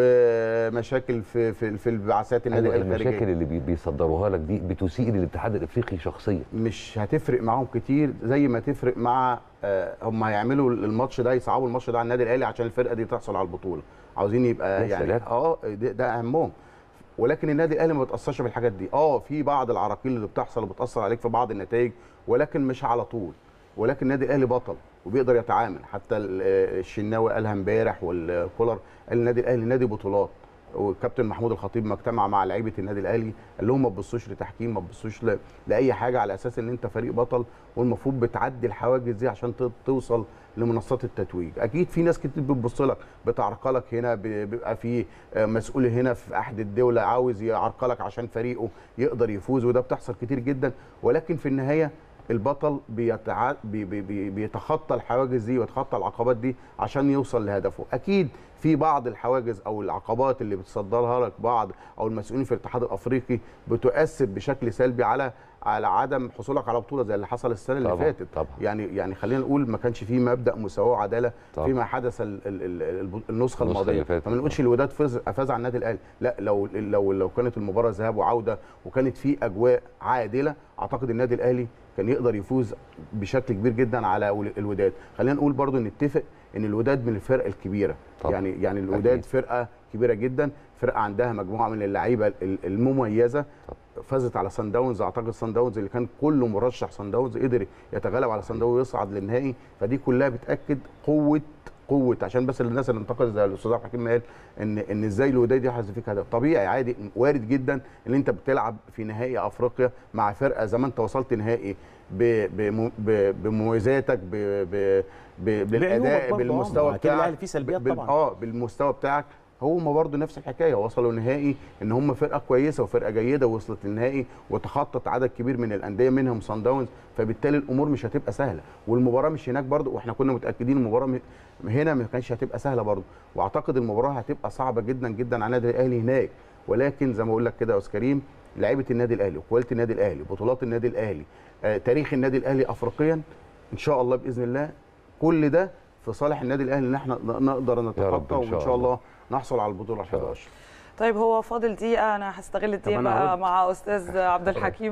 ومشاكل في في في البعثات النادي أيوة الاهلي الخارجية. المشاكل اللي بي- بيصدروها لك دي بتسيء للاتحاد الافريقي شخصيا مش هتفرق معاهم كتير زي ما تفرق مع آه، هم هيعملوا الماتش ده يصعبوا الماتش ده على النادي الاهلي عشان الفرقه دي تحصل على البطوله عاوزين يبقى يا يعني سلام. اه ده, ده اهمهم ولكن النادي الاهلي ما بيتاثرش بالحاجات دي اه في بعض العراقيل اللي بتحصل وبتاثر عليك في بعض النتائج ولكن مش على طول ولكن النادي الاهلي بطل وبيقدر يتعامل حتى ال- آه، الشناوي قالها امبارح والكولر قال النادي الاهلي نادي بطولات والكابتن محمود الخطيب ما اجتمع مع لعيبه النادي الاهلي قال لهم ما تبصوش لتحكيم ما تبصوش ل- لاي حاجه على اساس ان انت فريق بطل والمفروض بتعدي الحواجز دي عشان ت- توصل لمنصات التتويج اكيد في ناس كتير بتبص لك بتعرقلك هنا ب- بيبقى في آه، مسؤول هنا في احد الدوله عاوز يعرقلك عشان فريقه يقدر يفوز وده بتحصل كتير جدا ولكن في النهايه البطل بيتع... بي... بي... بي... بيتخطى الحواجز دي ويتخطى العقبات دي عشان يوصل لهدفه اكيد في بعض الحواجز او العقبات اللي بتصدرها لك بعض او المسؤولين في الاتحاد الافريقي بتؤثر بشكل سلبي على على عدم حصولك على بطوله زي اللي حصل السنه اللي طبعاً، فاتت طبعاً. يعني يعني خلينا نقول ما كانش فيه مبدا مساواه وعداله طبعاً. فيما حدث ال... ال... ال... ال- النسخه اللي الماضيه فاتت. فما نقولش الوداد فاز فاز على النادي الاهلي لا لو لو لو كانت المباراه ذهاب وعوده وكانت في اجواء عادله اعتقد النادي الاهلي كان يقدر يفوز بشكل كبير جدا على ول- الوداد خلينا نقول برضو نتفق ان الوداد من الفرق الكبيره طبعاً. يعني يعني الوداد أكيد. فرقه كبيره جدا فرقه عندها مجموعه من اللعيبه ال- المميزه فازت على سان داونز اعتقد سان داونز اللي كان كله مرشح سان داونز قدر يتغلب على سان داونز ويصعد للنهائي فدي كلها بتاكد قوه قوه عشان بس الناس اللي انتقدت زي الاستاذ عبد الحكيم ما قال ان ان ازاي الوداد يحرز فيك هدف طبيعي عادي وارد جدا ان انت بتلعب في نهائي افريقيا مع فرقه زي ما انت وصلت نهائي ب- بم- ب- بمميزاتك ب- ب- ب- بالاداء برضه، آه، بالمستوى ما أكيد الأهلي بتاعك فيه سلبيات بال- طبعاً. اه بالمستوى بتاعك هم برضه نفس الحكايه وصلوا نهائي ان هم فرقه كويسه وفرقه جيده وصلت للنهائي وتخطت عدد كبير من الانديه منهم سان داونز فبالتالي الامور مش هتبقى سهله والمباراه مش هناك برضه واحنا كنا متاكدين المباراه م- هنا ما كانش هتبقى سهله برضه واعتقد المباراه هتبقى صعبه جدا جدا على النادي الاهلي هناك ولكن زي ما اقول لك كده يا استاذ كريم لعيبه النادي الاهلي وكواليتي النادي الاهلي بطولات النادي الاهلي آه، تاريخ النادي الاهلي افريقيا ان شاء الله باذن الله كل ده في صالح النادي الاهلي ان احنا ن- نقدر رب نتخطى إن وان شاء شاء الله. الله نحصل على البطوله 11 طيب هو فاضل دقيقة أنا هستغل الدقيقة أنا بقى هرد. مع أستاذ عبد الحكيم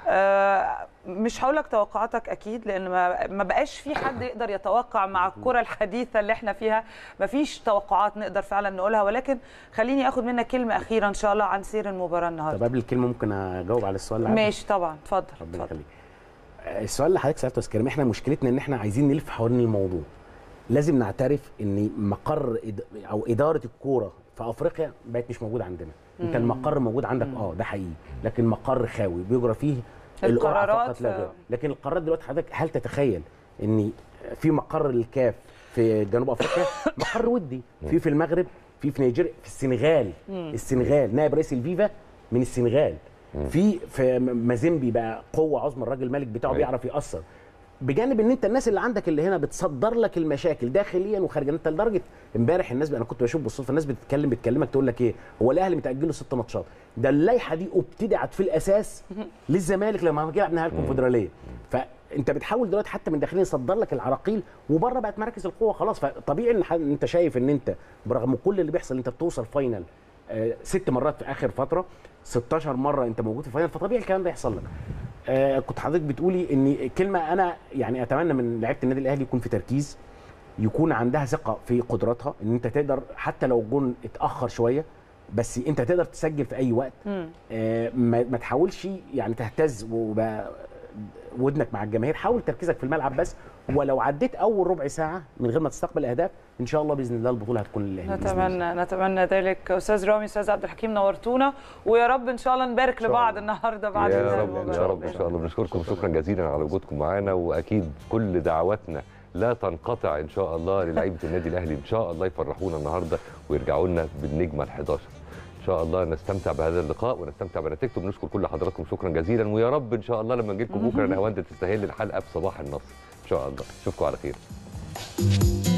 آه مش هقول لك توقعاتك أكيد لأن ما, ما بقاش في حد يقدر يتوقع مع الكرة الحديثة اللي احنا فيها ما فيش توقعات نقدر فعلا نقولها ولكن خليني أخد منك كلمة أخيرة إن شاء الله عن سير المباراة طب النهاردة قبل الكلمه ممكن اجاوب على السؤال اللي عندك؟ ماشي طبعا اتفضل ربنا اتفضل. يخليك السؤال اللي حضرتك سالته يا أستاذ كريم احنا مشكلتنا ان احنا عايزين نلف حوالين الموضوع لازم نعترف ان مقر إد- او اداره الكوره في افريقيا بقت مش موجوده عندنا انت مم. المقر موجود عندك اه ده حقيقي لكن مقر خاوي بيجرى فيه القرعه القرارات فقط لا في- غير لكن القرارات دلوقتي حضرتك هل تتخيل ان في مقر للكاف في جنوب افريقيا مقر ودي في في المغرب في في نيجيريا في السنغال مم. السنغال نائب رئيس الفيفا من السنغال في في م- مازيمبي بقى قوه عظمى الراجل الملك بتاعه أيوة. بيعرف ياثر بجانب ان انت الناس اللي عندك اللي هنا بتصدر لك المشاكل داخليا وخارجيا انت لدرجه امبارح الناس انا كنت بشوف بالصدفه الناس بتتكلم بتكلمك تقول لك ايه هو الاهلي متاجل له ست ماتشات ده اللائحه دي ابتدعت في الاساس للزمالك لما جه يلعب نهائي الكونفدراليه فانت بتحاول دلوقتي حتى من داخليا يصدر لك العراقيل وبره بقت مراكز القوه خلاص فطبيعي ان ح- انت شايف ان انت برغم كل اللي بيحصل انت بتوصل فاينل آه، ست مرات في اخر فتره 16 مره انت موجود في الفاينل فطبيعي الكلام ده يحصل لك آه كنت حضرتك بتقولي ان كلمه انا يعني اتمنى من لعيبه النادي الاهلي يكون في تركيز يكون عندها ثقه في قدراتها ان انت تقدر حتى لو الجون اتاخر شويه بس انت تقدر تسجل في اي وقت مم. آه، ما ما تحاولش يعني تهتز وبقى ودنك مع الجماهير حاول تركيزك في الملعب بس ولو عديت اول ربع ساعه من غير ما تستقبل اهداف ان شاء الله باذن الله البطوله هتكون للاهلي بإذن الله. نتمنى نتمنى ذلك استاذ رامي استاذ عبد الحكيم نورتونا ويا رب ان شاء الله نبارك لبعض النهارده بعد يا انتهاء رب المباراة. يا رب ان شاء الله بنشكركم شكرا جزيلا على وجودكم معانا واكيد كل دعواتنا لا تنقطع ان شاء الله للعيبه النادي الاهلي ان شاء الله يفرحونا النهارده ويرجعوا لنا بالنجمه ال11 ان شاء الله نستمتع بهذا اللقاء ونستمتع بنتيجته بنشكر كل حضراتكم شكرا جزيلا ويا رب ان شاء الله لما نجي لكم بكره نهاوند تستهل الحلقه بصباح النصر ان شاء الله اشوفكم على خير